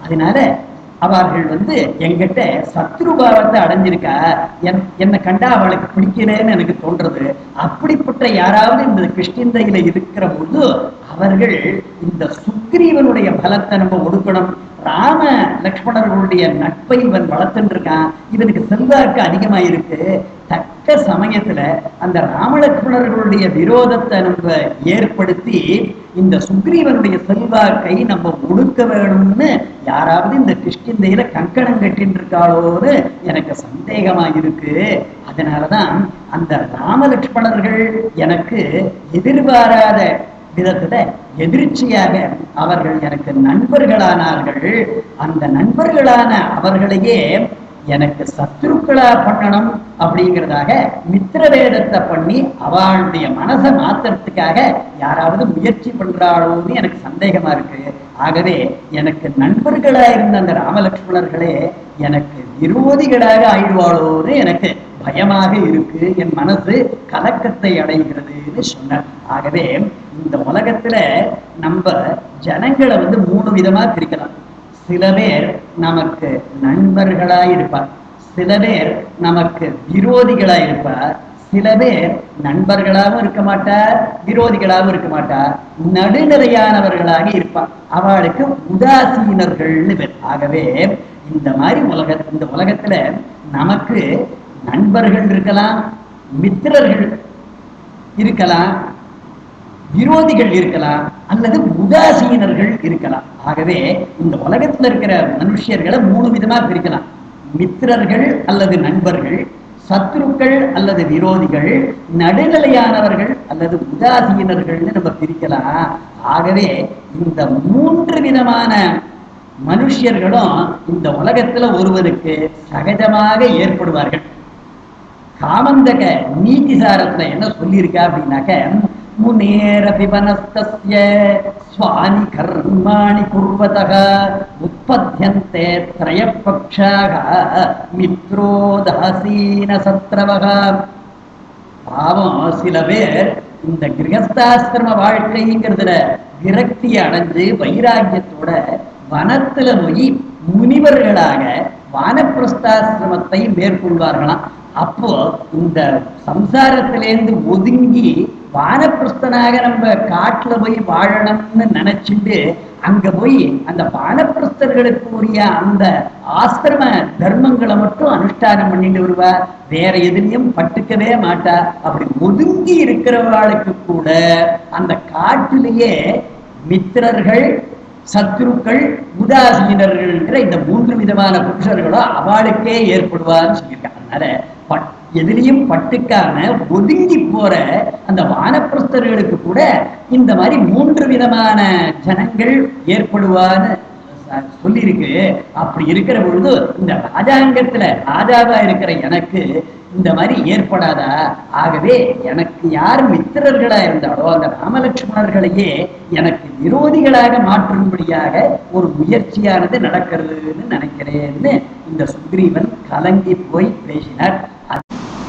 அதனால அவர்கள் வந்து என்கிட்ட சத்ருபாவத்தை அடைஞ்சிருக்கா என் என்னை கண்டா அவளுக்கு பிடிக்கலன்னு எனக்கு தோன்றது அப்படிப்பட்ட யாராவது இந்த கிருஷ்ணந்தையில இருக்கிற போது அவர்கள் இந்த சுக்ரீவனுடைய பலத்தை நம்ம ஒடுக்கணும் ராம லக்ஷ்மணர்களுடைய நட்பை இவன் வளர்த்துட்டு இருக்கான் இவனுக்கு செல்வாக்கு அதிகமா இருக்கு தக்க சமயத்துல அந்த ராமலக்ஷ்மணர்களுடைய விரோதத்தை நம்ம ஏற்படுத்தி இந்த சுக்ரீவனுடைய செல்வாக்கை நம்ம ஒடுக்க வேணும்னு யாராவது இந்த கிருஷ்ணந்தையில கங்கணம் கட்டின்னு இருக்காளோன்னு எனக்கு சந்தேகமா இருக்கு அதனாலதான் அந்த ராமலக்ஷ்மணர்கள் எனக்கு எதிர்பாராத விதத்துல எதிர்ச்சியாக அவர்கள் எனக்கு நண்பர்களானார்கள் அந்த நண்பர்களான அவர்களையே எனக்கு சத்துருக்களா பண்ணணும் அப்படிங்கிறதாக மித்திரவேதத்தை பண்ணி அவளுடைய மனசை மாத்துறதுக்காக யாராவது முயற்சி பண்றாளோன்னு எனக்கு சந்தேகமா இருக்கு ஆகவே எனக்கு நண்பர்களா இருந்த அந்த ராமலட்சுமணர்களே எனக்கு விரோதிகளாக ஆயிடுவாளோன்னு எனக்கு பயமாக இருக்கு என் மனசு கலக்கத்தை அடைகிறதுன்னு சொன்னார் ஆகவே இந்த உலகத்துல நம்ம ஜனங்களை வந்து மூணு விதமா பிரிக்கலாம் சில பேர் நமக்கு நண்பர்களா இருப்பார் சில பேர் நமக்கு விரோதிகளா இருப்பார் சில பேர் நண்பர்களாகவும் இருக்க மாட்டார் விரோதிகளாகவும் இருக்க மாட்டார் நடுநிலையானவர்களாக இருப்பார் அவளுக்கு உதாசீனர்கள்னு பேர் ஆகவே இந்த மாதிரி உலக இந்த உலகத்துல நமக்கு நண்பர்கள் இருக்கலாம் மித்திரர்கள் இருக்கலாம் விரோதிகள் இருக்கலாம் அல்லது உதாசீனர்கள் இருக்கலாம் ஆகவே இந்த உலகத்துல இருக்கிற மனுஷர்களை மூணு விதமா பிரிக்கலாம் மித்திரர்கள் அல்லது நண்பர்கள் சத்ருக்கள் அல்லது விரோதிகள் நடுநிலையானவர்கள் அல்லது உதாசீனர்கள்னு நம்ம பிரிக்கலாம் ஆகவே இந்த மூன்று விதமான மனுஷர்களும் இந்த உலகத்துல ஒருவருக்கு சகஜமாக ஏற்படுவார்கள் காமந்தக நீதி சாரத்துல என்ன சொல்லியிருக்கா அப்படின்னாக்க முனேரபி வனஸ்தஸ்ய ஸ்வானி கர்மாணி குர்வதக உற்பத்தியந்தே திரயபக்ஷாக மித்ரோதாசீன சத்ரவக பாவம் சில பேர் இந்த கிரகஸ்தாசிரம வாழ்க்கைங்கிறதுல விரக்தி அடைஞ்சு வைராக்கியத்தோட வனத்துல போய் முனிவர்களாக வானப்பிரஸ்தாசிரமத்தை மேற்கொள்வார்களாம் அப்போ இந்த சம்சாரத்திலேருந்து ஒதுங்கி வானப்பிரஸ்தனாக நம்ம காட்டுல போய் வாழணும்னு நினைச்சிட்டு அங்க போய் அந்த வானப்பிரஸ்தர்களுக்கு உரிய அந்த ஆசிரம தர்மங்களை மட்டும் அனுஷ்டானம் பண்ணிட்டு வருவா வேற எதுலயும் பட்டுக்கவே மாட்டா அப்படி ஒதுங்கி இருக்கிறவர்களுக்கு கூட அந்த காட்டிலேயே மித்திரர்கள் சத்ருக்கள் உதாசீனர்கள்ங்கிற இந்த மூன்று விதமான புருஷர்களும் அவளுக்கே ஏற்படுவான்னு சொல்லியிருக்காங்க அதனால பட் எதிலையும் பட்டுக்காம ஒதுங்கி போற அந்த வானப்பிரஸ்தர்களுக்கு கூட இந்த மாதிரி மூன்று விதமான ஜனங்கள் ஏற்படுவான்னு ச- சொல்லியிருக்கு அப்படி இருக்கிற பொழுது இந்த ராஜாங்கத்துல ராஜாவா இருக்கிற எனக்கு இந்த மாதிரி ஏற்படாதா ஆகவே எனக்கு யார் மித்திரர்களா இருந்தாலோ அந்த ராமலட்சுமணர்களையே எனக்கு விரோதிகளாக மாற்றும்படியாக ஒரு முயற்சியானது நடக்கிறதுன்னு நினைக்கிறேன்னு இந்த சுக்ரீவன் கலங்கி போய் பேசினார் அது-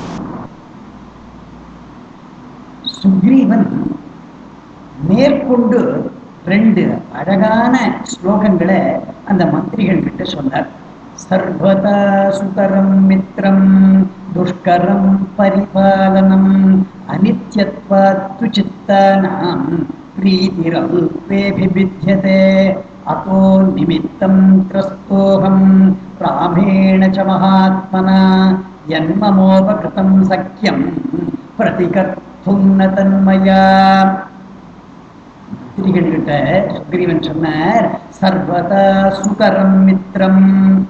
சுக்ரீவன் மேற்கொண்டு ரெண்டு அழகான ஸ்லோகங்களை அந்த மந்திரிகள் கிட்ட சொன்னார் சர்வதா சுகரம் மித்ரம் துஷ்கரம் பரிபாலனம் அனித்யத்வாத்து சித்தானாம் பிரீதிரல்பேபிபித்யதே அத்தோ நிமித்தம் திரஸ்தோகம் ராமேண ச மகாத்மனா யன்மமோபகிருதம் சக்கியம் பிரதிகர்த்தும் ந தன்மயா கிட்ட சுக்ரீவன் சொன்னார் சர்வதா சுகரம் மித்ரம்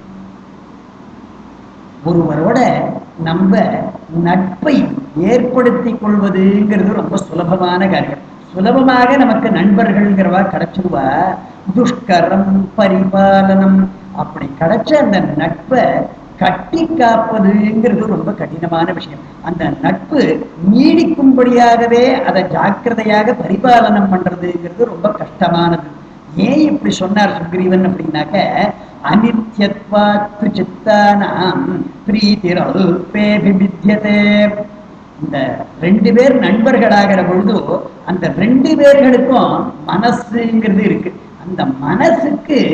ஒருவரோட நம்ம நட்பை ஏற்படுத்திக் கொள்வதுங்கிறது ரொம்ப சுலபமான காரியம் சுலபமாக நமக்கு நண்பர்கள்ங்கிறவா கிடைச்சிருவா துஷ்கரம் பரிபாலனம் அப்படி கிடைச்ச அந்த நட்பை கட்டி காப்பதுங்கிறது ரொம்ப கடினமான விஷயம் அந்த நட்பு நீடிக்கும்படியாகவே அதை ஜாக்கிரதையாக பரிபாலனம் பண்றதுங்கிறது ரொம்ப கஷ்டமானது ஏன் இப்படி சொன்னார் சுக்ரீவன் அப்படின்னாக்க அனித்யத்வாத்து சித்தானாம் பிரீதிரல்பேபிபித்யதே இந்த ரெண்டு பேர் நண்பர்களாகிற பொழுது அந்த ரெண்டு பேர்களுக்கும் மனசுங்கிறது இருக்கு அந்த மனசுக்கு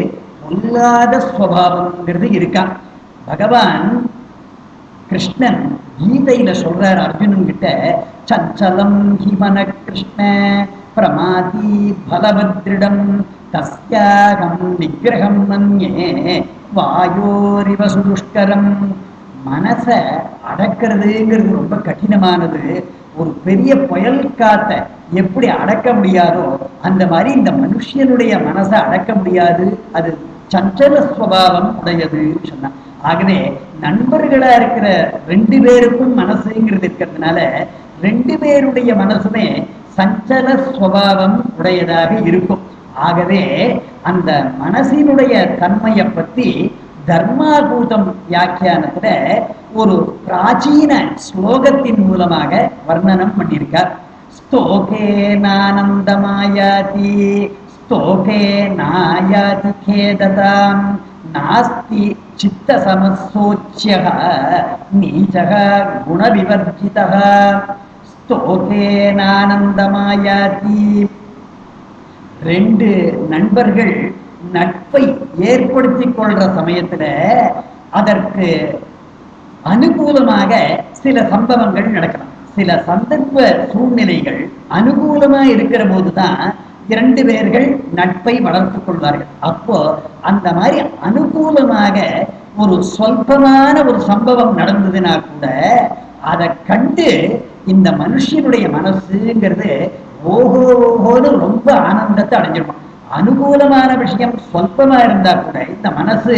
பொல்லாத ஸ்வபாவம்ங்கிறது இருக்கா பகவான் கிருஷ்ணன் கீதையில சொல்றார் அர்ஜுனன் கிட்ட சஞ்சலம் ஹிமன கிருஷ்ண பிரமாதி பலவத்ரிடம் தஸ்யாகம் நிகிரகம் மன்யே வாயோரிவ சுதுஷ்கரம் மனசை அடக்கிறதுங்கிறது ரொம்ப கடினமானது ஒரு பெரிய புயல் காத்த எப்படி அடக்க முடியாதோ அந்த மாதிரி இந்த மனுஷனுடைய மனசை அடக்க முடியாது அது சஞ்சல ஸ்வபாவம் உடையதுன்னு சொன்னான் ஆகவே நண்பர்களா இருக்கிற ரெண்டு பேருக்கும் மனசுங்கிறது இருக்கிறதுனால ரெண்டு பேருடைய மனசுமே சஞ்சல ஸ்வபாவம் உடையதாக இருக்கும் ஆகவே அந்த மனசினுடைய தன்மையை பத்தி தர்மாபூதம் வியாக்கியானத்துல ஒரு பிராச்சீன ஸ்லோகத்தின் மூலமாக வர்ணனம் பண்ணியிருக்கார் ஸ்தோகே நானந்தமாயாதி ஸ்தோகே நாயாதி கேததாம் நாஸ்தி சித்த சமசோச்சியக நீச்சக குணவிவர்ஜிதக ஸ்தோகே நானந்தமாயாதி ரெண்டு நண்பர்கள் நட்பை ஏற்படுத்திக் கொள்ற சமயத்துல அதற்கு அனுகூலமாக சில சம்பவங்கள் நடக்கலாம் சில சந்தர்ப்ப சூழ்நிலைகள் அனுகூலமா இருக்கிற போதுதான் இரண்டு பேர்கள் நட்பை வளர்த்துக் கொள்வார்கள் அப்போ அந்த மாதிரி அனுகூலமாக ஒரு சொல்பமான ஒரு சம்பவம் நடந்ததுன்னா கூட அதை கண்டு இந்த மனுஷனுடைய மனசுங்கிறது ஓஹோ ஓஹோன்னு ரொம்ப ஆனந்தத்தை அடைஞ்சிருக்கும் அனுகூலமான விஷயம் சொல்பமா இருந்தா கூட இந்த மனசு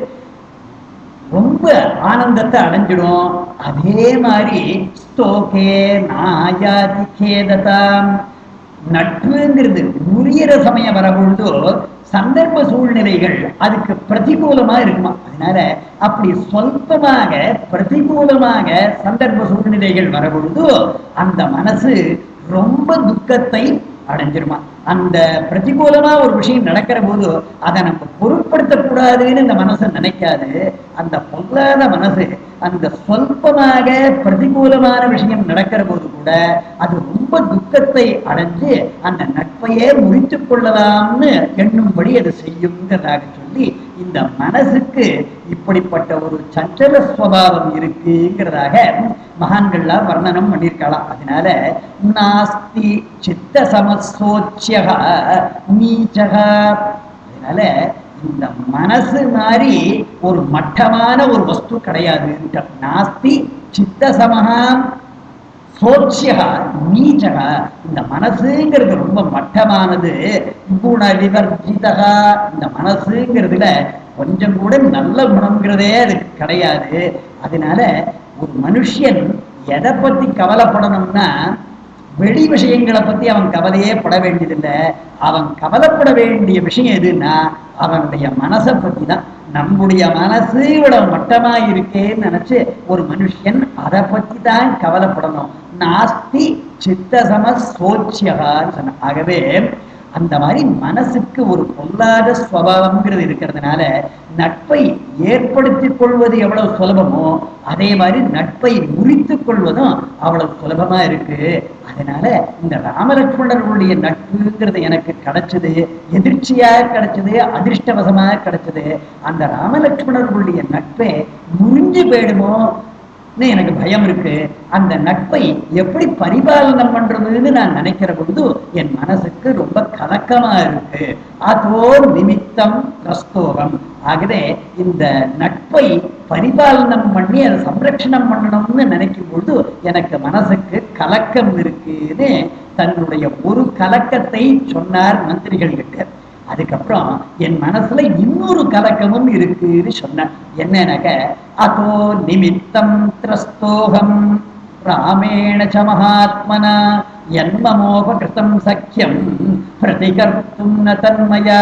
ரொம்ப ஆனந்தத்தை அடைஞ்சிடும் அதே மாதிரி ஸ்தோகே நாயாதி கேததாம் நட்புங்கிறது உரியற சமயம் வரபொழுது சந்தர்ப்ப சூழ்நிலைகள் அதுக்கு பிரதிகூலமா இருக்குமா அதனால அப்படி சொல்பமாக பிரதிகூலமாக சந்தர்ப்ப சூழ்நிலைகள் வரபொழுது அந்த மனசு ரொம்ப துக்கத்தை அடைஞ்சிருமா அந்த பிரதிகூலமா ஒரு விஷயம் நடக்கிற போது அதை நம்ம பொருட்படுத்தக்கூடாதுன்னு இந்த மனசு நினைக்காது அந்த பொல்லாத மனசு அந்த சொல்பமாக பிரதிகூலமான விஷயம் நடக்கிற போது கூட அது ரொம்ப துக்கத்தை அடைஞ்சு அந்த நட்பையே முறித்துக் கொள்ளலாம்னு எண்ணும்படி அது செய்யுங்கிறதாக சொல்லி இந்த மனசுக்கு இப்படிப்பட்ட ஒரு சஞ்சல ஸ்வபாவம் இருக்குங்கிறதாக மகான்கள்லாம் வர்ணனம் பண்ணியிருக்கலாம் அதனால நாஸ்தி சித்த சமசோச்சியக நீச்சக அதனால இந்த மனசு மாதிரி ஒரு மட்டமான ஒரு வஸ்து கிடையாது நாஸ்தி சித்த சமகாம் சோச்சியகா நீச்சகா இந்த மனசுங்கிறது ரொம்ப மட்டமானது குண விவர்ஜிதகா இந்த மனசுங்கிறதுல கொஞ்சம் கூட நல்ல குணம்ங்கிறதே அதுக்கு கிடையாது அதனால ஒரு மனுஷன் எதை பத்தி கவலைப்படணும்னா வெளி விஷயங்களை பத்தி அவன் கவலையே பட வேண்டியதில்லை அவன் கவலைப்பட வேண்டிய விஷயம் எதுன்னா அவனுடைய மனசை பத்தி தான் நம்முடைய மனசு இவ்வளவு மட்டமா இருக்கேன்னு நினைச்சு ஒரு மனுஷன் அதை பத்தி தான் கவலைப்படணும் நாஸ்தி சித்தசம சோச்சியகான்னு சொன்ன ஆகவே அந்த மாதிரி மனசுக்கு ஒரு பொல்லாத ஸ்வபாவம்ங்கிறது இருக்கிறதுனால நட்பை ஏற்படுத்திக் கொள்வது எவ்வளவு சுலபமோ அதே மாதிரி நட்பை முறித்துக் கொள்வதும் அவ்வளவு சுலபமா இருக்கு அதனால இந்த ராமலட்சுமணர்களுடைய நட்புங்கிறது எனக்கு கிடைச்சது எதிர்ச்சியாக கிடைச்சது அதிர்ஷ்டவசமாக கிடைச்சது அந்த ராமலட்சுமணர்களுடைய நட்பை முறிஞ்சு போயிடுமோ எனக்கு பயம் இருக்கு அந்த நட்பை எப்படி பரிபாலனம் பண்றதுன்னு நான் நினைக்கிற பொழுது என் மனசுக்கு ரொம்ப கலக்கமா இருக்கு அதோ நிமித்தம் பிரஸ்தோகம் ஆகவே இந்த நட்பை பரிபாலனம் பண்ணி அதை சம்ரட்சணம் பண்ணணும்னு நினைக்கும் பொழுது எனக்கு மனசுக்கு கலக்கம் இருக்குன்னு தன்னுடைய ஒரு கலக்கத்தை சொன்னார் மந்திரிகள் கிட்ட அதுக்கப்புறம் என் மனசுல இன்னொரு கலக்கமும் இருக்குன்னு சொன்னேன் என்னன்னாக்க அதோ நிமித்தம் திரஸ்தோகம் ராமேண ச மகாத்மனா என்மமோபகிருதம் சக்கியம் பிரதிகர்த்தும் ந தன்மயா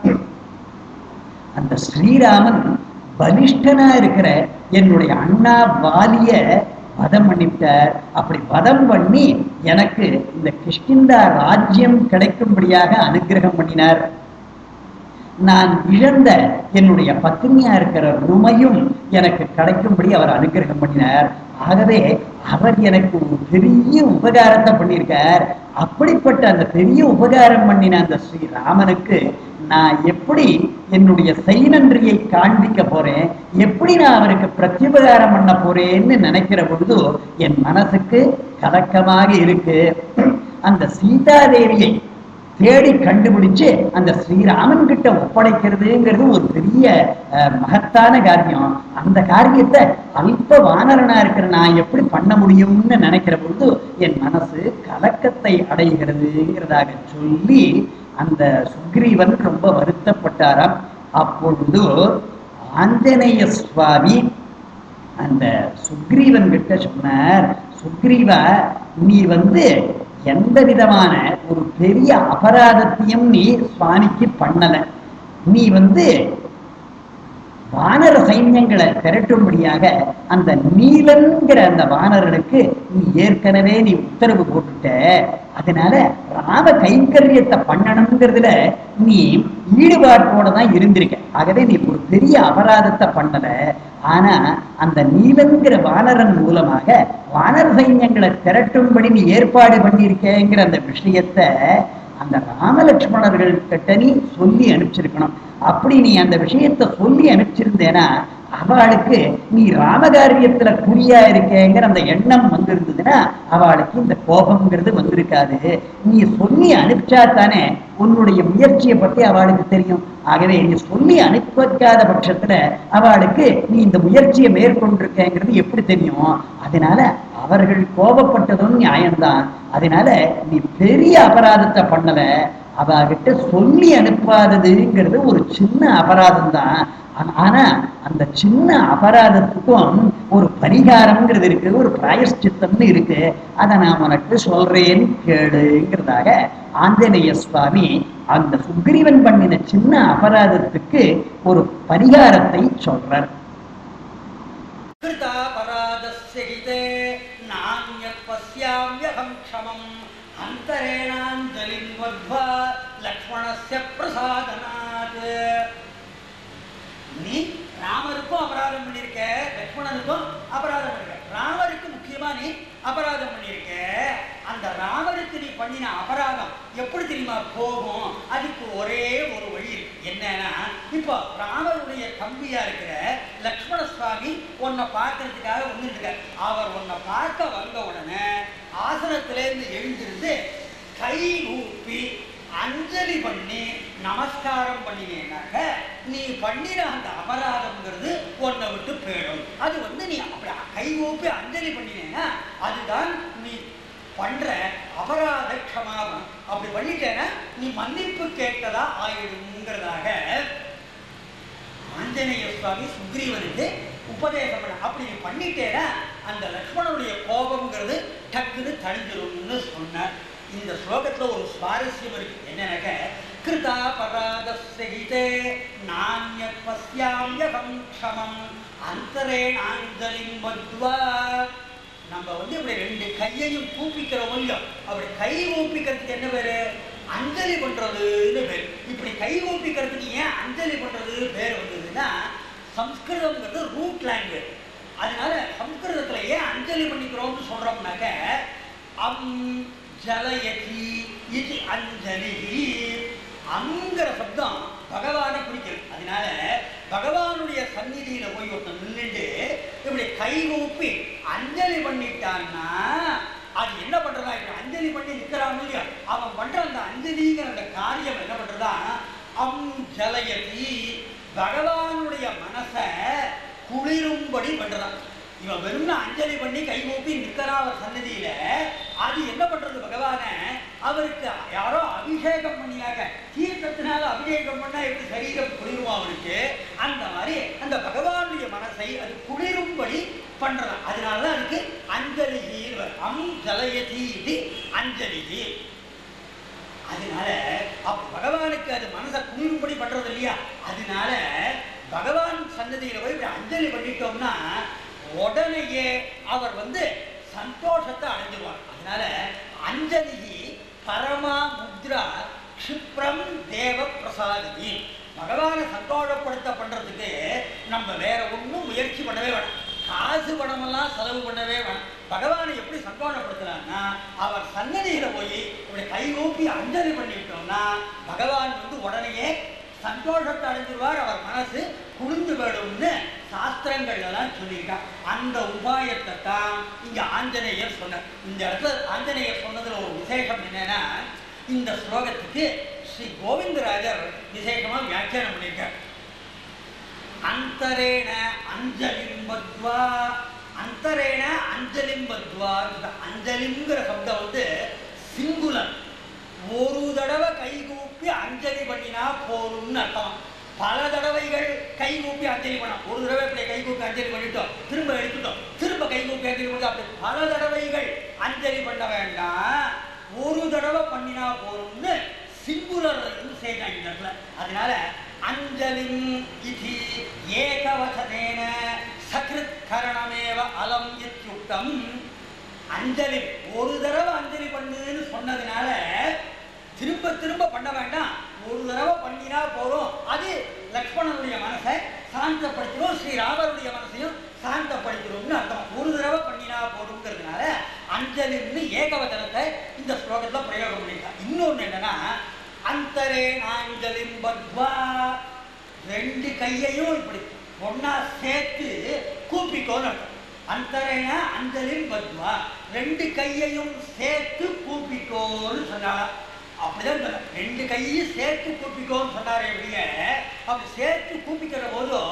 அந்த ஸ்ரீராமன் பலிஷ்டனா இருக்கிற என்னுடைய அண்ணா வாலிய வதம் பண்ணிவிட்டார் அப்படி வதம் பண்ணி எனக்கு இந்த கிஷ்கிந்தா ராஜ்யம் கிடைக்கும்படியாக அனுகிரகம் பண்ணினார் நான் இழந்த என்னுடைய பத்னியா இருக்கிற ருமையும் எனக்கு கிடைக்கும்படி அவர் அனுகிரகம் பண்ணினார் ஆகவே அவர் எனக்கு ஒரு பெரிய உபகாரத்தை பண்ணியிருக்கார் அப்படிப்பட்ட அந்த பெரிய உபகாரம் பண்ணின அந்த ஸ்ரீராமனுக்கு நான் எப்படி என்னுடைய செய்நன்றியை காண்பிக்க போறேன் எப்படி நான் அவருக்கு பிரத்யுபகாரம் பண்ண போறேன்னு நினைக்கிற பொழுது என் மனசுக்கு கலக்கமாக இருக்கு அந்த சீதாதேவியை தேடி கண்டுபிடிச்சு அந்த ஸ்ரீராமன் கிட்ட ஒப்படைக்கிறதுங்கிறது ஒரு பெரிய அஹ், மகத்தான காரியம் அந்த காரியத்தை அல்ப வானரனா இருக்கிற நான் எப்படி பண்ண முடியும்னு நினைக்கிற பொழுது என் மனசு கலக்கத்தை அடைகிறதுங்கிறதாக சொல்லி அந்த சுக்ரீவன் ரொம்ப வருத்தப்பட்டாராம் அப்பொழுது ஆஞ்சநேய சுவாமி அந்த சுக்ரீவன் கிட்ட சொன்னார் சுக்ரீவா நீ வந்து எந்த விதமான ஒரு பெரிய அபராதத்தையும் நீ சுவாமிக்கு பண்ணல நீ வந்து வானர சைன்யங்களை திரட்டும்படியாக அந்த நீலன்கிற அந்த வானரனுக்கு நீ ஏற்கனவே நீ உத்தரவு போட்டுட்ட அதனால ராம கைங்கரியத்தை பண்ணணுங்கிறதுல நீ ஈடுபாட்டோட தான் இருந்திருக்க ஆகவே நீ ஒரு பெரிய அபராதத்தை பண்ணல ஆனா அந்த நீலன்கிற வானரன் மூலமாக வானர சைன்யங்களை திரட்டும்படி நீ ஏற்பாடு பண்ணியிருக்கேங்கிற அந்த விஷயத்தை அந்த ராமலட்சுமணர்கள் கிட்ட நீ சொல்லி அனுப்பிச்சிருக்கணும் அப்படி நீ அந்த விஷயத்தை சொல்லி அனுப்பிச்சிருந்தேனா அவளுக்கு நீ ராமகாரியத்துல குறியா இருக்கேங்கிற அந்த எண்ணம் வந்திருந்ததுன்னா அவளுக்கு இந்த கோபம்ங்கிறது வந்திருக்காது நீ சொல்லி அனுப்பிச்சா தானே உன்னுடைய முயற்சியை பத்தி அவளுக்கு தெரியும் ஆகவே நீ சொல்லி அனுப்பி வைக்காத பட்சத்துல அவளுக்கு நீ இந்த முயற்சியை மேற்கொண்டிருக்கேங்கிறது எப்படி தெரியும் அதனால அவர்கள் கோபப்பட்டதும் நியாயம்தான் அதனால நீ பெரிய அபராதத்தை பண்ணல அவகிட்ட சொல்லி அனுப்பாததுங்கிறது ஒரு சின்ன அபராதம் தான் ஆனா அந்த சின்ன அபராதத்துக்கும் ஒரு பரிகாரம்ங்கிறது இருக்கு ஒரு பிராயஷ்சித்தம்னு இருக்கு அதை நான் உனக்கு சொல்றேன் கேளுங்கிறதாக ஆஞ்சநேய சுவாமி அந்த சுக்ரீவன் பண்ணின சின்ன அபராதத்துக்கு ஒரு பரிகாரத்தை சொல்றார் कृतापराधस्य हिते नान्यत् पश्याम्यहं क्षमम् अन्तरेणाञ्जलिं बद्ध्वा लक्ष्मणस्य प्रसादनात् நீ ராமருக்கும் அபராதம் பண்ணியிருக்க லக்ஷ்மணனுக்கும் அபராதம் பண்ணிருக்க ராமருக்கு முக்கியமா நீ அபராதம் பண்ணியிருக்க அந்த ராமருக்கு நீ பண்ணின அபராதம் எப்படி தெரியுமா போகும் அதுக்கு ஒரே ஒரு வழி இருக்கு என்னன்னா இப்போ ராமருடைய தம்பியா இருக்கிற லக்ஷ்மண சுவாமி உன்னை பார்க்கறதுக்காக வந்துருக்கார் அவர் உன்னை பார்க்க வந்த உடனே ஆசனத்திலேருந்து எழுந்திருந்து கை ஊப்பி அஞ்சலி பண்ணி நமஸ்காரம் பண்ணினேனாக்க நீ பண்ணின அந்த அபராதம்ங்கிறது உன்னை விட்டு போயிடும் அது வந்து நீ அப்படி கை ஊப்பி அஞ்சலி பண்ணினேன்னா அதுதான் நீ பண்ற அபராத க்ஷமாபம் அப்படி பண்ணிட்டேன்னா நீ மன்னிப்பு கேட்டதா ஆயிடுங்கிறதாக ஆஞ்சநேய சுவாமி சுக்ரீவனுக்கு உபதேசம் பண்ண அப்படி நீ பண்ணிட்டேன்னா அந்த லக்ஷ்மணனுடைய கோபம்ங்கிறது டக்குன்னு தணிஞ்சிரும்னு சொன்னார் இந்த ஸ்லோகத்துல ஒரு சுவாரஸ்யம் இருக்கு என்னன்னாக்க கிருதா பராதஸ்தே நானிய பசியாமியகம் க்ஷமம் அந்தரேணாஞ்சலிம் மத்வா நம்ம வந்து இப்படி ரெண்டு கையையும் கூப்பிக்கிறோம் இல்லையோ அப்படி கை ஊப்பிக்கிறதுக்கு என்ன பேரு அஞ்சலி பண்றதுன்னு பேர் இப்படி கை ஊப்பிக்கிறதுக்கு ஏன் அஞ்சலி பண்றதுன்னு பேர் வந்ததுன்னா சம்ஸ்கிருதம்ங்கிறது ரூட் லாங்குவேஜ் அதனால சம்ஸ்கிருதத்துல ஏன் அஞ்சலி பண்ணிக்கிறோம்னு சொல்றோம்னாக்க அம் ஜலயதி இது அஞ்சலி அங்கிற சப்தம் பகவானை குறிக்கிறது அதனால பகவானுடைய சந்நிதியில போய் ஒருத்தன் நின்றுட்டு இப்படி கை ஊப்பி அஞ்சலி பண்ணிட்டான்னா அது என்ன பண்றதா இப்ப அஞ்சலி பண்ணி நிக்கிறான் இல்லையா அவன் பண்ற அந்த அஞ்சலிங்கிற அந்த காரியம் என்ன பண்றதா அம் ஜலயதி பகவானுடைய மனசை குளிரும்படி பண்றதான் இவன் வெறும் அஞ்சலி பண்ணி கை கூப்பி நிக்கிறா அவர் சன்னதியில அது என்ன பண்றது பகவான அவருக்கு யாரோ அபிஷேகம் பண்ணியாக்க தீர்த்தத்தினால அபிஷேகம் பண்ணா எப்படி சரீரம் குளிரும் அவருக்கு அந்த மாதிரி அந்த பகவானுடைய மனசை அது குளிரும்படி பண்றதாம் அதனாலதான் அதுக்கு அஞ்சலி அம் ஜலயதி இது அஞ்சலி அதனால அப்ப பகவானுக்கு அது மனசை குளிரும்படி பண்றது இல்லையா அதனால பகவான் சன்னதியில போய் இப்படி அஞ்சலி பண்ணிட்டோம்னா உடனேயே அவர் வந்து சந்தோஷத்தை அடைஞ்சிருவார் அதனால அஞ்சலி பரமா முத்ரா க்ஷிப்ரம் தேவ பிரசாதி பகவானை சந்தோஷப்படுத்த பண்றதுக்கு நம்ம வேற ஒன்றும் முயற்சி பண்ணவே வேணாம் காசு பணமெல்லாம் செலவு பண்ணவே வேணாம் பகவானை எப்படி சந்தோஷப்படுத்தலாம்னா அவர் சன்னதியில போய் இப்படி கை ஊப்பி அஞ்சலி பண்ணிவிட்டோம்னா பகவான் வந்து உடனேயே சந்தோஷத்தை அடைஞ்சிருவார் அவர் மனசு குளிர்ந்து போயிடும்னு சாஸ்திரங்கள்ல எல்லாம் சொல்லியிருக்கான் அந்த உபாயத்தை தான் இங்க ஆஞ்சநேயர் சொன்னார் இந்த இடத்துல ஆஞ்சநேயர் சொன்னதுல ஒரு விசேஷம் என்னன்னா இந்த ஸ்லோகத்துக்கு ஸ்ரீ கோவிந்தராஜர் விசேஷமா வியாக்கியானம் பண்ணியிருக்கார் அந்தரேண அஞ்சலிம்பத்வா அந்தரேண அஞ்சலிம்பத்வா இந்த அஞ்சலிங்கிற சப்தம் வந்து சிங்குலர் ஒரு தடவை கைகூப்பி அஞ்சலி பண்ணினா போரும்னு அர்த்தம் பல தடவைகள் கைகூப்பி அஞ்சலி பண்ணோம் ஒரு தடவை இப்படி கைகூப்பி அஞ்சலி பண்ணிட்டோம் திரும்ப எடுத்துட்டோம் திரும்ப கைகூப்பி அஞ்சலி பண்ணி அப்படி பல தடவைகள் அஞ்சலி பண்ண வேண்டாம் ஒரு தடவை பண்ணினா போரும்னு சிங்குலர் யூஸ் செய்யலாம் இந்த இடத்துல அதனால அஞ்சலிம் இது ஏகவசனேன சகிருத் கரணமேவ அலம் இத்யுக்தம் அஞ்சலி ஒரு தடவை அஞ்சலி பண்ணுன்னு சொன்னதுனால திரும்ப திரும்ப பண்ண வேண்டாம் ஒரு தடவை பண்ணினா போதும் அது லக்ஷ்மணனுடைய மனசை சாந்தப்படுத்திடும் ஸ்ரீராமருடைய மனசையும் சாந்தப்படுத்திடும்னு அர்த்தம் ஒரு தடவை பண்ணினா போதுங்கிறதுனால அஞ்சலின்னு ஏகவச்சனத்தை இந்த ஸ்லோகத்துல பிரயோகம் பண்ணியிருக்கான் இன்னொன்று என்னன்னா அந்தரே நாஞ்சலிம் பத்வா ரெண்டு கையையும் இப்படி ஒண்ணா சேர்த்து கூப்பிக்கோன்னு அர்த்தம் அந்தரேன அஞ்சலின் பத்வா ரெண்டு கையையும் சேர்த்து கூப்பிக்கோன்னு சொன்னாலாம் அப்படிதான் சொன்னார். ரெண்டு கையும் சேர்த்து கூப்பிக்கோன்னு சொன்னாரே ஒழிய அப்படி சேர்த்து கூப்பிக்கிற போதும்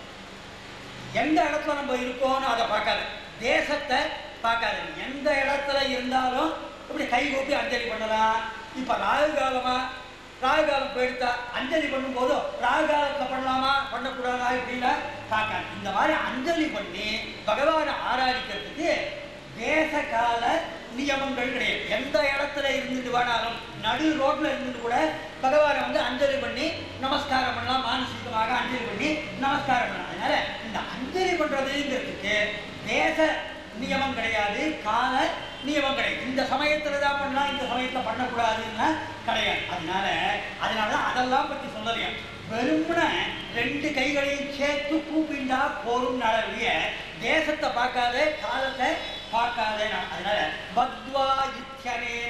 எந்த இடத்துல நம்ம இருக்கோம்னு அதை பார்க்காது தேசத்தை பார்க்காது எந்த இடத்துல இருந்தாலும் இப்படி கை கூப்பி அஞ்சலி பண்ணலாம் இப்போ ராகு காலமா ராகு காலம் போயிடுத்தா அஞ்சலி பண்ணும்போது ராகு காலத்தில் பண்ணலாமா பண்ணக்கூடாதா இப்படின்னா பார்க்காது இந்த மாதிரி அஞ்சலி பண்ணி பகவானை ஆராதிக்கிறதுக்கு தேச கால நியமங்கள் கிடையாது எந்த இடத்துல இருந்துட்டு வேணாலும் நடு ரோட்ல இருந்துட்டு கூட பகவானை வந்து அஞ்சலி பண்ணி நமஸ்காரம் பண்ணலாம் மானசீகமாக அஞ்சலி பண்ணி நமஸ்காரம் பண்ணலாம் அதனால இந்த அஞ்சலி பண்றதுங்கிறதுக்கு தேச நியமம் கிடையாது கால நியமம் கிடையாது இந்த சமயத்துல தான் பண்ணலாம் இந்த சமயத்துல பண்ணக்கூடாதுன்னா கிடையாது அதனால அதனால தான் அதெல்லாம் பத்தி சொல்லலையா வெறுமன ரெண்டு கைகளையும் சேர்த்து கூப்பிண்டா போரும் நடவிய தேசத்தை பார்க்காத காலத்தை பார்க்காத அதனால பத்வா இச்சனேன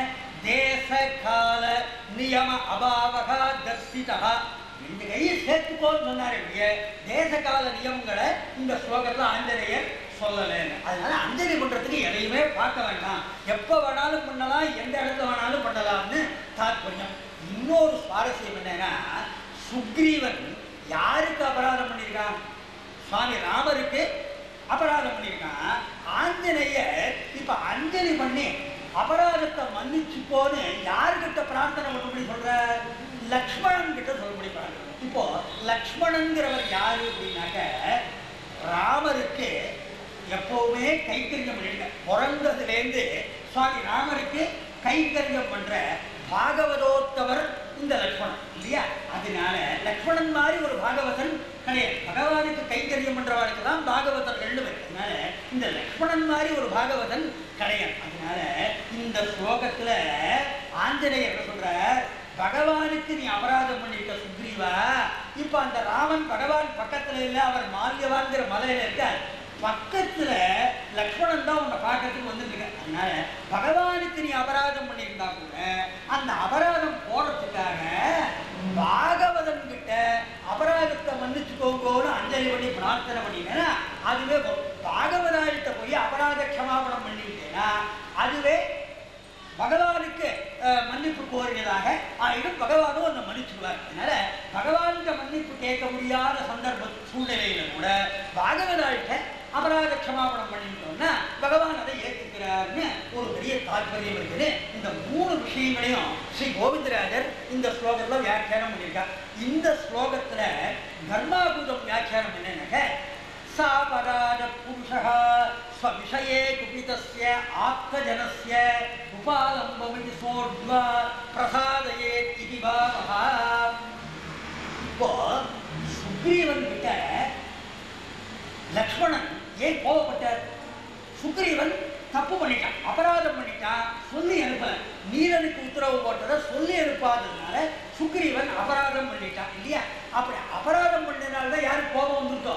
தேச கால நியம அபாவகா தர்சிதா ரெண்டு கையை சேர்த்துக்கோன்னு சொன்னாரே ஒழிய தேச கால நியமங்களை இந்த ஸ்லோகத்துல ஆஞ்சநேயர் சொல்லலைன்னு அதனால அஞ்சலி பண்றதுக்கு எதையுமே பார்க்க வேண்டாம் எப்போ வேணாலும் பண்ணலாம் எந்த இடத்துல வேணாலும் பண்ணலாம்னு தாற்பயம் இன்னொரு சுவாரஸ்யம் என்னன்னா சுக்ரீவன் யாருக்கு அபராதம் பண்ணியிருக்கான் சுவாமி ராமருக்கு அபராதம் பண்ணியிருக்கான் ஆஞ்சநேயர் இப்ப அஞ்சலி பண்ணி அபராதத்தை மன்னிச்சுக்கோன்னு யாருக்கிட்ட பிரார்த்தனை பண்ணும்படி சொல்ற லக்ஷ்மணன் கிட்ட சொல்லும்படி பிரார்த்தனை இப்போ லக்ஷ்மணன்கிறவர் யாரு அப்படின்னாக்க ராமருக்கு எப்பவுமே கைங்கரியம் பண்ணிருக்க பிறந்ததுலேருந்து சுவாமி ராமருக்கு கைங்கரியம் பண்ற பாகவதோத்தவர் இந்த லக்ஷ்மணன் இல்லையா அதனால லக்ஷ்மணன் மாதிரி ஒரு பாகவதன் கிடையாது பகவானுக்கு கைங்கரியம் பண்றவர்களுக்கெல்லாம் பாகவதர்கள்னு பேர் அதனால இந்த லக்ஷ்மணன் மாதிரி ஒரு பாகவதன் கிடையாது அதனால இந்த ஸ்லோகத்துல ஆஞ்சநேயர் என்ன சொல்ற பகவானுக்கு நீ அபராதம் பண்ணிருக்க சுக்ரீவா இப்ப அந்த ராமன் பகவான் பக்கத்துல இல்ல அவர் மால்யவான்கிற மலையில இருக்க பக்கத்துல லக்ஷ்மணன் தான் உன்னை பார்க்கறதுக்கு வந்துருக்க அதனால பகவானுக்கு நீ அபராதம் பண்ணியிருந்தா கூட அந்த அபராதம் போறதுக்காக பாகவதன் கிட்ட அபராதத்தை மன்னிச்சுக்கோங்கோன்னு அஞ்சலி பண்ணி பிரார்த்தனை பண்ணினேன்னா அதுவே போதும். பாகவதாரிட்ட போய் அபராத க்ஷமாபணம் பண்ணிக்கிட்டேன்னா அதுவே பகவானுக்கு அஹ், மன்னிப்பு கோரியதாக ஆயிடும் பகவானும் அந்த மன்னிச்சுக்குவார் அதனால பகவானுக்கு மன்னிப்பு கேட்க முடியாத சந்தர்ப்ப சூழ்நிலையில கூட பாகவதாழ்கிட்ட அபராத க்ஷமாபணம் பண்ணிட்டோம்னா பகவான் அதை ஏற்றுக்கிறார்னு ஒரு பெரிய தாற்பயம் இருக்குது இந்த மூணு விஷயங்களையும் ஸ்ரீ கோவிந்தராஜர் இந்த ஸ்லோகத்துல வியாக்கியானம் பண்ணியிருக்கார் இந்த ஸ்லோகத்துல தர்மாபூதம் வியாக்கியானம் என்னன்னாக்க सापराधपुरुषः स्वविषये कुपितस्य आप्तजनस्य उपालम्बमिति सोढ्वा प्रसादयेत् इति भावः இப்போ சுக்ரீவன் கிட்ட லக்ஷ்மணன் ஏன் கோவப்பட்டார் சுக்ரீவன் தப்பு பண்ணிட்டான் அபராதம் பண்ணிட்டான் சொல்லி அனுப்பல நீரனுக்கு உத்தரவு போட்டதை சொல்லி அனுப்பாததுனால சுக்ரீவன் அபராதம் பண்ணிட்டான் இல்லையா அப்படி அபராதம் பண்ணதுனால தான் யாருக்கு கோபம் வந்துட்டோம்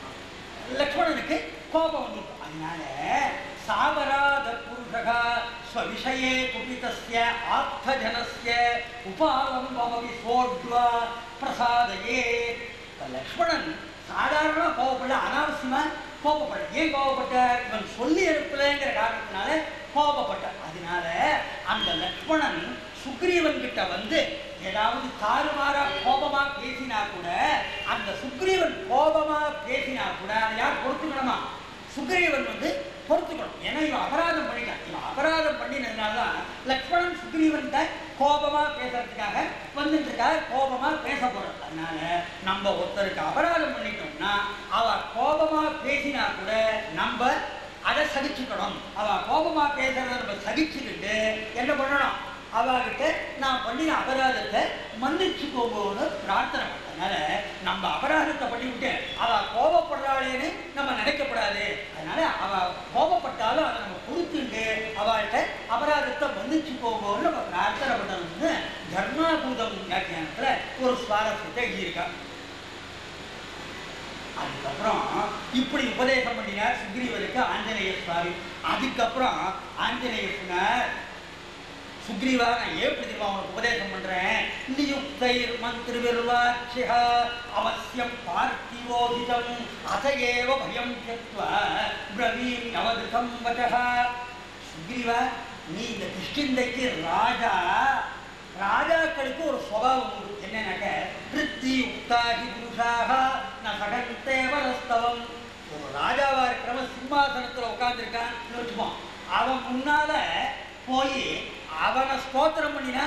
லக்ஷ்மணனுக்கு கோபம் வந்துருக்கும் அதனால சாபராத புருஷகா ஸ்வவிஷயே குபிதஸ்ய ஆர்த்தஜனஸ்ய உபாலம்பமபி சோட்வா பிரசாதையே இப்ப லக்ஷ்மணன் சாதாரண கோபப்படல அனாவசியமா கோபப்படல ஏன் கோபப்பட்ட இவன் சொல்லி அனுப்பலைங்கிற காரணத்தினால கோபப்பட்ட அதனால அந்த லக்ஷ்மணன் சுக்ரீவன் கிட்ட வந்து ஏதாவது தாறுமாறா கோபமா பேசினா கூட அந்த சுக்ரீவன் கோபமா பேசினா கூட அதை யார் பொறுத்துக்கணுமா சுக்ரீவன் வந்து பொறுத்துக்கணும் ஏன்னா இவன் அபராதம் பண்ணிட்டான் இவன் அபராதம் பண்ணினதுனால தான் லக்ஷ்மணன் சுக்ரீவன்கிட்ட கோபமா பேசுறதுக்காக வந்துட்டு இருக்கா கோபமா பேச போறோம் அதனால நம்ம ஒருத்தருக்கு அபராதம் பண்ணிட்டோம்னா அவ கோபமா பேசினா கூட நம்ம அதை சகிச்சுக்கணும் அவ கோபமா பேசுறத நம்ம சகிச்சுக்கிட்டு என்ன பண்ணணும் அவகிட்ட நான் பண்ணின அபராதத்தை மன்னிச்சுக்கோங்கன்னு பிரார்த்தனை பண்ணேன். அதனால நம்ம அபராதத்தை பண்ணிவிட்டு அவ கோபப்படுறாளேன்னு நம்ம நினைக்கப்படாது அதனால அவ கோபப்பட்டாலும் அதை நம்ம பொறுத்துண்டு அவள்கிட்ட அபராதத்தை மன்னிச்சுக்கோங்கன்னு நம்ம பிரார்த்தனை பண்ணணும்னு தர்மாபூதம் வியாக்கியானத்துல ஒரு சுவாரஸ்யத்தை எழுதியிருக்கா அதுக்கப்புறம் இப்படி உபதேசம் பண்ணினார் சுக்ரீவருக்கு ஆஞ்சநேய சுவாமி அதுக்கப்புறம் ஆஞ்சநேயர் சொன்னார் சுக்ரீவா நான் ஏன் இப்படி தெரியுமா உனக்கு உபதேசம் பண்றேன் நியுக்தைர் மந்திரிவிர்வாட்சிய அவசியம் பார்த்திவோகிதம் அசையேவ பயம் தியக்வா பிரவீம் நவதிருகம் வச்சா சுக்ரீவா நீ இந்த கிருஷ்டிந்தைக்கு ராஜா ராஜாக்களுக்கு ஒரு சுபாவம் உண்டு என்னன்னாக்க கிருத்தி உக்தாகி புருஷாக நான் சகந்தேவரஸ்தவம் ஒரு ராஜாவா இருக்கிறவன் சிம்மாசனத்துல உட்கார்ந்துருக்கான்னு வச்சுப்போம் அவன் முன்னால போய் அவனை ஸ்தோத்திரம் பண்ணினா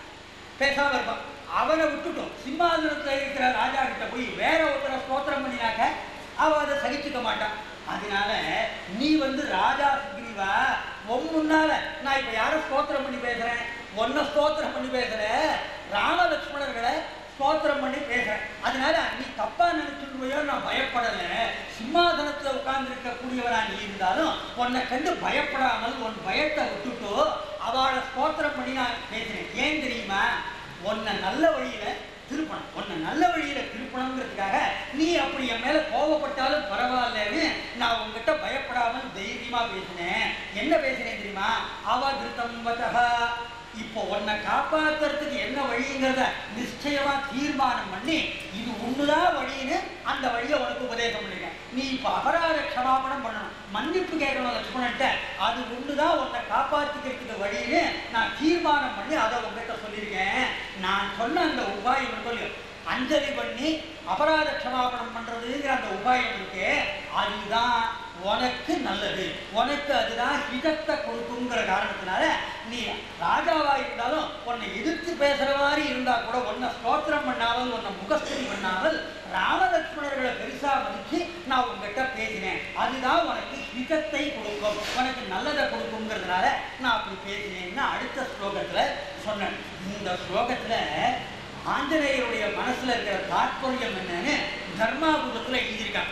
பேசாம இருப்பான் அவனை விட்டுட்டோம் சிம்மாசனத்துல இருக்கிற ராஜா கிட்ட போய் வேற ஒருத்தரை ஸ்தோத்திரம் பண்ணினாக்க அவன் அதை சகிச்சுக்க மாட்டான் அதனால நீ வந்து ராஜா சுக்ரீவா உன் முன்னால நான் இப்ப யாரை ஸ்தோத்திரம் பண்ணி பேசுறேன் ஒன்ன ஸ்தோத்திரம் பண்ணி பேசுறேன் ராம லக்ஷ்மணர்களை ஸ்தோத்திரம் பண்ணி பேசுறேன் அதனால நீ தப்பா நினைச்சுடுவையோ நான் பயப்படல சிம்மாசனத்துல உட்கார்ந்து இருக்கக்கூடியவரா நீ இருந்தாலும் உன்னை கண்டு பயப்படாமல் உன் பயத்தை விட்டுட்டு அவளை ஸ்தோத்திரம் பண்ணி நான் பேசுறேன் ஏன் தெரியுமா உன்னை நல்ல வழியில திருப்பணும் உன்னை நல்ல வழியில திருப்பணுங்கிறதுக்காக நீ அப்படி என் மேல கோவப்பட்டாலும் பரவாயில்லன்னு நான் உங்ககிட்ட பயப்படாமல் தைரியமா பேசினேன் என்ன பேசினேன் தெரியுமா அவதிருத்தம் வச்சகா இப்போ உன்னை காப்பாத்துறதுக்கு என்ன வழிங்கிறத நிச்சயமா தீர்மானம் பண்ணி இது ஒண்ணுதான் வழின்னு அந்த வழியை உனக்கு உபதேசம் பண்ணிருக்கேன் நீ இப்ப அபராத க்ஷமாபணம் பண்ணணும் மன்னிப்பு கேட்கணும் லட்சுமணன்ட்ட அது ஒண்ணுதான் உன்னை காப்பாத்திக்கிறதுக்கு வழின்னு நான் தீர்மானம் பண்ணி அதை உங்ககிட்ட சொல்லியிருக்கேன் நான் சொன்ன அந்த உபாயம் இருக்கோ அஞ்சலி பண்ணி அபராத க்ஷமாபணம் பண்றதுங்கிற அந்த உபாயம் இருக்கு அதுதான் உனக்கு நல்லது உனக்கு அதுதான் ஹிதத்தை கொடுக்குங்கிற காரணத்தினால நீ ராஜாவா இருந்தாலும் உன்னை எதிர்த்து பேசுற மாதிரி இருந்தா கூட உன்னை ஸ்தோத்திரம் பண்ணாமல் உன்னை முகஸ்துதி பண்ணாமல் ராமலட்சுமணர்களை பெருசா மதிச்சு நான் உங்ககிட்ட பேசினேன் அதுதான் உனக்கு ஹிதத்தை கொடுக்கும் உனக்கு நல்லதை கொடுக்குங்கிறதுனால நான் அப்படி பேசினேன்னு அடுத்த ஸ்லோகத்துல சொன்னேன் இந்த ஸ்லோகத்துல ஆஞ்சநேயருடைய மனசுல இருக்கிற தாற்பயம் என்னன்னு தர்மாபுரத்துல எழுதியிருக்காங்க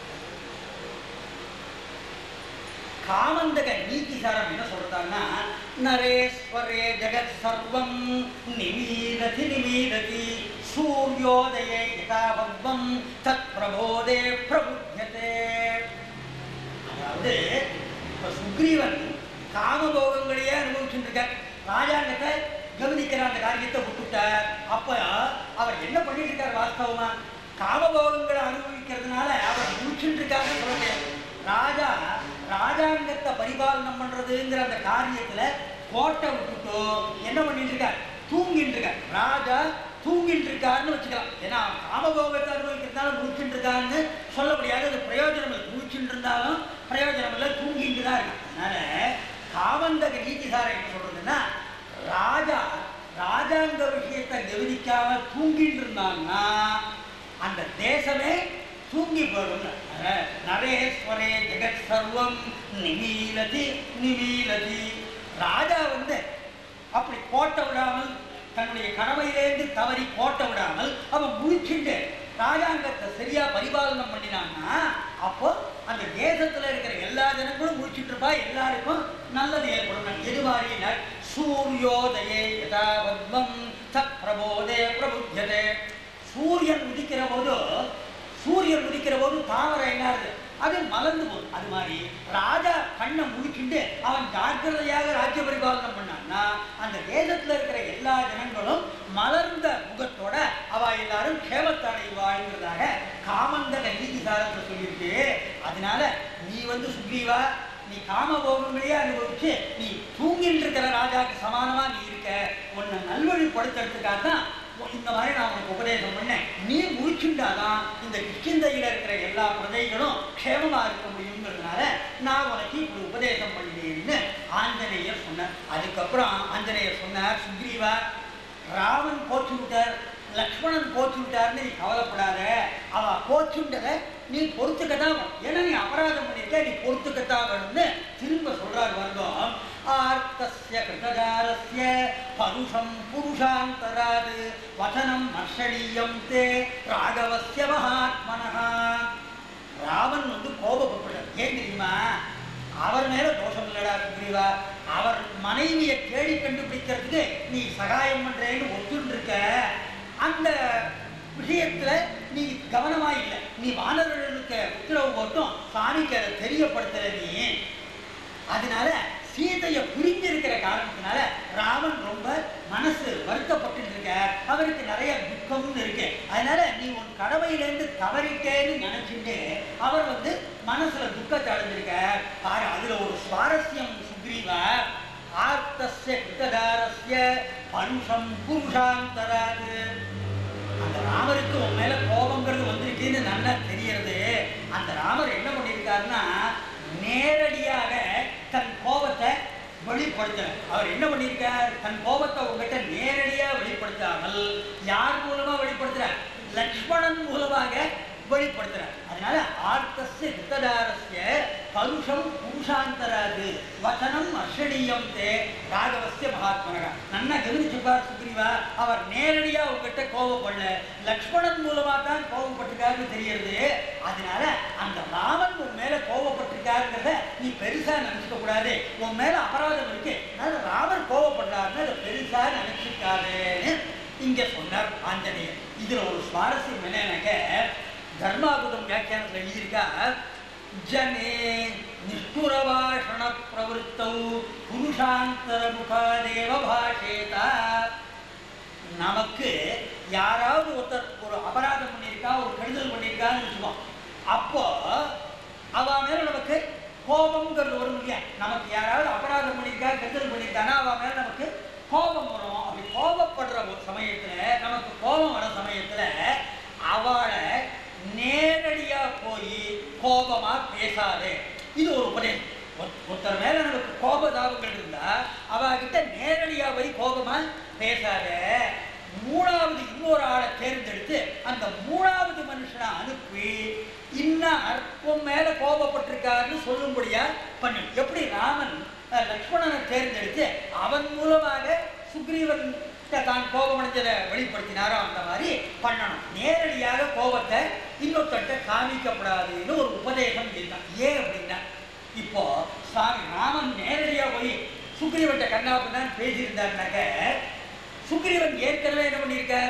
காமந்தக நீதிசாரம் என்ன சொல்றாங்கன்னா நரேஸ்வரே ஜெகத் சர்வம் நிமீததி நிமீததி சூரியோதயே யதாபத்வம் தத் பிரபோதே பிரபுத்தியதே அதாவது இப்ப சுக்ரீவன் காமபோகங்களையே அனுபவிச்சுட்டு இருக்கார் ராஜாங்கத்தை கவனிக்கிற அந்த காரியத்தை விட்டுட்டார் அப்ப அவர் என்ன பண்ணிட்டு இருக்கார் வாஸ்தவமா காமபோகங்களை அனுபவிக்கிறதுனால அவர் முடிச்சுட்டு இருக்காருன்னு சொல்ல முடியாது ராஜா ராஜாங்கத்தை பரிபாலனம் பண்றதுங்கிற அந்த காரியத்துல கோட்டை விட்டுட்டு என்ன பண்ணிட்டு இருக்கார் தூங்கிட்டு இருக்கார் ராஜா தூங்கிட்டு இருக்காருன்னு வச்சுக்கலாம் ஏன்னா காமபோகத்தை அனுபவிக்கிறதுனால முடிச்சுட்டு இருக்காருன்னு சொல்ல முடியாது அது பிரயோஜனம் இல்லை முடிச்சுட்டு இருந்தாலும் பிரயோஜனம் இல்லை தூங்கிட்டு தான் இருக்கான் அதனால காமந்தக நீதிசாரம் என்ன சொல்றதுன்னா ராஜா ராஜாங்க விஷயத்தை கவனிக்காம தூங்கிட்டு இருந்தாங்கன்னா அந்த தேசமே தூங்கி போயிடும் நரேஸ்வரே ஜெகத் சர்வம் நிமீலதி நிமீலதி ராஜா வந்து அப்படி கோட்டை விடாமல் தன்னுடைய கடமையிலேருந்து தவறி கோட்டை விடாமல் அவன் முழிச்சுட்டு ராஜாங்கத்தை சரியா பரிபாலனம் பண்ணினான்னா அப்போ அந்த தேசத்துல இருக்கிற எல்லா ஜனங்களும் முடிச்சுட்டு இருப்பா எல்லாருக்கும் நல்லது ஏற்படும் எது மாதிரினா சூரியோதயே யதாபத்மம் தத் பிரபோதே பிரபுத்தியதே சூரியன் உதிக்கிற போது சூரியன் உதிக்கிற போது தாமரை என்ன ஆகுது அது மலர்ந்து போகுது அது மாதிரி ராஜா கண்ணை முடிச்சுட்டு அவன் ஜாக்கிரதையாக ராஜ்ய பரிபாலனம் பண்ணான்னா அந்த தேசத்துல இருக்கிற எல்லா ஜனங்களும் மலர்ந்த முகத்தோட அவ எல்லாரும் கேமத்தடைவாள்ங்கிறதாக காமந்தக நீதி சாரத்தை சொல்லியிருக்கு அதனால நீ வந்து சுக்ரீவா நீ காம போகங்களையே அனுபவிச்சு நீ தூங்கிட்டு இருக்கிற ராஜாக்கு சமானமா நீ இருக்க உன்னை நல்வழிப்படுத்துறதுக்காக தான் இந்த மாதிரி நான் உனக்கு உபதேசம் பண்ணேன் நீ முடிச்சுட்டாதான் இந்த கிஷ்கிந்தையில இருக்கிற எல்லா பிரதைகளும் க்ஷேமமா இருக்க முடியுங்கிறதுனால நான் உனக்கு இப்படி உபதேசம் பண்ணினேன்னு ஆஞ்சநேயர் சொன்னார் அதுக்கப்புறம் ஆஞ்சநேயர் சொன்னார் சுக்ரீவா ராமன் கோச்சு விட்டார் லக்ஷ்மணன் கோச்சு விட்டார்னு நீ கவலைப்படாத அவ கோச்சுண்டதை நீ பொறுத்துக்கத்தான் வேணும். ஏன்னா நீ அபராதம் பண்ணிருக்க நீ பொறுத்துக்கத்தான் வேணும்னு திரும்ப சொல்றார் வர்க்கம் ஆர்த்தஸ்ய கிருதகாரஸ்ய பருஷம் புருஷாந்தராது வசனம் மர்ஷணீயம் தே ராகவஸ்ய மகாத்மனஹா ராமன் வந்து கோபப்பட்டார் ஏன் தெரியுமா அவர் மேல தோஷம் இல்லடா சுக்ரீவா அவர் மனைவியை தேடி கண்டுபிடிக்கிறதுக்கு நீ சகாயம் பண்றேன்னு ஒத்துட்டு இருக்க அந்த விஷயத்துல நீ கவனமா இல்லை நீ வானவர்களுக்கு உத்தரவு போட்டும் சாமிக்கு அதை தெரியப்படுத்தல நீ அதனால சீதையை புரிஞ்சிருக்கிற காரணத்தினால ராமன் ரொம்ப மனசு வருத்தப்பட்டு இருக்க அவருக்கு நிறைய துக்கம்னு இருக்கு அதனால நீ உன் கடமையிலேருந்து தவறிட்டேன்னு நினைச்சுட்டு அவர் வந்து மனசுல துக்கத்தை அடைஞ்சிருக்க பாரு அதுல ஒரு சுவாரஸ்யம் சுக்ரீவா ஆர்த்தஸ்ய கிருத்தகாரஸ்ய பனுஷம் புருஷாந்தராது அந்த ராமருக்கு உன் மேல கோபங்கிறது வந்திருக்குன்னு நல்லா தெரியறது அந்த ராமர் என்ன பண்ணியிருக்காருன்னா நேரடியாக தன் கோபத்தை வெளிப்படுத்தல அவர் என்ன பண்ணியிருக்கார் தன் கோபத்தை உங்ககிட்ட நேரடியா வெளிப்படுத்தாமல் யார் மூலமா வெளிப்படுத்துறார் லக்ஷ்மணன் மூலமாக வெளிப்படுத்துறார் அதனால ஆர்த்தஸ்ய கிருத்ததாரஸ்ய பருஷம் புருஷாந்தராது வசனம் அர்ஷணீயம் தே ராகவஸ்ய மகாத்மனகா நன்னா கவனிச்சுப்பார் சுக்ரீவா அவர் நேரடியா உங்ககிட்ட கோபப்படல லக்ஷ்மணன் மூலமா தான் கோபப்பட்டிருக்காருன்னு தெரியுது அதனால அந்த ராமன் உன் மேல கோபப்பட்டிருக்காருங்கிறத நீ பெருசா நினைச்சுக்க கூடாது உன் மேல அபராதம் இருக்கு அதனால ராமர் கோபப்படுறாருன்னு அதை பெருசா நினைச்சிருக்காருன்னு இங்க சொன்னார் ஆஞ்சநேயர் இதுல ஒரு சுவாரஸ்யம் என்னன்னாக்க தர்மாபுதம் வியாக்கியானத்தில் எழுதியிருக்கா ஜனே நிஷ்குரபாஷண பிரவருத்தௌ புருஷாந்தர முகாதேவ பாஷேதா நமக்கு யாராவது ஒருத்தர் ஒரு அபராதம் பண்ணியிருக்கா ஒரு கெடுதல் பண்ணியிருக்கான்னு வச்சுக்கோம் அப்போ அவ மேல நமக்கு கோபம்ங்கிறது வரும் இல்லையா நமக்கு யாராவது அபராதம் பண்ணியிருக்கா கெடுதல் பண்ணியிருக்கானா அவ மேல நமக்கு கோபம் வரும் அப்படி கோபப்படுற ஒரு சமயத்துல நமக்கு கோபம் வர சமயத்துல அவளை நேரடியா போய் கோபமா பேசாதே இது ஒரு உபதேசம் ஒருத்- ஒருத்தர் மேல நமக்கு கோபதாபங்கள் இருந்தா அவ கிட்ட நேரடியா போய் கோபமா பேசாத மூணாவது இன்னொரு ஆளை தேர்ந்தெடுத்து அந்த மூணாவது மனுஷனை அனுப்பி இன்னார் உன் மேல கோபப்பட்டிருக்காருன்னு சொல்லும்படியா பண்ணு எப்படி ராமன் அஹ், லக்ஷ்மணனை தேர்ந்தெடுத்து அவன் மூலமாக சுக்ரீவன் தான் கோபமடைஞ்சதை வெளிப்படுத்தினாரோ அந்த மாதிரி பண்ணணும் நேரடியாக கோபத்தை இன்னொருத்தட்ட காமிக்கப்படாதுன்னு ஒரு உபதேசம் இருக்கான் ஏன் அப்படின்னா இப்போ சுவாமி ராமன் நேரடியா போய் சுக்ரீவன்ட்ட கண்ணாப்புதான் பேசியிருந்தாருனாக்க சுக்ரீவன் ஏற்கனவே என்ன பண்ணியிருக்கார்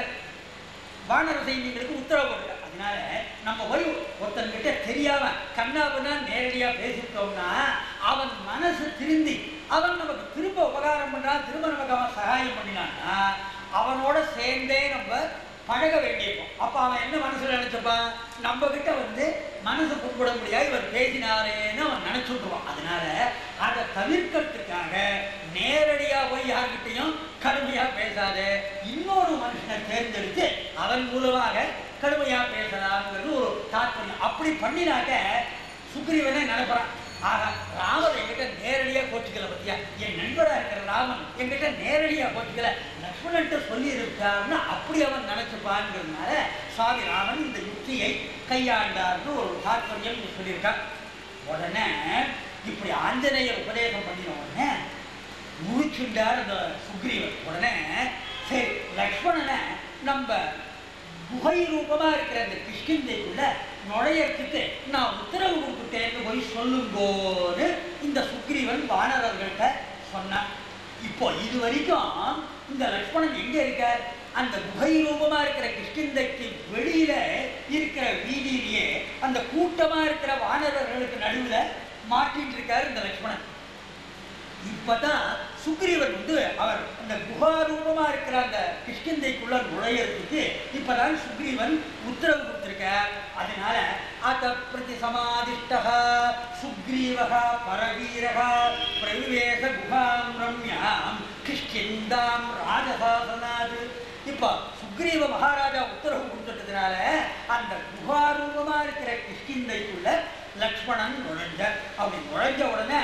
வானர சைன்யங்களுக்கு உத்தரவு போட்டார் அதனால நம்ம போய் ஒருத்தன்கிட்ட தெரியாம கண்ணாப்புனா நேரடியா பேசிட்டோம்னா அவன் மனசு திருந்தி அவன் நமக்கு திரும்ப உபகாரம் பண்றான் திரும்ப நமக்கு அவன் சகாயம் பண்ணினான்னா அவனோட சேர்ந்தே நம்ம பழக வேண்டியிருக்கும் அப்ப அவன் என்ன மனசுல நினைச்சப்பான் நம்ம கிட்ட வந்து மனசு புண்பட முடியாது இவர் பேசினாரேன்னு அவன் நினைச்சுட்டுருவான் அதனால அதை தவிர்க்கிறதுக்காக நேரடியா போய் யார்கிட்டயும் கடுமையா பேசாத இன்னொரு மனுஷனை தேர்ந்தெடுத்து அவன் மூலமாக கடுமையா பேசலாம்ங்கிறது ஒரு தாற்பயம் அப்படி பண்ணினாக்க சுக்ரீவனே நினைப்பறான் ஆக ராமர் என்கிட்ட நேரடியா கோச்சிக்கல பத்தியா என் நண்பரா இருக்கிற ராமன் என்கிட்ட நேரடியா கோச்சிக்கல லக்ஷ்மணன்ட்ட சொல்லி இருக்காருன்னு அப்படி அவன் நினைச்சுப்பாங்கிறதுனால சுவாமி ராமன் இந்த யுக்தியை கையாண்டார்னு ஒரு தாற்பயம் சொல்லியிருக்கான் உடனே இப்படி ஆஞ்சநேயர் உபதேசம் பண்ணின உடனே முழிச்சுண்டார் அந்த சுக்ரீவன் உடனே சரி லக்ஷ்மணனை நம்ம குகை ரூபமா இருக்கிற அந்த கிஷ்கிந்தைக்குள்ள நுழையறதுக்கு நான் உத்தரவு கொடுத்துட்டேன்னு போய் சொல்லுங்கோன்னு இந்த சுக்ரீவன் வானரர்கள்ட்ட சொன்னான் இப்போ இது வரைக்கும் இந்த லக்ஷ்மணன் எங்க இருக்கார் அந்த குகை ரூபமா இருக்கிற கிஷ்கிந்தைக்கு வெளியில இருக்கிற வீதியிலேயே அந்த கூட்டமா இருக்கிற வானரர்களுக்கு நடுவுல மாட்டிட்டு இருக்காரு இந்த லக்ஷ்மணன் இப்பதான் சுக்ரீவன் வந்து அவர் அந்த குஹாரூபமா இருக்கிற அந்த கிஷ்கிந்தைக்குள்ள நுழையறதுக்கு இப்பதான் சுக்ரீவன் உத்தரவு கொடுத்திருக்கார் அதனால அத பிரதி சமாதிஷ்டः சுக்ரீவः பரவீரः பிரவிவேச குஹாம் ரம்யாம் கிஷ்கிந்தாம் ராஜசாசனாது இப்போ சுக்ரீவ மகாராஜா உத்தரவு கொடுத்துட்டதுனால அந்த குஹாரூபமா இருக்கிற கிஷ்கிந்தைக்குள்ள லக்ஷ்மணன் நுழைஞ்ச அப்படி நுழைஞ்ச உடனே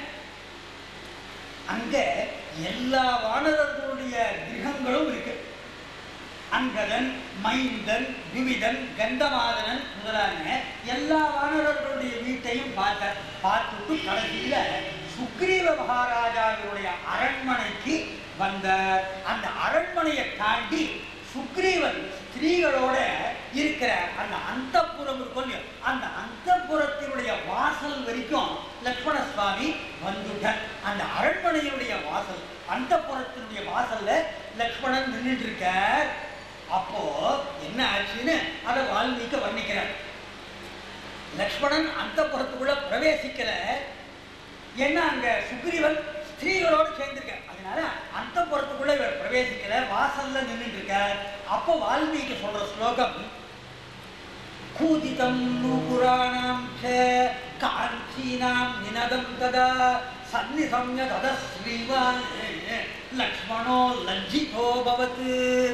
அங்க எல்லா வானரர்களுடைய கிரகங்களும் இருக்கு அங்கதன் மைந்தன் விவிதன் கந்தமாதனன் முதலான எல்லா வானரர்களுடைய வீட்டையும் பார்த்தார் பார்த்துட்டு கடைசியில சுக்ரீவ மகாராஜாவினுடைய அரண்மனைக்கு வந்தார் அந்த அரண்மனையை தாண்டி சுக்ரீவன் ஸ்திரீகளோட இருக்கிற அந்த அந்தப்புறம் இருக்கும் இல்லையா, அந்த அந்தப்புறத்தினுடைய வாசல் வரைக்கும் லக்ஷ்மண சுவாமி வந்துட்டார் அந்த அரண்மனையினுடைய வாசல் அந்தப்புறத்தினுடைய வாசல்ல லக்ஷ்மணன் நின்றுட்டு இருக்கார் அப்போ என்ன ஆச்சுன்னு அதை வால்மீகி வர்ணிக்கிறார் லக்ஷ்மணன் அந்தப்புறத்துக்குள்ள பிரவேசிக்கல ஏன்னா அங்க சுக்ரீவன் ஸ்திரீகளோடு சேர்ந்திருக்க அதனால அந்த புறத்துக்குள்ள இவர் பிரவேசிக்கல வாசல்ல நின்றுட்டு இருக்கார் அப்போ வால்மீகி சொல்ற ஸ்லோகம் கூதிதம் நூபுராணாம் ச காஞ்சீனாம் நினதம் ததா சந்நிசம்ய தத ஸ்ரீவான் லக்ஷ்மணோ லஜ்ஜிதோ பவத்து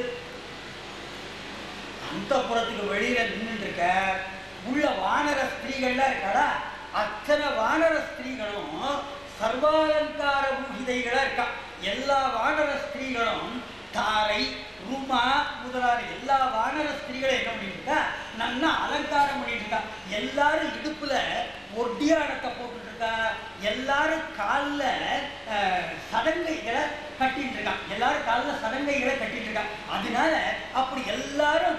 அந்த புறத்துக்கு வெளியில நின்றுட்டு இருக்க உள்ள வானர ஸ்திரீகள்லாம் இருக்காடா அத்தனை வானர ஸ்திரீகளும் சர்வாலங்கார பூஷிதைகளா இருக்கா எல்லா வானர ஸ்திரீகளும் தாரை ருமா முதலான எல்லா வானர ஸ்திரீகளும் என்ன பண்ணிட்டு இருக்கா நல்லா அலங்காரம் பண்ணிட்டு இருக்கா எல்லாரும் இடுப்புல ஒட்டியானத்தை போட்டுட்டு இருக்கா எல்லாரும் கால்ல அஹ், சடங்கைகளை கட்டிட்டு இருக்கா எல்லாரும் கால்ல சடங்கைகளை கட்டிட்டு இருக்கா அதனால அப்படி எல்லாரும்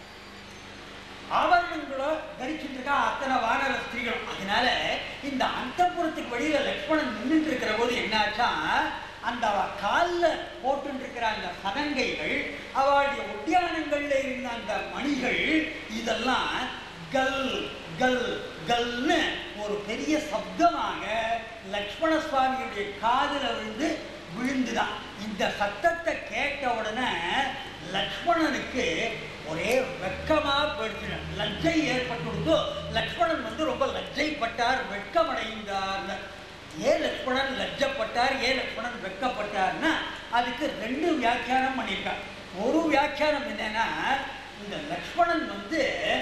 ஆபரணங்களோ தரிச்சுட்டு இருக்கா அத்தனை வானர ஸ்திரீகளும் அதனால இந்த அந்தப்புறத்துக்கு வெளியில லக்ஷ்மணன் நின்றுட்டு இருக்கிற போது என்னாச்சா அந்த அவ கால்ல போட்டு இருக்கிற அந்த சதங்கைகள் அவளுடைய ஒட்டியானங்கள்ல இருந்த அந்த மணிகள் இதெல்லாம் கல் கல் கல்னு ஒரு பெரிய சப்தமாக லக்ஷ்மண சுவாமியுடைய காதுல விழுந்து விழுந்துதான் இந்த சத்தத்தை கேட்ட உடனே லக்ஷ்மணனுக்கு ஒரே வெட்கமா போயிடுச்சு லஜ்ஜை ஏற்பட்டு லக்ஷ்மணன் வந்து ரொம்ப லஜ்ஜைப்பட்டார் வெட்கமடைந்தார் ஏன் லக்ஷ்மணன் லஜ்ஜப்பட்டார் ஏன் லக்ஷ்மணன் வெட்கப்பட்டார்னா அதுக்கு ரெண்டு வியாக்கியானம் பண்ணியிருக்கார் ஒரு வியாக்கியானம் என்னன்னா இந்த லக்ஷ்மணன் வந்து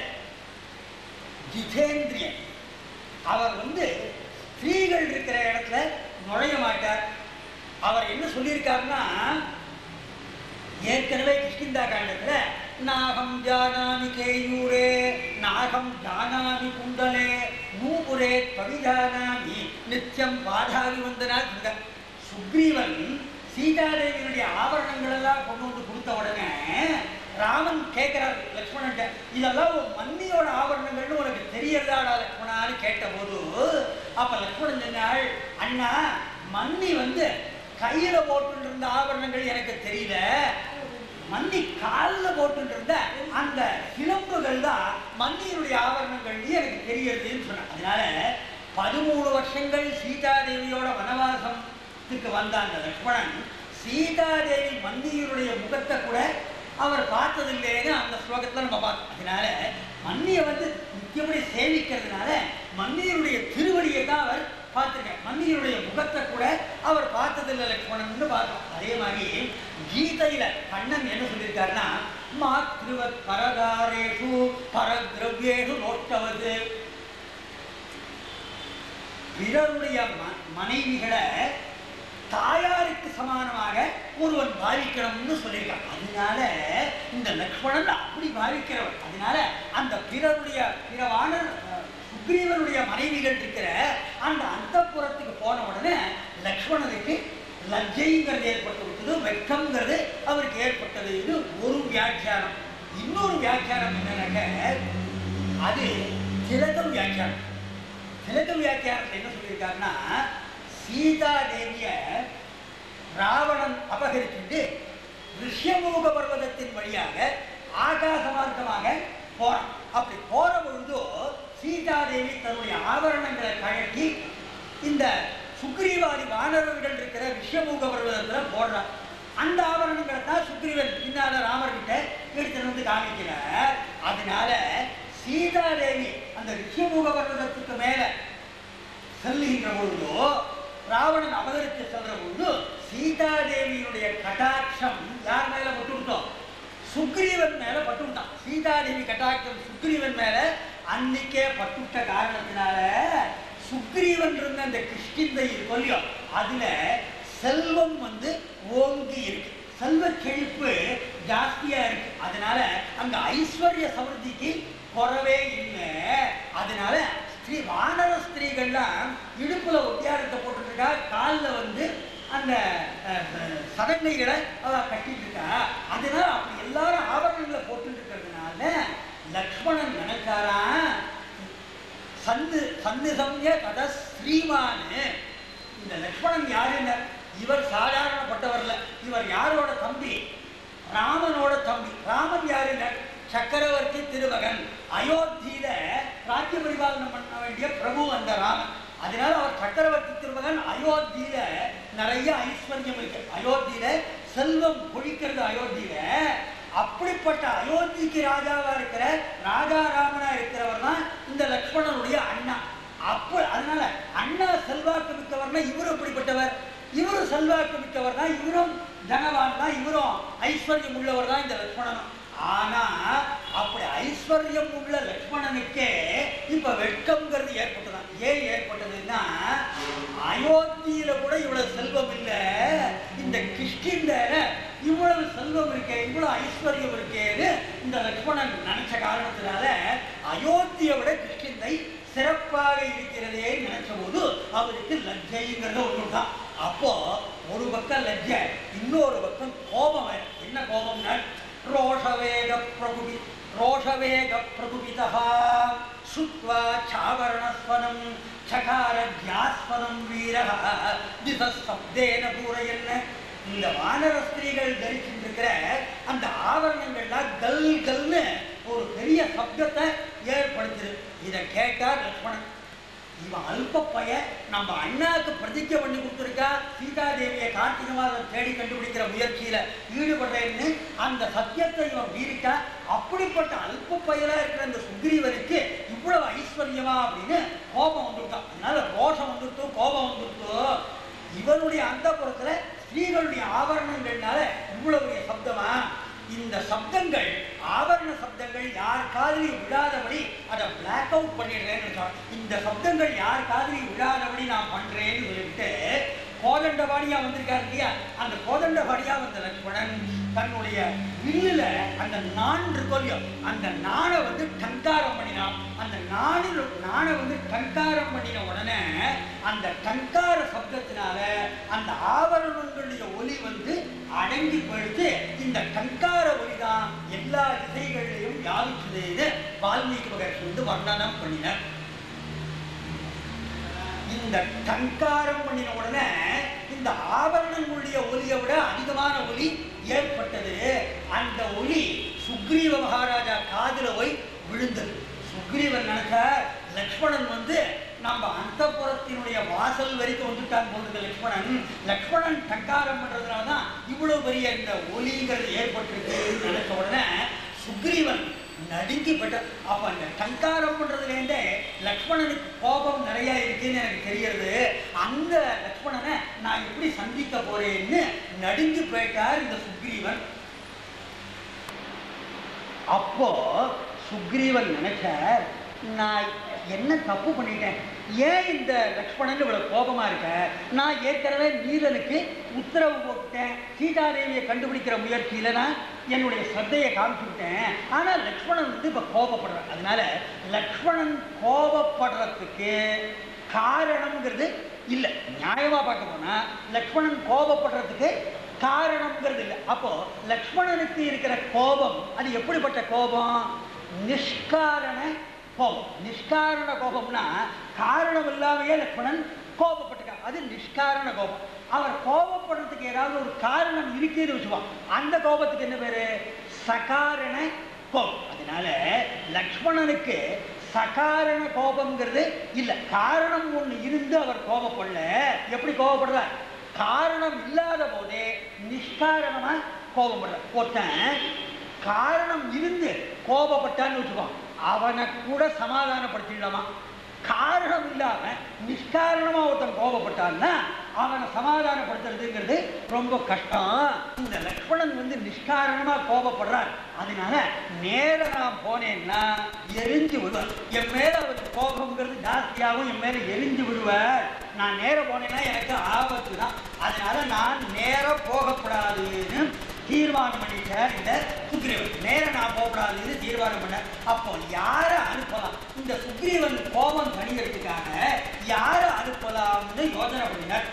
ஜிதேந்திரியன் அவர் வந்து ஸ்திரீகள் இருக்கிற இடத்துல நுழைய மாட்டார் அவர் என்ன சொல்லியிருக்காருன்னா ஏற்கனவே கிஷ்கிந்தா காண்டத்துல நாகம் ஜானாமி கேயூரே நாகம் ஜானாமி குண்டலே நூபுரே பவிஜானாமி நித்தியம் பாதாவி வந்தனால் இந்த சுக்ரீவன் சீதாதேவியுடைய ஆபரணங்கள் எல்லாம் கொண்டு வந்து கொடுத்த உடனே ராமன் கேட்கிறார் லக்ஷ்மணன் இதெல்லாம் உன் மன்னியோட ஆபரணங்கள்னு உனக்கு தெரியறதாடா லக்ஷ்மணான்னு கேட்டபோது அப்ப லக்ஷ்மணன் சொன்னாள் அண்ணா மன்னி வந்து கையில போட்டு இருந்த ஆபரணங்கள் எனக்கு தெரியல மன்னி காலில் போட்டு இருந்த அந்த சிலம்புகள் தான் மன்னியினுடைய ஆபரணங்கள் எனக்கு தெரியறதுன்னு சொன்னாங்க அதனால பதிமூணு வருஷங்கள் சீதாதேவியோட வனவாசத்துக்கு வந்த அந்த லக்ஷ்மணன் சீதாதேவி மன்னியினுடைய முகத்தை கூட அவர் பார்த்ததில்லைன்னு அந்த ஸ்லோகத்துல நம்ம பார்த்தோம் அதனால மன்னியை வந்து நித்தியப்படி சேவிக்கிறதுனால மன்னியருடைய திருவடியை தான் அவர் பார்த்திருக்கார் மன்னியருடைய முகத்தை கூட அவர் பார்த்ததில்லை லக்ஷ்மணன் பார்த்தோம் அதே மாதிரி கீதையில கண்ணன் என்ன சொல்லியிருக்காருன்னா மாத்ருவத் பரதாரேஷு பரத்ரவ்யேஷு நோட்டவது பிறருடைய ம- மனைவிகளை தாயாருக்கு சமானமாக ஒருவன் பாவிக்கணும்னு சொல்லியிருக்கான் அதனால இந்த லக்ஷ்மணன் அப்படி பாவிக்கிறவன் அதனால அந்த பிறருடைய பிறவான அஹ், சுக்ரீவனுடைய மனைவிகள் இருக்கிற அந்த அந்தப்புறத்துக்கு போன உடனே லக்ஷ்மணனுக்கு லஜ்ஜைங்கிறது ஏற்பட்டு விட்டது வெட்கம்ங்கிறது அவருக்கு ஏற்பட்டது இது ஒரு வியாக்கியானம் இன்னொரு வியாக்கியானம் என்னன்னாக்க அது திலக வியாக்கியானம் திலக வியாக்கியானத்தில் என்ன சொல்லியிருக்காருன்னா சீதா தேவிய ராவணன் அபகரிச்சுட்டு ரிஷ்யமூக பர்வதத்தின் வழியாக ஆகாச மார்க்கமாக போறான் அப்படி போற பொழுது சீதாதேவி தன்னுடைய ஆபரணங்களை கழட்டி இந்த சுக்ரீவாதி வானரர்கள் இருக்கிற ரிஷமுக பர்வதத்துல போடுறான் அந்த ஆபரணங்களை தான் சுக்ரீவன் பின்னால ராமர்கிட்ட எடுத்துட்டு வந்து காமிக்கிறார் அதனால சீதாதேவி அந்த ரிஷமுக பர்வதத்துக்கு மேல செல்லுகின்ற பொழுதோ ராவணன் அவதரித்து செல்ற பொழுது சீதாதேவியினுடைய கடாட்சம் யார் மேல பட்டுவிட்டோம் சுக்ரீவன் மேல பட்டுவிட்டான் சீதாதேவி கடாட்சம் சுக்ரீவன் மேல அன்னைக்கே பட்டுவிட்ட காரணத்தினால சுக்ரீவன் இருந்த அந்த கிருஷ்கிந்தை கொல்லியோ அதுல செல்வம் வந்து ஓங்கி இருக்கு செல்வ செழிப்பு ஜாஸ்தியா இருக்கு அதனால அங்க ஐஸ்வர்ய சமிருத்திக்கு குறவே இல்லை அதனால ஸ்ரீ வானர ஸ்திரீகள்லாம் இடுப்புல ஒட்டியாரத்தை போட்டுருக்கா காலில் வந்து அந்த அஹ், அஹ், சதங்கைகளை அவ கட்டிட்டு இருக்கா அதனால அப்படி எல்லாரும் ஆபரணங்களை போட்டுட்டு இருக்கிறதுனால லக்ஷ்மணன் நினைச்சாரா சந்து சந்நிசம்ய கத ஸ்ரீமானு இந்த லக்ஷ்மணன் யாருன்னு இவர் சாதாரணப்பட்டவர்ல இவர் யாரோட தம்பி ராமனோட தம்பி ராமன் யாருங்க சக்கரவர்த்தி திருமகன் அயோத்தியில ராஜ்ய பரிபாலனம் பண்ண வேண்டிய பிரபு அந்த ராமன் அதனால அவர் சக்கரவர்த்தி திருமகன் அயோத்தியில நிறைய ஐஸ்வர்யம் இருக்கு அயோத்தியில செல்வம் பொழிக்கிறது அயோத்தியில அப்படிப்பட்ட அயோத்திக்கு ராஜாவா இருக்கிற ராஜா ராமனா இருக்கிறவர் தான் இந்த லக்ஷ்மணனுடைய அண்ணா அப்போ அதனால அண்ணா செல்வாக்கு மிக்கவர்னா இவரும் அப்படிப்பட்டவர் இவரும் செல்வாக்கு மிக்கவர் தான் இவரும் தனவான் தான் இவரும் ஐஸ்வர்யம் உள்ளவர் தான் இந்த லக்ஷ்மணனும் ஆனா அப்படி ஐஸ்வர்யம் உள்ள லக்ஷ்மணனுக்கே இப்ப வெட்கம்ங்கிறது ஏற்பட்டதான் ஏன் ஏற்பட்டதுன்னா அயோத்தியில கூட இவ்வளவு செல்வம் இல்ல இந்த கிஷ்கிந்தர இவ்வளவு செல்வம் இருக்கே இவ்வளவு ஐஸ்வர்யம் இருக்கேன்னு இந்த லக்ஷ்மணன் நினைச்ச காரணத்தினால அயோத்தியை விட கிஷ்கிந்தை சிறப்பாக இருக்கிறதே நினைச்ச போது அவருக்கு லஜ்ஜைங்கிறது ஒன்று தான் அப்போ ஒரு பக்கம் லஜ்ஜை இன்னொரு பக்கம் கோபம் வேற. என்ன கோபம்னா ரோஷவேக பிரகுபி ரோஷவேக பிரகுபிதா சுத்வா சாவரணஸ்வனம் சகார தியாஸ்வனம் வீரः திசப்தேன பூரையன்ன இந்த வானர ஸ்திரீகள் தரிச்சிருக்கிற அந்த ஆவரணங்கள்லாம் கல் கல்னு ஒரு பெரிய சப்தத்தை ஏற்படுத்துது இதை கேட்டார் லக்ஷ்மணன் இவன் அல்ப பைய நம்ம அண்ணாக்கு பிரதிஜை பண்ணி கொடுத்துருக்கா சீதாதேவியை கார்த்திகை மாதம் தேடி கண்டுபிடிக்கிற முயற்சியில ஈடுபடுறேன்னு அந்த சத்தியத்தை இவன் மீறிட்டா அப்படிப்பட்ட அல்ப பயலா இருக்கிற அந்த சுக்ரீவனுக்கு இவ்வளவு ஐஸ்வர்யமா அப்படின்னு கோபம் வந்துட்டான் அதனால ரோஷம் வந்துட்டு கோபம் வந்துட்டு இவனுடைய அந்த புறத்துல ஸ்திரீகளுடைய ஆபரணங்கள்னால இவ்வளவு பெரிய சப்தமா இந்த சப்தங்கள் ஆபரண சப்தங்கள் யார் காதிலையும் விழாதபடி அதை பிளாக் அவுட் பண்ணிடுறேன்னு சொல்றான். இந்த சப்தங்கள் யார் காதிலையும் விழாதபடி நான் பண்றேன்னு சொல்லிட்டு கோதண்டபாடியா வந்திருக்காரு இல்லையா அந்த கோதண்டபாடியா வந்த லக்ஷ்மணன் தன்னுடைய வில்லுல அந்த நான் இருக்கோ இல்லையோ அந்த நாணை வந்து டங்காரம் பண்ணினான் அந்த நாணில் நாணை வந்து டங்காரம் பண்ணின உடனே அந்த டங்கார சப்தத்தினால அந்த ஆபரணங்களுடைய ஒலி வந்து அடங்கி போயிடுத்து இந்த டங்கார ஒலி தான் எல்லா திசைகளிலையும் வியாபிச்சதுன்னு வால்மீகி மகர்ஷி வந்து வர்ணனம் பண்ணினார் இந்த டங்காரம் பண்ணின உடனே இந்த ஆபரணங்களுடைய ஒலியை விட அதிகமான ஒலி ஏற்பட்டது அந்த ஒலி சுக்ரீவ மகாராஜா காதுல போய் விழுந்தது சுக்ரீவன் நினைச்சா லக்ஷ்மணன் வந்து நம்ம அந்தப்புறத்தினுடைய வாசல் வரைக்கும் வந்துட்டான் போனது லக்ஷ்மணன் லக்ஷ்மணன் டங்காரம் பண்றதுனால தான் இவ்வளவு பெரிய இந்த ஒலிங்கிறது ஏற்பட்டிருக்குன்னு நினைச்ச உடனே சுக்ரீவன் நடுங்கி போட்ட அப்ப அந்த டங்காரம் பண்றதுலேருந்தே லக்ஷ்மணனுக்கு கோபம் நிறைய இருக்குன்னு எனக்கு தெரியறது அந்த லக்ஷ்மணனை நான் எப்படி சந்திக்க போறேன்னு நடுங்கி போயிட்டார் இந்த சுக்ரீவன் அப்போ சுக்ரீவன் நினைச்சார் நான் என்ன தப்பு பண்ணிட்டேன் ஏன் இந்த லக்ஷ்மணன் இவ்வளவு கோபமா இருக்க நான் ஏற்கனவே நீலனுக்கு உத்தரவு போட்டேன் சீதாதேவியை கண்டுபிடிக்கிற முயற்சியில நான் என்னுடைய ஸ்ரத்தையை காமிச்சுக்கிட்டேன் ஆனா லக்ஷ்மணன் வந்து இப்ப கோபப்படுறான் அதனால லக்ஷ்மணன் கோபப்படுறதுக்கு காரணம்ங்கிறது இல்லை நியாயமா பார்க்க போனா லக்ஷ்மணன் கோபப்படுறதுக்கு காரணம்ங்கிறது இல்லை அப்போ லக்ஷ்மணனுக்கு இருக்கிற கோபம் அது எப்படிப்பட்ட கோபம் நிஷ்காரண கோபம் நிஷ்காரண கோபம்னா காரணம் இல்லாமையே லக்ஷ்மணன் கோபப்பட்டிருக்கார் அது நிஷ்காரண கோபம் அவர் கோபப்படுறதுக்கு ஏதாவது ஒரு காரணம் இருக்குன்னு வச்சுப்பான் அந்த கோபத்துக்கு என்ன பேரு சகாரண கோபம் அது அதனால லக்ஷ்மணனுக்கு சகாரண கோபம்ங்கிறது இல்ல காரணம் ஒண்ணு இருந்து அவர் கோபப்படல எப்படி கோபப்படுறார் காரணம் இல்லாத போதே நிஷ்காரணமா கோபப்படுறார் ஒருத்தன் காரணம் இருந்து கோபப்பட்டான்னு வச்சுக்கோ அவனை கூட சமாதானப்படுத்திடலாமா காரணம் இல்லாம நிஷ்காரணமா ஒருத்தன் கோபப்பட்டான்னா அவனை சமாதானப்படுத்துறதுங்கிறது ரொம்ப கஷ்டம் இந்த லக்ஷ்மணன் வந்து நிஷ்காரணமா கோபப்படுறார் அதனால நேர நான் போனேன்னா எரிஞ்சு விடுவார் என் மேல அவருக்கு கோபம்ங்கிறது ஜாஸ்தியாகும் என் மேல எரிஞ்சு விடுவார் நான் நேர போனேன்னா எனக்கு ஆபத்து தான் அதனால நான் நேர போகக்கூடாதுன்னு தீர்மானம் பண்ணிட்டார் இந்த சுக்ரீவன் நேர நான் போகக்கூடாதுன்னு தீர்மானம் பண்ண அப்போ யாரை அனுப்பலாம் இந்த சுக்ரீவன் கோபம் தணிகிறதுக்காக யாரை அனுப்பலாம்னு யோசனை பண்ணினார்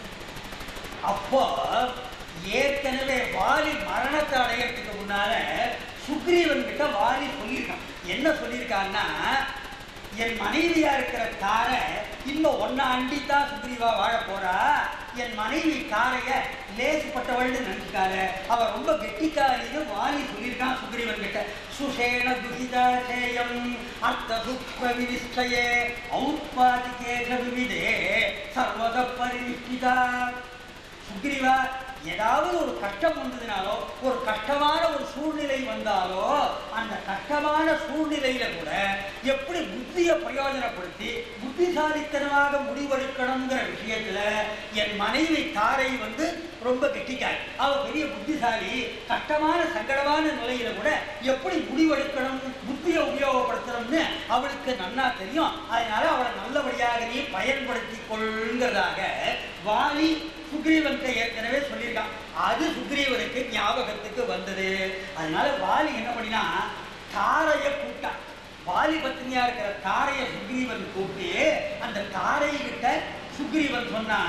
அப்போ ஏற்கனவே வாலி மரணத்தை அடையறதுக்கு முன்னால சுக்ரீவன் கிட்ட வாலி சொல்லியிருக்கான் என்ன சொல்லியிருக்கான்னா என் மனைவியா இருக்கிற தாரை இன்னும் ஒன்ன அண்டித்தான் சுக்ரீவா வாழ போறா என் மனைவி தாரைய லேசுப்பட்டவள்னு நினைச்சுக்காரு அவ ரொம்ப கெட்டிக்காரின்னு வாலி சொல்லியிருக்கான் சுக்ரீவன் கிட்ட சுஷேண துரிதாசேயம் அர்த்த சுக்ம வினிஷ்டயே ஔத்பாதிகேஷ விவிதே சர்வத பரிநிஷ்டிதா சுக்ரீவா ஏதாவது ஒரு கஷ்டம் வந்ததுனாலோ ஒரு கஷ்டமான ஒரு சூழ்நிலை வந்தாலோ அந்த கஷ்டமான சூழ்நிலையில கூட எப்படி புத்தியை பிரயோஜனப்படுத்தி புத்திசாலித்தனமாக முடிவெடுக்கணுங்கிற விஷயத்துல என் மனைவி தாரை வந்து ரொம்ப கெட்டிக்காய் அவ பெரிய புத்திசாலி கஷ்டமான சங்கடமான நிலையில கூட எப்படி முடிவெடுக்கணும் புத்தியை உபயோகப்படுத்தணும்னு அவளுக்கு நன்னா தெரியும் அதனால அவளை நல்லபடியாக நீ பயன்படுத்தி கொள்கிறதாக வாலி சுக்ரீவன்கிட்ட ஏற்கனவே சொல்லியிருக்கான் அது சுக்ரீவனுக்கு ஞாபகத்துக்கு வந்தது அதனால வாலி என்ன பண்ணினா தாரைய கூப்பிட்டான் வாலி பத்னியா இருக்கிற தாரைய சுக்ரீவன் கூப்பிட்டு அந்த தாரை கிட்ட சுக்ரீவன் சொன்னா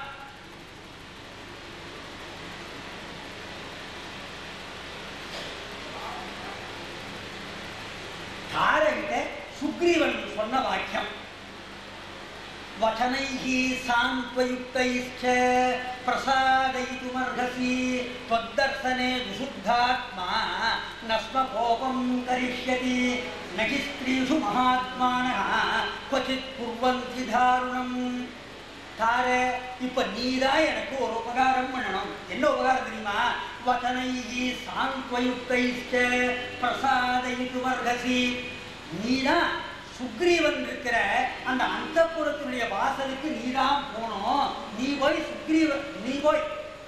தாரைகிட்ட சுக்ரீவன் சொன்ன வாக்கியம் वचनैः सान्त्वयुक्तैश्च प्रसादयितुमर्हसि त्वद्दर्शने विशुद्धात्मा न स्म कोपं करिष्यति न हि स्त्रीषु महात्मानः क्वचित् कुर्वन्ति दारुणम् தாரே இப்ப நீதான் எனக்கு ஒரு உபகாரம் பண்ணணும் என்ன உபகாரம் தெரியுமா வச்சனைஹி சாந்த்வயுக்தைஷ்ட பிரசாதயித்து வர்கசி நீதான் சுக்ரீவன் இருக்கிற அந்த அந்தப்புறத்தினுடைய வாசலுக்கு நீதான் போகணும் நீ போய் சுக்ரீவன் நீ போய்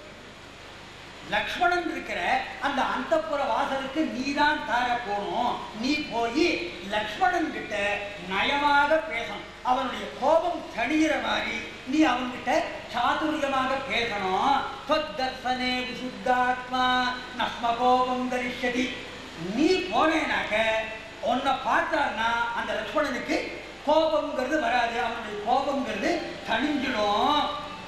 லக்ஷ்மணன் இருக்கிற அந்த அந்தப்புற வாசலுக்கு நீதான் தார போகணும் நீ போய் லக்ஷ்மணன் கிட்ட நயமாக பேசணும் அவனுடைய கோபம் தணிகிற மாதிரி நீ அவன்கிட்ட சாதுரியமாக பேசணும் தர்சனே விசுத்தாத்மா நஸ்ம கோபம் கரிஷதி நீ போனேனாக்க உன்னை பார்த்தான்னா அந்த லக்ஷ்மணனுக்கு கோபம்ங்கிறது வராது அவனுடைய கோபம்ங்கிறது தணிஞ்சிடும்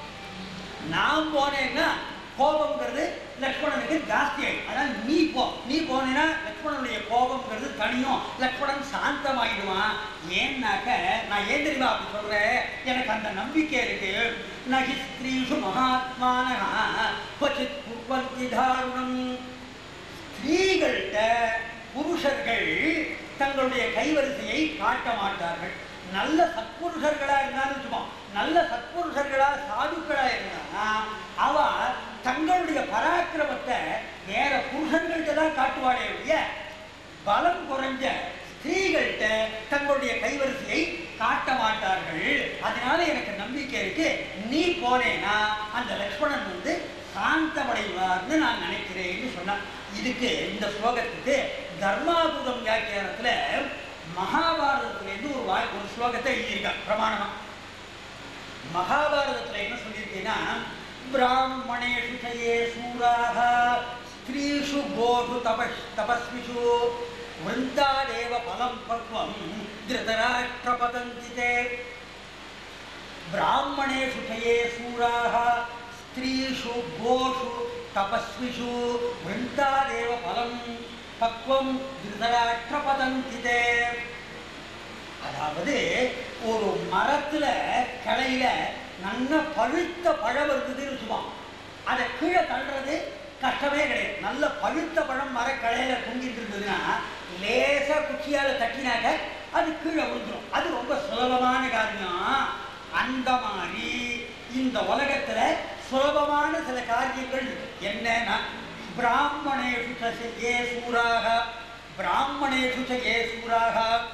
நான் போனேன்னா கோபம்ங்கிறது லக்ஷ்மணனுக்கு ஜாஸ்தி ஆயிடும் அதனால் நீ போ நீ போனேன்னா லக்ஷ்மணனுடைய கோபம்ங்கிறது தனியும் லக்ஷ்மணன் சாந்தமாயிடுவான் ஏன்னாக்க நான் ஏன் தெரியுமா அப்படி சொல்றேன் எனக்கு அந்த நம்பிக்கை இருக்கு நகி ஸ்திரீஷு மகாத்மான கொச்சித் குர்வந்தி தாருணம் ஸ்திரீகள்கிட்ட புருஷர்கள் தங்களுடைய கைவரிசையை காட்ட மாட்டார்கள் நல்ல சத்புருஷர்களா இருந்தாலும் வச்சுப்போம் நல்ல சத்புருஷர்களா சாதுக்களா இருந்தா அவ தங்களுடைய பராக்கிரமத்தை வேற புருஷர்கள்ட்ட தான் காட்டுவாளே ஒழிய பலம் குறைஞ்ச ஸ்திரீகள்கிட்ட தங்களுடைய கைவரிசையை காட்ட மாட்டார்கள் அதனால எனக்கு நம்பிக்கை இருக்கு நீ போனேன்னா அந்த லக்ஷ்மணன் வந்து சாந்தமடைவார்னு நான் நினைக்கிறேன்னு சொன்னான் இதுக்கு இந்த ஸ்லோகத்துக்கு தர்மாபுதம் வியாக்கியானத்துல மகாபாரதத்திலேருந்து ஒரு வாய் ஒரு ஸ்லோகத்தை எழுதியிருக்கான் பிரமாணமா மகாபாரதத்துல என்ன சொல்லியிருக்கேன்னா பிராமணேஷு சயே சூராக ஸ்திரீஷு கோஷு தபஸ் தபஸ்விஷு விருந்தாதேவ பலம் பக்வம் திருதராஷ்டிரபதந்தி தே ब्राह्मणेषु चये सूराः स्त्रीषु गोषु तपस्विषु वृन्दादेव फलं பக்வம் திருதராஷ்டிரபதந்தி தே அதாவது ஒரு மரத்துல கிளையில நல்ல பழுத்த பழம் இருந்ததுன்னு வச்சுப்போம் அதை கீழே தள்ளுறது கஷ்டமே கிடையாது நல்ல பழுத்த பழம் மரக்கிளையில தொங்கிட்டு இருந்ததுன்னா லேசா குச்சியால தட்டினாக்க அது கீழே விழுந்துடும் அது ரொம்ப சுலபமான காரியம் அந்த மாதிரி இந்த உலகத்துல சுலபமான சில காரியங்கள் இருக்கு. என்னன்னா பிராமணேஷு ச ஏ சூராக பிராமணேஷு ச ஏ சூராக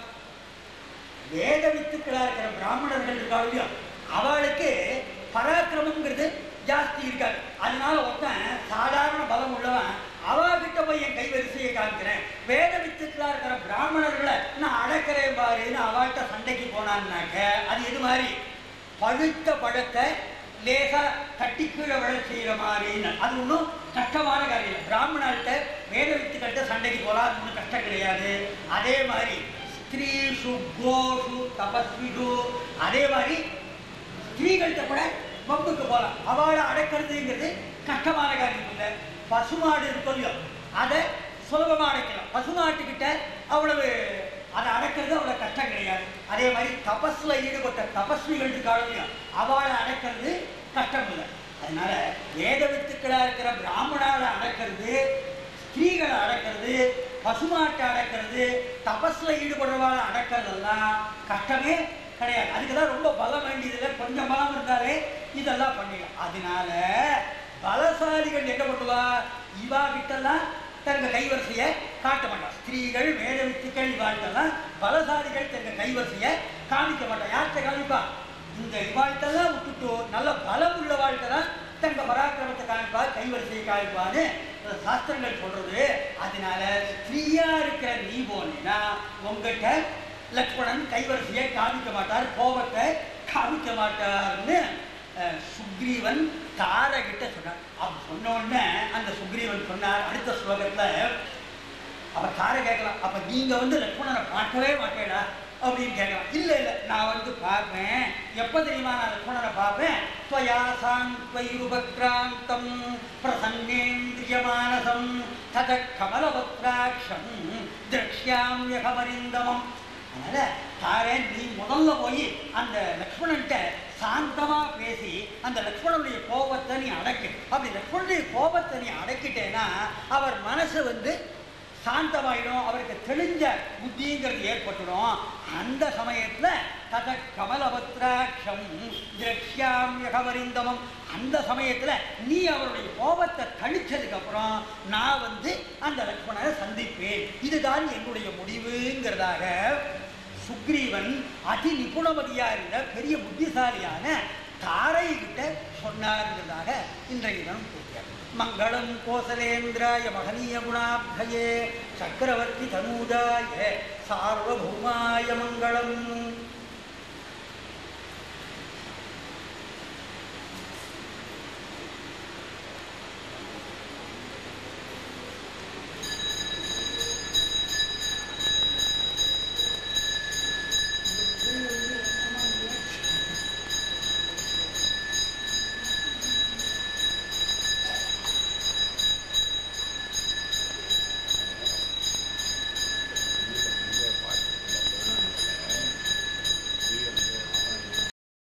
வேத வித்துக்களா இருக்கிற பிராமணர்கள் இருக்காங்க அவளுக்கு பராக்கிரமங்கிறது ஜாஸ்தி இருக்காது அதனால ஒருத்தன் சாதாரண பலம் உள்ளவன் அவகிட்ட போய் என் கைவரிசையை காமிக்கிறேன் வேத வித்துக்களா இருக்கிற பிராமணர்களை நான் அடக்கிறேன் பாருன்னு அவள்கிட்ட சண்டைக்கு போனான்னாக்க அது எது மாதிரி பழுத்த பழத்தை லேசா தட்டி கீழே விழ செய்யற மாதிரின்னு அது ஒன்றும் கஷ்டமான காரியம் இல்லை பிராமணர்கிட்ட வேத வித்துக்கள்கிட்ட சண்டைக்கு போகலாம் அது ஒன்றும் கஷ்டம் கிடையாது அதே மாதிரி ஸ்திரீஷு கோஷு தபஸ்விஷு அதே மாதிரி ஸ்திரீகள்கிட்ட கூட வம்புக்கு போகலாம் அவளை அடக்கிறதுங்கிறது கஷ்டமான காரியம் இல்லை பசுமாடு இருக்கும் இல்லையோ அதை சுலபமாக அடைக்கலாம் பசுமாட்டுக்கிட்ட அவ்வளவு அதை அடக்கிறது அவ்வளோ கஷ்டம் கிடையாது அதே மாதிரி தபஸ்ல ஈடுபட்ட தபஸ்விகள் இருக்காளையும் அவளை அடக்கிறது கஷ்டம் இல்லை அதனால வேத வித்துக்களா இருக்கிற பிராமணாவை அடக்கிறது ஸ்திரீகளை அடக்கிறது பசுமாட்டை அடக்கிறது தபஸ்ல ஈடுபடுறவாளை அடக்கிறதெல்லாம் கஷ்டமே கிடையாது அதுக்கு தான் ரொம்ப பலம் வேண்டியதில்லை கொஞ்சம் பலம் இருந்தாலே இதெல்லாம் பண்ணிடலாம் அதனால பலசாலிகள் என்ன பண்ணுவா இவா கிட்டலாம் தங்க கைவரிசையை காட்ட மாட்டான் ஸ்திரீகள் வேத வித்துக்கள் இவாழ்த்தெல்லாம் பலசாலிகள் தங்க கைவரிசையை காமிக்க மாட்டான் யார்கிட்ட காமிப்பா இந்த இவாழ்த்தெல்லாம் விட்டுட்டு நல்ல பலம் உள்ள வாழ்க்கை தான் தங்க பராக்கிரமத்தை காமிப்பா கைவரிசையை காமிப்பான்னு சாஸ்திரங்கள் சொல்றது அதனால ஸ்திரீயா இருக்கிற நீ போனீங்கன்னா உங்ககிட்ட லக்ஷ்மணன் கைவரிசையை காமிக்க மாட்டார் கோபத்தை காமிக்க மாட்டார்னு அஹ், சுக்ரீவன் தாரகிட்ட சொன்னார் அப்படி சொன்ன உடனே அந்த சுக்ரீவன் சொன்னார் அடுத்த ஸ்லோகத்துல அப்ப தார கேட்கலாம் அப்ப நீங்க வந்து லக்ஷ்மணனை பார்க்கவே மாட்டேடா அப்படின்னு கேட்கலாம் இல்ல இல்ல நான் வந்து பார்ப்பேன் எப்ப தெரியுமா நான் லக்ஷ்மணனை பார்ப்பேன் ஸ்வயா சாந்த்வயுபக்ராந்தம் பிரசன்னேந்திரியமானசம் தத கமலபத்ராட்சம் திரக்ஷாமியகமரிந்தமம் அதனால தாரேன் நீ முதல்ல போய் அந்த லக்ஷ்மணன்ட்ட சாந்தமா பேசி அந்த லக்ஷ்மணனுடைய கோபத்தை நீ அடக்கு அப்படி லக்ஷ்மணனுடைய கோபத்தை நீ அடக்கிட்டேன்னா அவர் மனசு வந்து சாந்தமாயிடும் அவருக்கு தெளிஞ்ச புத்திங்கிறது ஏற்பட்டுடும் அந்த சமயத்துல தத கமலபத்ராட்சம் திரக்ஷாமியகமரிந்தமம் அந்த சமயத்துல நீ அவருடைய கோபத்தை தணிச்சதுக்கு அப்புறம் நான் வந்து அந்த லக்ஷ்மணரை சந்திப்பேன் இதுதான் என்னுடைய முடிவுங்கிறதாக சுக்ரீவன் அதி நிபுணமதியா இருந்த பெரிய புத்திசாலியான தாரை கிட்ட சொன்னாருங்கிறதாக இன்றைய தினம் கூறுகிறார் மங்களம் கோசலேந்திராய மகனீய குணாப்தயே சக்கரவர்த்தி தனூஜாய சார்வபௌமாய மங்களம்